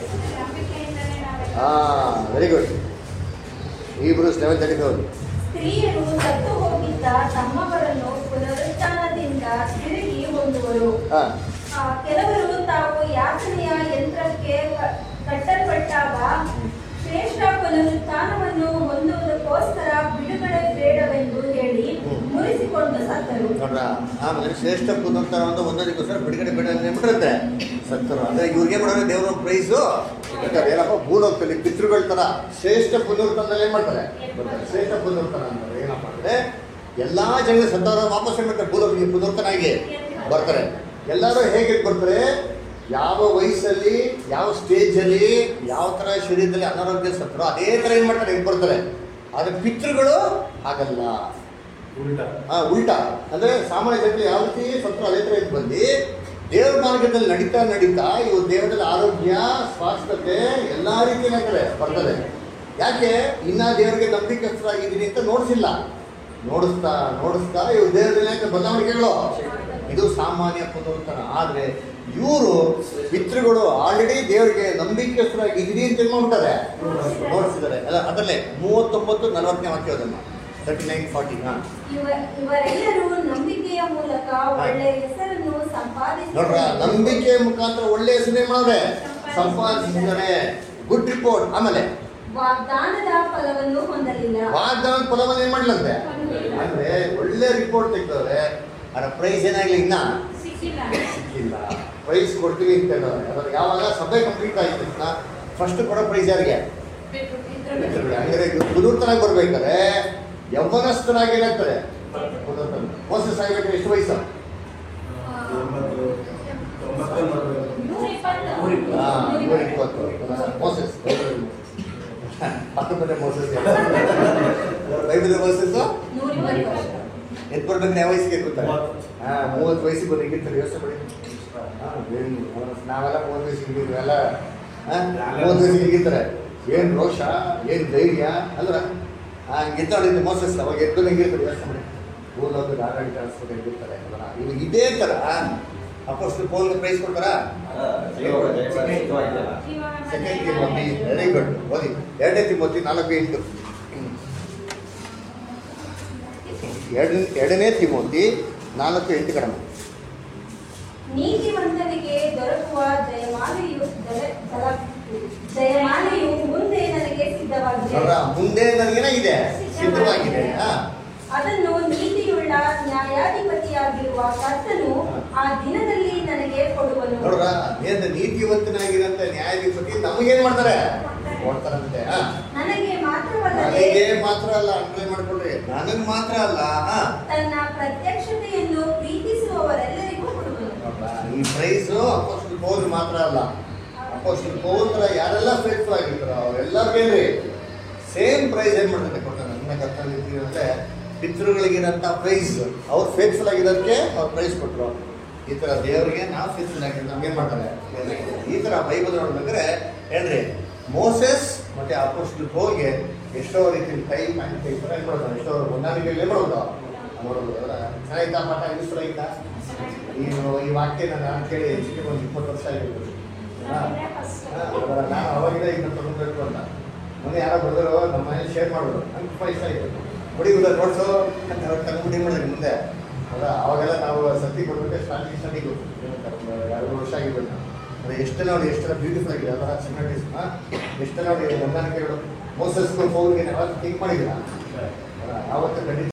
ಹಾಂ very good Hebrews eleven thirty five ಓದಿ ಸ್ತ್ರೀಯರು ಸತ್ತು ಹೋಗಿದ್ದ ತಮ್ಮವರನ್ನು ಪುನರುತ್ಥಾನದಿಂದ ತಿರುಗಿ ಹೊಂದುವರು ಹಾಂ ಆ, ಕೆಲವರು ತಾವು ಯಾತನೆಯ ಯಂತ್ರಕ್ಕೆ ಕ- ಕಟ್ಟಲ್ಪಟ್ಟಾಗ ಶ್ರೇಷ್ಠ ಪುನರುತ್ಥಾನವನ್ನು ಹೊಂದುವುದಕ್ಕೋಸ್ಕರ ಬಿಡುಗಡೆ ಬೇಡವೆಂದು ಹೇಳಿ ಮುರಿಸಿಕೊಂಡು ಸತ್ತರು ನೋಡ್ರ ಆಮೇಲೆ ಶ್ರೇಷ್ಠ ಪುನರುತ್ಥಾನವನ್ನು ಒಂದೋದಕ್ಕೋಸ್ಕರ ಬಿಡುಗಡೆ ಬೇಡ ಅಂತ ಹೇಳ್ಬಿಟ್ಟಿರುತ್ತೆ ಸತ್ತರು ಅಂದರೆ ಇವ್ರಿಗೆ ಮಾಡೋರು ದೇವರ ಪ್ರೈಸು ಬೇಕಾದ್ರೆ ಏನಪ್ಪ ಭೂಲೋಕದಲ್ಲಿ ಪಿತೃಗಳ ಥರ ಶ್ರೇಷ್ಠ ಪುನರುತ್ಥಾನದಲ್ಲಿ ಏನು ಮಾಡ್ತಾರೆ ಶ್ರೇಷ್ಠ ಪುನರುತ್ಥಾನ ಅಂತಾರೆ ಏನಪ್ಪ ಅಂದರೆ ಎಲ್ಲ ಜನಗಳು ಸತ್ತವರ ವಾಪಸ್ ಏನು ಮಾಡ್ತಾರೆ ಭೂಲೋಕಕ್ಕೆ ಪುನರುತ್ಥಾನಾಗಿ ಬರ್ತಾರೆ ಎಲ್ಲರೂ ಹೇಗೆ ಬರ್ತಾರೆ ಯಾವ ವಯಸ್ಸಲ್ಲಿ ಯಾವ ಸ್ಟೇಜಲ್ಲಿ ಯಾವ ಥರ ಶರೀರದಲ್ಲಿ ಅನಾರೋಗ್ಯ ಸತ್ತರೋ ಅದೇ ಥರ ಏನು ಮಾಡ್ತಾರೆ ಹೆಂಗೆ ಬರ್ತಾರೆ ಆದರೆ ಪಿತೃಗಳು ಹಾಗಲ್ಲ ಉಲ್ಟಾ ಆ, ಉಲ್ಟಾ ಅಂದ್ರೆ ಸಾಮಾನ್ಯ ಜನರು ಯಾವ ರೀತಿ ಸತ್ರು ಅದೇ ಥರ ಇದು ಬಂದು ದೇವ್ರ ಮಾರ್ಗದಲ್ಲಿ ನಡೀತಾ ನಡೀತಾ ಇವು ದೇವರಲ್ಲಿ ಆರೋಗ್ಯ ಸ್ವಾಸ್ಥ್ಯತೆ ಎಲ್ಲ ರೀತಿಯ ಕಡೆ ಬರ್ತದೆ ಯಾಕೆ ಇನ್ನ ದೇವರಿಗೆ ನಂಬಿಕಸ್ಥರಾಗಿದ್ದೀನಿ ಅಂತ ನೋಡಿಸಿಲ್ಲ ನೋಡಿಸ್ತಾ ನೋಡಿಸ್ತಾ ಇವು ದೇವರಲ್ಲಿ ಯಾಕೆ ಬದಲಾವಣೆಗಳು ಇದು ಸಾಮಾನ್ಯ ಪುನರುತ್ಥಾನ ಆದರೆ ಇವರು ಪಿತೃಗಳು ಆಲ್ರೆಡಿ ದೇವರಿಗೆ ನಂಬಿಕಸ್ಥರಾಗಿದ್ದೀನಿ ಅಂತ ಏನ್ ಮಾಡ್ತಾರೆ ನೋಡಿಸಿದ್ದಾರೆ ಅಲ್ಲ ಅದರಲ್ಲೇ ಮೂವತ್ತೊಂಬತ್ತು ನಲವತ್ತನೇ ವಾಕ್ಯ ಅದನ್ನ ತರ್ಟಿ ನೈನ್ ಫಾರ್ಟಿ ಹಾಂ ಇವ ಇವರೆಲ್ಲರೂ ನಂಬಿಕೆಯ ಮೂಲಕ ಒಳ್ಳೆ ಹೆಸರನ್ನು ಸಂಪಾದಿಸಿ ನೋಡ್ರ ನಂಬಿಕೆ ಮುಖಾಂತರ ಒಳ್ಳೆ ಹೆಸರೇ ಮಾಡಿದ್ರೆ ಸಂಪಾದಿಸಿದ್ದಾರೆ ಗುಡ್ ರಿಪೋರ್ಟ್ ಆಮೇಲೆ ವಾಗ್ದಾನದ ಫಲವನ್ನು ಹೊಂದಲಿಲ್ಲ ವಾಗ್ದಾನದ ಫಲವನ್ನು ಏನ್ ಮಾಡ್ಲಂತೆ ಅಂದ್ರೆ ಒಳ್ಳೆ ರಿಪೋರ್ಟ್ ತೆಗ್ದವ್ರೆ ಅದರ ಪ್ರೈಸ್ ಏನಾಗ್ಲಿ ಇನ್ನ ಸಿಕ್ಕಿಲ್ಲ ಸಿಕ್ಕಿಲ್ಲ ಪ್ರೈಸ್ ಕೊಡ್ತೀವಿ ಅಂತ ಹೇಳೋರು ಅದ್ರ ಯಾವಾಗ ಸಭೆ ಕಂಪ್ಲೀಟ್ ಆಯ್ತು ಫಸ್ಟ್ ಕೊಡೋ ಪ್ರೈಸ್ ಯಾರಿಗೆ ಹಂಗಾರೆ ಕುದುರ್ತನಾಗಿ ಬರ್ಬೇಕಾದ್ರೆ ಯೌವನಸ್ಥನಾಗಿ ಏನಾಗ್ತಾರೆ ಮೋಸಸ್ ಆಗ್ಬೇಕಾದ್ರೆ ಎಷ್ಟು ವಯಸ್ಸು ಎಂಬತ್ತು ತೊಂಬತ್ತೊಂಬತ್ತು ನೂರ ಇಪ್ಪತ್ತು ಹಾ, ನೂರ ಇಪ್ಪತ್ತು ಮೋಸಸ್ ಹತ್ತೊಂಬತ್ತನೇ ಮೋಸಸ್ ಬೈಬಲ್ ಮೋಸಸ್ ನೂರ ಇಪ್ಪತ್ತು ಎದ್ ಬರ್ಬೇಕು ಯಾವ ವಯಸ್ಸಿಗೆ ಎದ್ಬಿಡ್ತಾರೆ ಮೂವತ್ತು. ಹಾ ಮೂವತ್ತು ವಯಸ್ಸಿಗೆ ಬಂದು ಹಿಂಗಿರ್ತಾರೆ ಯೋಚನೆ ಮಾಡಿ ಹಾ, ಏನ್ ನಾವೆಲ್ಲ ಮೂವತ್ತು ವಯಸ್ಸಿಗೆ ಹಿಂಗಿದ್ವಿ ಎಲ್ಲ ಹಾ, ಮೂವತ್ತು ವಯಸ್ಸಿಗೆ ಹಿಂಗಿರ್ತಾರೆ ಏನ್ ರೋಷ ಏನ್ ಧೈರ್ಯ ಅಲ್ರ ಹಂಗಿದ್ದ ನೋಡಿ ಮೋಸಸ್ ಅವಾಗ ಎದ್ದು ಹಿಂಗಿರ್ತಾರೆ ಯೋಚನೆ ಮಾಡಿ ಭೂಲೋಕದ ಆಡಳಿತ ಅನಿಸ್ಬೇಕು ಹಿಂಗಿರ್ತಾರೆ ಅಲ್ವಾ ಇವಾಗ ಇದೇ ಥರ ಅಪೋಸ್ಟ್ ಪೋಲ್ಗೆ ಪ್ರೈಸ್ ಕೊಡ್ತಾರಾ ಸೆಕೆಂಡ್ ತಿಮೋತಿ ವೆರಿ ಗುಡ್ ಓದಿ ಎರಡನೇ ತಿಮೋತಿ ನಾಲ್ಕು ಎಂಟು ಹ್ಮ್. ಎರಡನೇ ಎರಡನೇ ತಿಮೋತಿ ನಾಲ್ಕು ಎಂಟು ಕಡಿಮೆ ನೀತಿವಂತನಿಗೆ ದೊರಕುವ ಜಯಮಾಲೆಯು ಜಯ- ಜಲ- ಜಯಮಾಲೆಯು ಮುಂದೆ ನನಗೆ ಸಿದ್ಧವಾಗಿದೆ ಅವರ ಮುಂದೆ ನನಗೇನಾಗಿದೆ ಸಿದ್ಧವಾಗಿದೆ ಹಾ ಅದನ್ನು ನೀತಿಯುಳ್ಳ ನ್ಯಾಯಾಧಿಪತಿಯಾಗಿರುವ ಕರ್ತನು ಆ ದಿನದಲ್ಲಿ ನನಗೆ ಕೊಡುವನು ನೋಡ್ರ ನೇದ ನೀತಿವಂತನಾಗಿರಂತ ನ್ಯಾಯಾಧಿಪತಿ ನಮಗೇನ್ ಮಾಡ್ತಾರೆ ಕೊಡ್ತಾರಂತೆ ಹಾ ನನಗೆ ಮಾತ್ರವಲ್ಲದೆ ನನಗೆ ಮಾತ್ರ ಅಲ್ಲ ಅನ್ವಯ ಮಾಡ್ಕೊಳ್ರಿ ನನಗ್ ಮಾತ್ರ ಅಲ್ಲ ಹಾ ತನ್ನ ಪ್ರತ್ಯಕ್ಷತೆಯನ್ನು ಪ್ರೀತಿಸುವವರೆಲ್ಲರಿಗೂ ಕೊಡುವನು ನೋಡ್ರಾ, ಈ ಪ್ರೈಸ್ ಅಪೋಸ್ಟಲ್ ಪೌಲ್ ಮಾತ್ರ ಅಲ್ಲ ಅಪೋಸ್ಟಲ್ ಪೌಲ್ ತರ ಯಾರೆಲ್ಲ ಫೇತ್ಫುಲ್ ಆಗಿರ್ತಾರೋ ಅವರೆಲ್ಲರಿಗೇನ್ರಿ ಸೇಮ್ ಪ್ರೈಸ್ ಏನ್ ಮಾಡ್ತಾರೆ ಕೊಡ್ತಾರೆ ನನ್ನ ಕರ್ತವ್ಯ ಅಂದ್ರೆ ಪಿತೃಗಳಿಗಿರಂತ ಪ್ರೈಸ್ ಅವ್ರು ಫೇತ್ಫುಲ್ ಆಗಿರೋದಕ್ಕೆ ಅವ್ರು ಪ್ರೈಸ್ ಕೊಟ್ರು ಈ ತರ ದೇವರಿಗೆ ನಾವು ಫೇತ್ಫುಲ್ ಆಗಿರೋದು ನಮ್ಗೆ ಏನ್ ಮಾಡ್ತಾರೆ ಈ ತರ ಬೈಬಲ್ ನೋಡ್ಬೇಕಾದ್ರೆ ಏನ್ರಿ ಮೋಸೆಸ್ ಮತ್ತೆ ಅಪೋಸ್ಟಲ್ ಪೌಲ್ಗೆ ಎಷ್ಟೋ ರೀತಿ ಟೈಮ್ ಆ್ಯಂಡ್ ಈ ಥರ ಏನ್ ಮಾಡೋದು ಎಷ್ಟೋ ಹೊಂದಾಣಿಕೆಗಳು ಏನ್ ಮಾಡೋದು ನೋಡೋದು ಅದರ ಚೆನ್ನಾಗಿತ್ತಾ ಪಾಠ ಯೂಸ್ಫುಲ್ ಆಯ್ತಾ ನೀನು ಈ ವಾಕ್ಯನ ನಾನು ಕೇಳಿ ಹೆಚ್ಚಿಗೆ ಒಂದು ಇಪ್ಪತ್ತು ವರ್ಷ ಆಗಿರ್ಬೋದು ಹಾ. ಹಾ, ಅದರ ನಾನು ಅವಾಗಿಂದ ಈಗ ತಗೊಂಡ್ಬೇಕು ಅಂತ ಮೊನ್ನೆ ಯಾರೋ ಬಂದರು ನಮ್ಮ ಮನೇಲಿ ಶೇರ್ ಮಾಡೋದು ನಂಗೆ ತುಂಬ ಇಷ್ಟ ಆಯಿತು ಹುಡಿ ಉದ ನೋಡ್ಸು ಅಂತ ಅವ್ರು ತಗೊಂಡು ಮಾಡಿದ್ರಿ ಮುಂದೆ ಅದ ಅವಾಗೆಲ್ಲ ನಾವು ಸತಿ ಕೊಡ್ಬೇಕು ಸ್ಟಾರ್ಟಿಂಗ್ ಸ್ಟಾರ್ಟಿಂಗು ಎರಡು ವರ್ಷ ಆಗಿರ್ಬೇಕು ಅದು ಎಷ್ಟು ನೋಡಿ ಎಷ್ಟು ಬ್ಯೂಟಿಫುಲ್ ಆಗಿದೆ ಅದರ ಸಿನಿಮಾಟಿಸ್ ಎಷ್ಟು ನೋಡಿ ಹೊಂದಾಣಿಕೆಗಳು ಮೋಸಸ್ಗೂ ಫೋನ್ಗೆ ಯಾವತ್ತು ಥಿಂಕ್ ಮಾಡಿದ್ದೀರಾ ಆವತ್ತು ಖಂಡಿತ